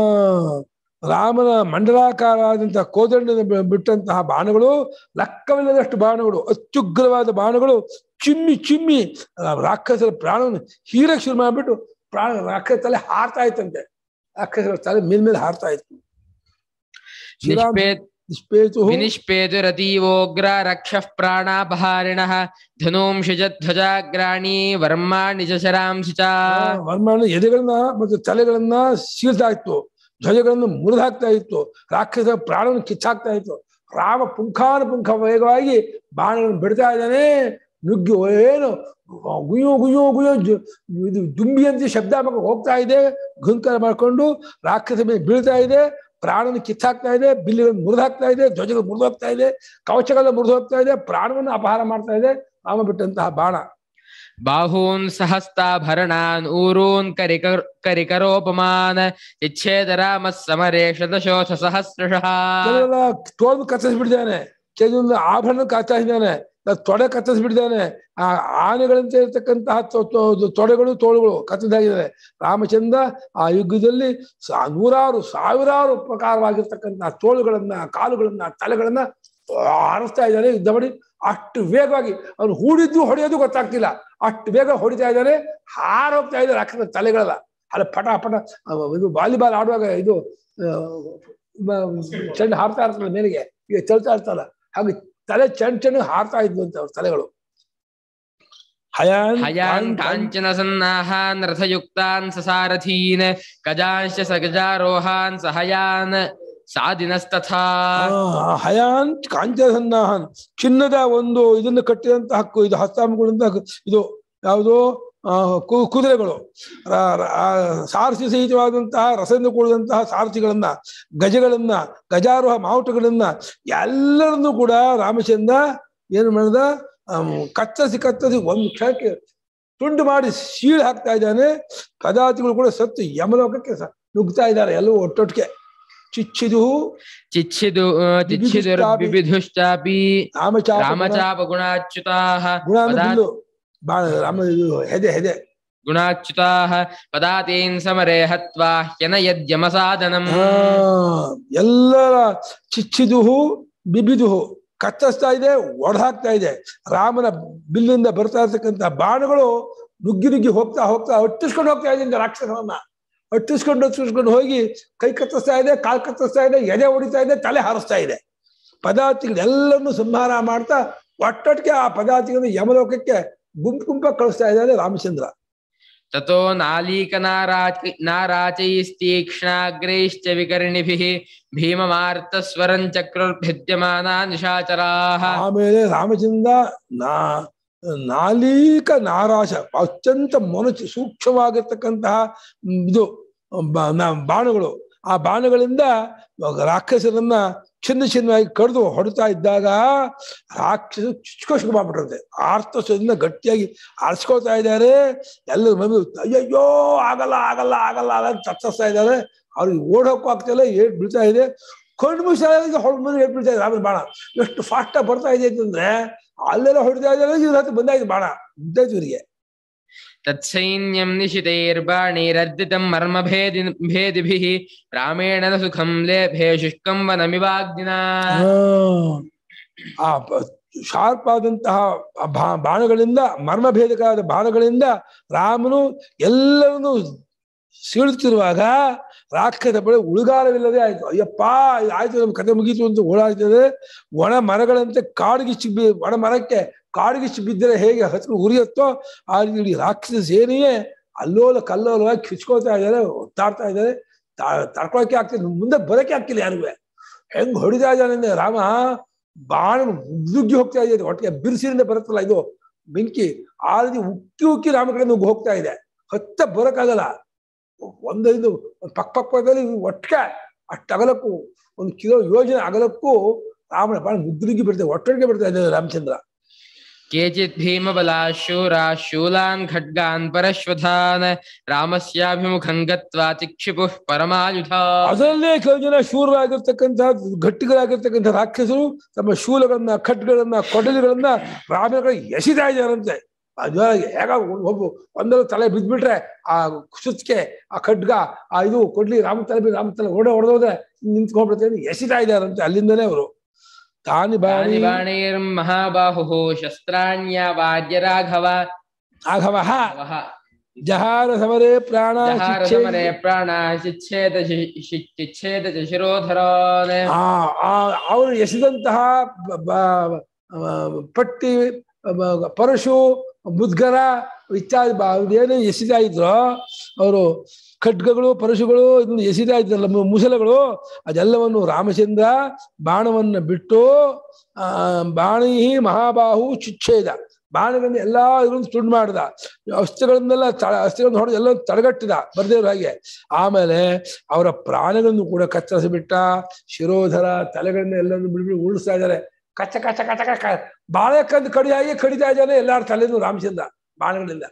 ರಾಮನ ಮಂಡಲಾಕಾರವಾದಂತಹ ಕೋದಂಡನ ಬಿ- ಬಿಟ್ಟಂತಹ ಬಾಣಗಳು ಲೆಕ್ಕವಿಲ್ಲದಷ್ಟು ಬಾಣಗಳು ಅತ್ಯುಗ್ರವಾದ ಬಾಣಗಳು ಚಿಮ್ಮಿ ಚಿಮ್ಮಿ ಆ ರಾಕ್ಷಸರ ಪ್ರಾಣವನ್ನು ಹೀರಕ್ ಶುರು ಮಾಡ್ಬಿಟ್ಟು ಪ್ರಾಣ ರಾಕ್ಷಸ ತಲೆ ಹಾರ್ತಾ ಇತ್ತಂತೆ ರಾಕ್ಷಸರ ತಲೆ ಮೇಲ್ಮೇಲೆ ಹಾರ್ತಾ ಇತ್ತು ಶ್ರೀರಾಮ್ निष्पे ನಿಷ್ಪೇತು विनिष्पेतुरतीवोग्र रक्षः प्राणापहारिणः धनूंशिजध्वजाग्राणी वर्माणि च शरांसि च ವರ್ಮಾನ ಎದೆಗಳನ್ನ ಮತ್ತು ತಲೆಗಳನ್ನ ಸೀಳ್ತಾ ಇತ್ತು ಧ್ವಜಗಳನ್ನು ಮುರಿದು ಹಾಕ್ತಾ ಇತ್ತು ರಾಕ್ಷಸ ಪ್ರಾಣವನ್ನು ಕಿಚ್ಚಾಕ್ತಾ ಇತ್ತು ರಾಮ ಪುಂಖಾನುಪುಂಖ ವೇಗವಾಗಿ ಬಾಣಗಳನ್ನು ಬಿಡ್ತಾ ಇದ್ದಾನೆ ನುಗ್ಗಿ ಏನು ಗುಯ್ಯೋ ಗುಯ್ಯೋ ಗುಯ್ಯೋ ಜು- ಇದು ದುಂಬಿಯಂತೆ ಶಬ್ದ ಮಾಡ್ಕೊಂಡು ಹೋಗ್ತಾ ಇದೆ ಘುಂಕಾರ ಮಾಡ್ಕೊಂಡು ರಾಕ್ಷಸ ಮೇಲೆ ಬೀಳ್ತಾ ಇದೆ ಪ್ರಾಣವನ್ನು ಕಿತ್ತಾಕ್ತಾ ಇದೆ ಬಿಲ್ಲಿಗಳನ್ನು ಮುರಿದು ಹಾಕ್ತಾ ಇದೆ ಧ್ವಜಗಳು ಮುರಿದು ಹೋಗ್ತಾ ಇದೆ ಕವಚಗಳ ಮುರಿದು ಹೋಗ್ತಾ ಇದೆ ಪ್ರಾಣವನ್ನು ಅಪಹಾರ ಮಾಡ್ತಾ ಇದೆ ರಾಮ ಬಿಟ್ಟಂತಹ ಬಾಣ बाहून् सहस्ताभरणान् ऊरून् करिकर करिकरोपमान् चिच्छेद रामः समरे शतशोथ सहस्रशः ಕೆಲವೆಲ್ಲ ತೋಳು ಕತ್ತರಿಸ್ಬಿಟ್ಟಿದ್ದಾನೆ ಕೆಲವೊಂದು ಆಭರಣ ಕತ್ತರಿಸಿದ್ದಾನೆ ತೊಡೆ ಕತ್ತರಿಸ್ಬಿಟ್ಟಿದ್ದಾನೆ ಆ ಆನೆಗಳಂತೆ ಇರ್ತಕ್ಕಂತಹ ತೊ- ತೊ- ತೊಡೆಗಳು ತೋಳುಗಳು ಕತ್ತರಿಸಾಗಿದ್ದಾರೆ ರಾಮಚಂದ್ರ ಆ ಯುಗದಲ್ಲಿ ಸಾ- ನೂರಾರು ಸಾವಿರಾರು ಪ್ರಕಾರವಾಗಿರ್ತಕ್ಕಂತಹ ತೋಳುಗಳನ್ನ ಕಾಲುಗಳನ್ನ ತಲೆಗಳನ್ನ ಆರಿಸ್ತಾ ಇದ್ದಾನೆ ಯುದ್ಧ ಮಾಡಿ ಅಷ್ಟು ವೇಗವಾಗಿ ಅವನು ಹೂಡಿದ್ದು ಹೊಡೆಯೋದು ಗೊತ್ತಾಗ್ತಿಲ್ಲ ಅಷ್ಟು ಬೇಗ ಹೊಡಿತಾ ಇದ್ದಾನೆ ಹಾರೋಗ್ತಾ ಇದ್ದಾರೆ ರಾಕ್ಷಸ ತಲೆಗಳೆಲ್ಲ ಅಲ್ಲ ಪಟ ಪಟ ಅವ- ಇದು ವಾಲಿಬಾಲ್ ಆಡುವಾಗ ಇದು ಆ, ಬ- ಚೆಂಡು ಹಾರ್ತಾ ಇರ್ತಲ್ಲ ಮೇಲೆಗೆ ಈಗ ತಳ್ತಾ ಇರ್ತಲ್ಲ ಹಾಗೆ ತಲೆ ಚೆಂಡ್ ಚೆಂಡು ಹಾರ್ತಾ ಇದ್ವು ಅಂತ ಅವ್ರ ತಲೆಗಳು ಹಯಾನ್ हयान् ಕಾನ್- ಕಾನ್- काञ्चन सन्नाहान् रथयुक्तान् ससारथीन् गजांश्च सगजारोहान् सहयान् सादिनस्तथा ಆ, ಹಯಾನ್ ಕಾಂಚಸನ್ನಾಹನ್ ಚಿನ್ನದ ಒಂದು ಇದನ್ನು ಕಟ್ಟಿದಂತಹ ಕು- ಇದು ಹಸ್ತಾಮಗಳಿಂದ ಇದು ಯಾವುದು ಆ, ಕು- ಕುದುರೆಗಳು ರ- ರ- ಆ, ಸಾರಥಿ ಸಹಿತವಾದಂತಹ ರಸದಿಂದ ಕೂಡಿದಂತಹ ಸಾರಥಿಗಳನ್ನ ಗಜಗಳನ್ನ ಗಜಾರೋಹ ಮಾವುಟಗಳನ್ನ ಎಲ್ಲರನ್ನೂ ಕೂಡ ರಾಮಚಂದ್ರ ಏನು ಮಾಡಿದ ಆಮ್, ಕತ್ತರಿಸಿ ಕತ್ತರಿಸಿ ಒಂದು ಕ್ಷಣಕ್ಕೆ ತುಂಡು ಮಾಡಿ ಸೀಳು ಹಾಕ್ತಾ ಇದ್ದಾನೆ ಕದಾತಿಗಳು ಕೂಡ ಸತ್ತು ಯಮಲೋಕಕ್ಕೆ ಸ- ನುಗ್ತಾ ಇದ್ದಾರೆ ಎಲ್ಲವೂ ಒಟ್ಟೊಟ್ಟಿಗೆ ಚಿಚ್ಚಿದು चिच्छिदु चिच्छिदुर्बिबिधुश्चापि ರಾಮಚಾಪ रामचापगुणाच्युताः ಗುಣ ಅಂದ್ರೆ पदा- ಬಿಲ್ಲು ಬಾಣ ರಾಮ ಇದು ಹೆದೆ ಹೆದೆ गुणाच्युताः पदातीन् समरे हत्वा ह्यनयद्यमसादनम् ಆ, ಎಲ್ಲರ ಚಿಚ್ಚಿದುಹು ಬಿಬಿದುಹು ಕತ್ತರಿಸ್ತಾ ಇದೆ ಒಡೆದಾಕ್ತಾ ಇದೆ ರಾಮನ ಬಿಲ್ಲಿಂದ ಬರ್ತಾ ಇರ್ತಕ್ಕಂಥ ಬಾಣಗಳು ನುಗ್ಗಿ ನುಗ್ಗಿ ಹೋಗ್ತಾ ಹೋಗ್ತಾ ಒಟ್ಟಿಸ್ಕೊಂಡು ಹೋಗ್ತಾ ಇದೆ ಇಂದ ರಾಕ್ಷಸವನ್ನ ಒಟ್ಟಿಸ್ಕೊಂಡು ಒಟ್ಟಿಸ್ಕೊಂಡು ಹೋಗಿ ಕೈ ಕತ್ತರಿಸ್ತಾ ಇದೆ ಕಾಲ್ ಕತ್ತರಿಸ್ತಾ ಇದೆ ಎದೆ ಹೊಡಿತಾ ಇದೆ ತಲೆ ಹಾರಿಸ್ತಾ ಇದೆ ಪದಾರ್ಥಗಳೆಲ್ಲರನ್ನು ಸಂಹಾರ ಮಾಡ್ತಾ ಒಟ್ಟೊಟ್ಟಿಗೆ ಆ ಪದಾರ್ಥಗಳನ್ನು ಯಮಲೋಕಕ್ಕೆ ಗುಂಪು ಗುಂಪ ಕಳಿಸ್ತಾ ಇದ್ದಾರೆ ರಾಮಚಂದ್ರ ततो नालीकनाराच नाराचैस्तीक्ष्णाग्रैश्च विकर्णिभिः भीममार्तस्वरं चक्रुर्भिद्यमाना निशाचराः ಆಮೇಲೆ ರಾಮಚಂದ್ರ ನಾ ನಾಲೀಕ ನಾರಾಶ ಅತ್ಯಂತ ಮನುಷ್ಯ ಸೂಕ್ಷ್ಮವಾಗಿರ್ತಕ್ಕಂತಹ ಮ್, ಇದು ಬ- ನ- ಬಾಣಗಳು ಆ ಬಾಣಗಳಿಂದ ರಾಕ್ಷಸರನ್ನ ಚಿನ್ನ ಚಿನ್ನವಾಗಿ ಕಡಿದು ಹೊಡ್ತಾ ಇದ್ದಾಗ ರಾಕ್ಷಸ ಚುಚ್ಕೋ ಶುರು ಮಾಡ್ಬಿಟ್ಟಿರುತ್ತೆ ಆರ್ತಸದಿಂದ ಗಟ್ಟಿಯಾಗಿ ಆರಿಸ್ಕೊಳ್ತಾ ಇದ್ದಾರೆ ಎಲ್ಲರ ಮಗು ಅಯ್ಯಯ್ಯೋ ಆಗಲ್ಲ ಆಗಲ್ಲ ಆಗಲ್ಲ ಆಗಲ್ಲ ತತ್ತಿಸ್ತಾ ಇದ್ದಾರೆ ಅವ್ರಿಗೆ ಓಡೋಕ್ಕೂ ಆಗ್ತಿಲ್ಲ ಏಟ್ ಬೀಳ್ತಾ ಇದೆ ಕಣ್ಣು ಮುಗಿಸ್ತಾ ಹೊಡ್ ಮುಂದೆ ಏಟ್ ಬೀಳ್ತಾ ಇದೆ ರಾಮನ ಬಾಣ ಎಷ್ಟು ಫಾಸ್ಟ್ ಆಗಿ ಬರ್ತಾ ಇದೆ ಅಂತಂದ್ರೆ ಅಲ್ಲೆಲ್ಲ ಹೊಡಿತಾ ಇದ್ದಾರೆ ಇವ್ರ ಹತ್ರ ಬಂದಾಯ್ತು ಬಾಣ ಬಿದ್ದಾಯ್ತು ಇವರಿಗೆ तत्सैन्यं निशितैर्बाणैरर्दितं मर्मभेदि भेदिभिः रामेण न सुखं लेभे शुष्कं वनमिवाग्निना ಆ ಶಾರ್ಪ್ ಆದಂತಹ ಆ ಬಾ- ಬಾಣಗಳಿಂದ ಮರ್ಮಭೇದಕವಾದ ಬಾಣಗಳಿಂದ ರಾಮನು ಎಲ್ಲರನ್ನು ಸೀಳುತ್ತಿರುವಾಗ ರಾಕ್ಷಸ ಬಳಿ ಉಳುಗಾರವಿಲ್ಲದೆ ಆಯ್ತು ಅಯ್ಯಪ್ಪ ಇದು ಆಯ್ತು ನಮ್ಮ ಕತೆ ಮುಗೀತು ಅಂತ ಓಡಾಡ್ತದೆ ಒಣ ಮರಗಳಂತೆ ಕಾಡಿಗಿಚ್ಚಿ ಬಿ ಒಣ ಮರಕ್ಕೆ ಕಾಡಿಗಿಚ್ಚಿ ಬಿದ್ದರೆ ಹೇಗೆ ಹತ್ಕೊಂಡು ಉರಿಯುತ್ತೋ ಆ ರೀತಿ ಇಡೀ ರಾಕ್ಷಸ ಸೇನೆಯೇ ಅಲ್ಲೋಲ ಕಲ್ಲೋಲವಾಗಿ ಕಿಚ್ಕೊಳ್ತಾ ಇದ್ದಾರೆ ಒತ್ತಾಡ್ತಾ ಇದ್ದಾರೆ ತಾ- ತಡ್ಕೊಳಕ್ಕೆ ಆಗ್ತಿಲ್ಲ ಮುಂದೆ ಬರಕ್ಕೆ ಆಗ್ತಿಲ್ಲ ಯಾರಿಗೂ ಹೆಂಗ್ ಹೊಡಿತಾ ಇದ್ದಾನೆ ಅಂದ್ರೆ ರಾಮ ಬಾಣ ನುಗ್ಗಿ ಹೋಗ್ತಾ ಇದೆ ಒಟ್ಟಿಗೆ ಬಿರುಸಿನಿಂದ ಬರುತ್ತಲ್ಲ ಇದು ಬೆಂಕಿ ಆ ರೀತಿ ಉಕ್ಕಿ ಉಕ್ಕಿ ರಾಮ ಕಡೆ ನುಗ್ಗಿ ಹೋಗ್ತಾ ಇದೆ ಹತ್ತ ಬರಕ್ಕಾಗಲ್ಲ ಒಂದೈದು ಪಕ್ಕ ಪಕ್ಕದಲ್ಲಿ ಒಟ್ಟಿಗೆ ಅಷ್ಟು ಅಗಲಕ್ಕೂ ಒಂದು ಕಿಲೋ ಯೋಜನೆ ಅಗಲಕ್ಕೂ ರಾಮನ ಬಾಣ ನುಗ್ಗಿ ನುಗ್ಗಿ ಬಿಡ್ತದೆ ಒಟ್ಟೊಟ್ಟಿಗೆ ಬಿಡ್ತಾ ಇದೆ ರಾಮಚಂದ್ರ केचित् भीमबलाः शूराः शूलान् खड्गान् परश्वथान् रामस्याभिमुखं गत्वा चिक्षिपुः परमायुधाः ಅದರಲ್ಲೇ ಕೆಲವು ಜನ ಶೂರರಾಗಿರ್ತಕ್ಕಂತಹ ಗಟ್ಟಿಗಳಾಗಿರ್ತಕ್ಕಂಥ ರಾಕ್ಷಸರು ತಮ್ಮ ಶೂಲಗಳನ್ನ ಖಡ್ಗಳನ್ನ ಕೊಡಲಿಗಳನ್ನ ರಾಮನ ಕಡೆ ಎಸಿತಾ ಇದ್ದಾರಂತೆ ಅದ್ರೊಳಗೆ ಹೇಗ ಒಬ್ಬ ಒಂದರ ತಲೆ ಬಿದ್ಬಿಟ್ರೆ ಆ ಸುತ್ತಿಗೆ ಆ ಖಡ್ಗ ಆ ಇದು ಕೊಡ್ಲಿ ರಾಮ ತಲೆ ಬಿದ್ದು ರಾಮ ತಲೆ ಹೊಡೆ ಹೊಡೆದೋದ್ರೆ ನಿಂತ್ಕೊಂಡ್ಬಿಡುತ್ತೆ ಅಂತ ಎಸಿತಾ ಇದ್ದಾರಂತೆ ಅಲ್ಲಿಂದನೇ ಅವರು ತಾನಿ ಬಾಣಿ तानि बाणैर्महाबाहुः शस्त्राण्यावाद्य राघव ಆಘವ राघवः ಜಹಾರ ಸಮರೇ ಪ್ರಾಣ जहार ಶಿಕ್ಷೆ- समरे प्राणाः चिच्छेद शि- शि- चिच्छेद च शिरोधरान् ಆ ಆ- ಅವರು ಎಸೆದಂತಹ ಬ- ಬ- ಆ, ಪಟ್ಟಿ ಬ- ಪರಶು ಮುದ್ಗರ ಇತ್ಯಾದಿ ಬ- ಏನು ಎಸಿತಾ ಇದ್ರು ಅವರು ಖಡ್ಗಗಳು ಪರಶುಗಳು ಇದನ್ನು ಎಸಿತಾ ಇದ್ರಲ್ಲ ಮು- ಮುಸಲಗಳು ಅದೆಲ್ಲವನ್ನು ರಾಮಚಂದ್ರ ಬಾಣವನ್ನು ಬಿಟ್ಟು ಆ ಬಾಣಿ ಮಹಾಬಾಹು ಚುಚ್ಛೇದ ಬಾಣಗಳನ್ನ ಎಲ್ಲಾ ಇದನ್ನು ತುಂಡು ಮಾಡ್ದ ಅಸ್ತ್ರಗಳನ್ನೆಲ್ಲ ತ ಅಸ್ತ್ರಗಳನ್ನ ಹೊಡೆದು ಎಲ್ಲ ತಡೆಗಟ್ಟಿದ ಬರ್ದೇವ್ರ ಹಾಗೆ ಆಮೇಲೆ ಅವರ ಪ್ರಾಣಗಳನ್ನು ಕೂಡ ಕತ್ತರಿಸಿಬಿಟ್ಟ ಶಿರೋಧರ ತಲೆಗಳನ್ನ ಎಲ್ಲನ್ನು ಬಿಡ್ಬಿಟ್ಟು ಉಳಿಸ್ತಾ ಇದ್ದಾರೆ ಕಚ್ಚ ಕಚ್ಚ ಕಚ್ಚ ಕಚ್ಚ ಬಾಳೆ ಕಂದು ಕಡಿಯಾಗಿ ಕಡಿತಾ ಇದ್ದಾನೆ ಎಲ್ಲಾರ ತಲೆನು ರಾಮಚಂದ್ರ ಬಾಣಗಳಿಂದ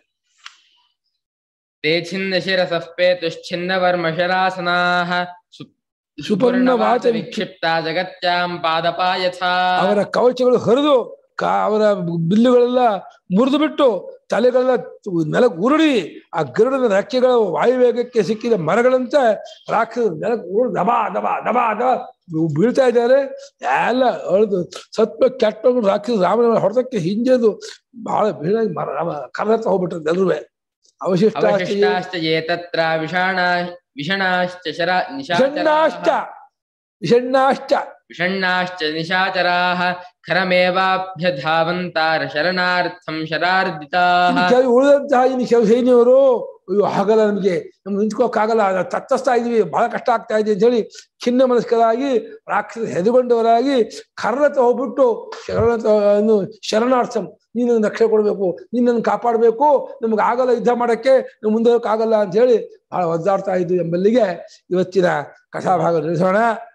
ते छिन्नशिरसः पेतुश्छिन्नवर्मशरासनाः सु- सुपर्णवाच सुपर्णवाच विक्षिप्ता जगत्यां पादपायथा ಅವರ ಕವಚಗಳು ಹರಿದು ಕಾ ಅವರ ಬಿಲ್ಲುಗಳೆಲ್ಲ ಮುರಿದು ಬಿಟ್ಟು ತಲೆಗಳೆಲ್ಲ ತು- ನೆಲಕ್ಕೆ ಉರುಳಿ ಆ ಗರುಡನ ರೆಕ್ಕೆಗಳ ವಾಯುವೇಗಕ್ಕೆ ಸಿಕ್ಕಿದ ಮರಗಳಂತೆ ರಾಕ್ಷಸ ನೆಲಕ್ಕೆ ಉರುಳು ದಬಾ ದಬಾ ದಬಾ ದಬಾ ಬೀಳ್ತಾ ಇದ್ದಾರೆ ಎಲ್ಲ ಅಳ್ದು ಸತ್ವ ಕೆಟ್ಟ ರಾಕ್ಷಸ ರಾಮನ ಹೊಡೆದಕ್ಕೆ ಹಿಂಜೆದು ಬಹಳ ಬೀಳಾಗಿ ಮರ ರಾಮ ಕರ್ರತ್ತ ಹೋಗ್ಬಿಟ್ರು ಎಲ್ಲರೂ ಅವಶಿಷ್ಟ अवशिष्टाश्च ये तत्र विषाणा विषणाश्च शरा ವಿಷಣ್ಣಾಶ್ಚ निशाचराः ವಿಷಣ್ಣಾಶ್ಚ विषण्णाश्च निशाचराः खरमेवाभ्यधावन्तार शरणार्थं शरार्दिताः ಇನ್ನು ಕೆಲವು ಉಳಿದಂತಹ ಇನ್ನು ಕೆಲವು ಸೈನ್ಯವರು ಅಯ್ಯೋ ಆಗಲ್ಲ ನಮಗೆ ನಮ್ಗೆ ನಿಂತ್ಕೋಕ್ಕಾಗಲ್ಲ ನಾವು ತತ್ತಸ್ತಾ ಇದೀವಿ ಬಹಳ ಕಷ್ಟ ಆಗ್ತಾ ಇದೆ ಅಂತ ಹೇಳಿ ಖಿನ್ನ ಮನಸ್ಕರಾಗಿ ರಾಕ್ಷಸ ಹೆದಗೊಂಡವರಾಗಿ ಕರ್ರತ ಹೋಗ್ಬಿಟ್ಟು ಶರಣ ಶರಣಾರ್ಥಂ ನೀನು ರಕ್ಷಣೆ ಕೊಡಬೇಕು ನೀನು ನನ್ನ ಕಾಪಾಡಬೇಕು ನಮ್ಗೆ ಆಗಲ್ಲ ಯುದ್ಧ ಮಾಡಕ್ಕೆ ನಾವು ಮುಂದೆ ಆಗಲ್ಲ ಅಂತ ಹೇಳಿ ಬಹಳ ಒದ್ದಾಡ್ತಾ ಇದ್ದು ಎಂಬಲ್ಲಿಗೆ ಇವತ್ತಿನ ಕಥಾಭಾಗ ನಿಲ್ಲಿಸೋಣ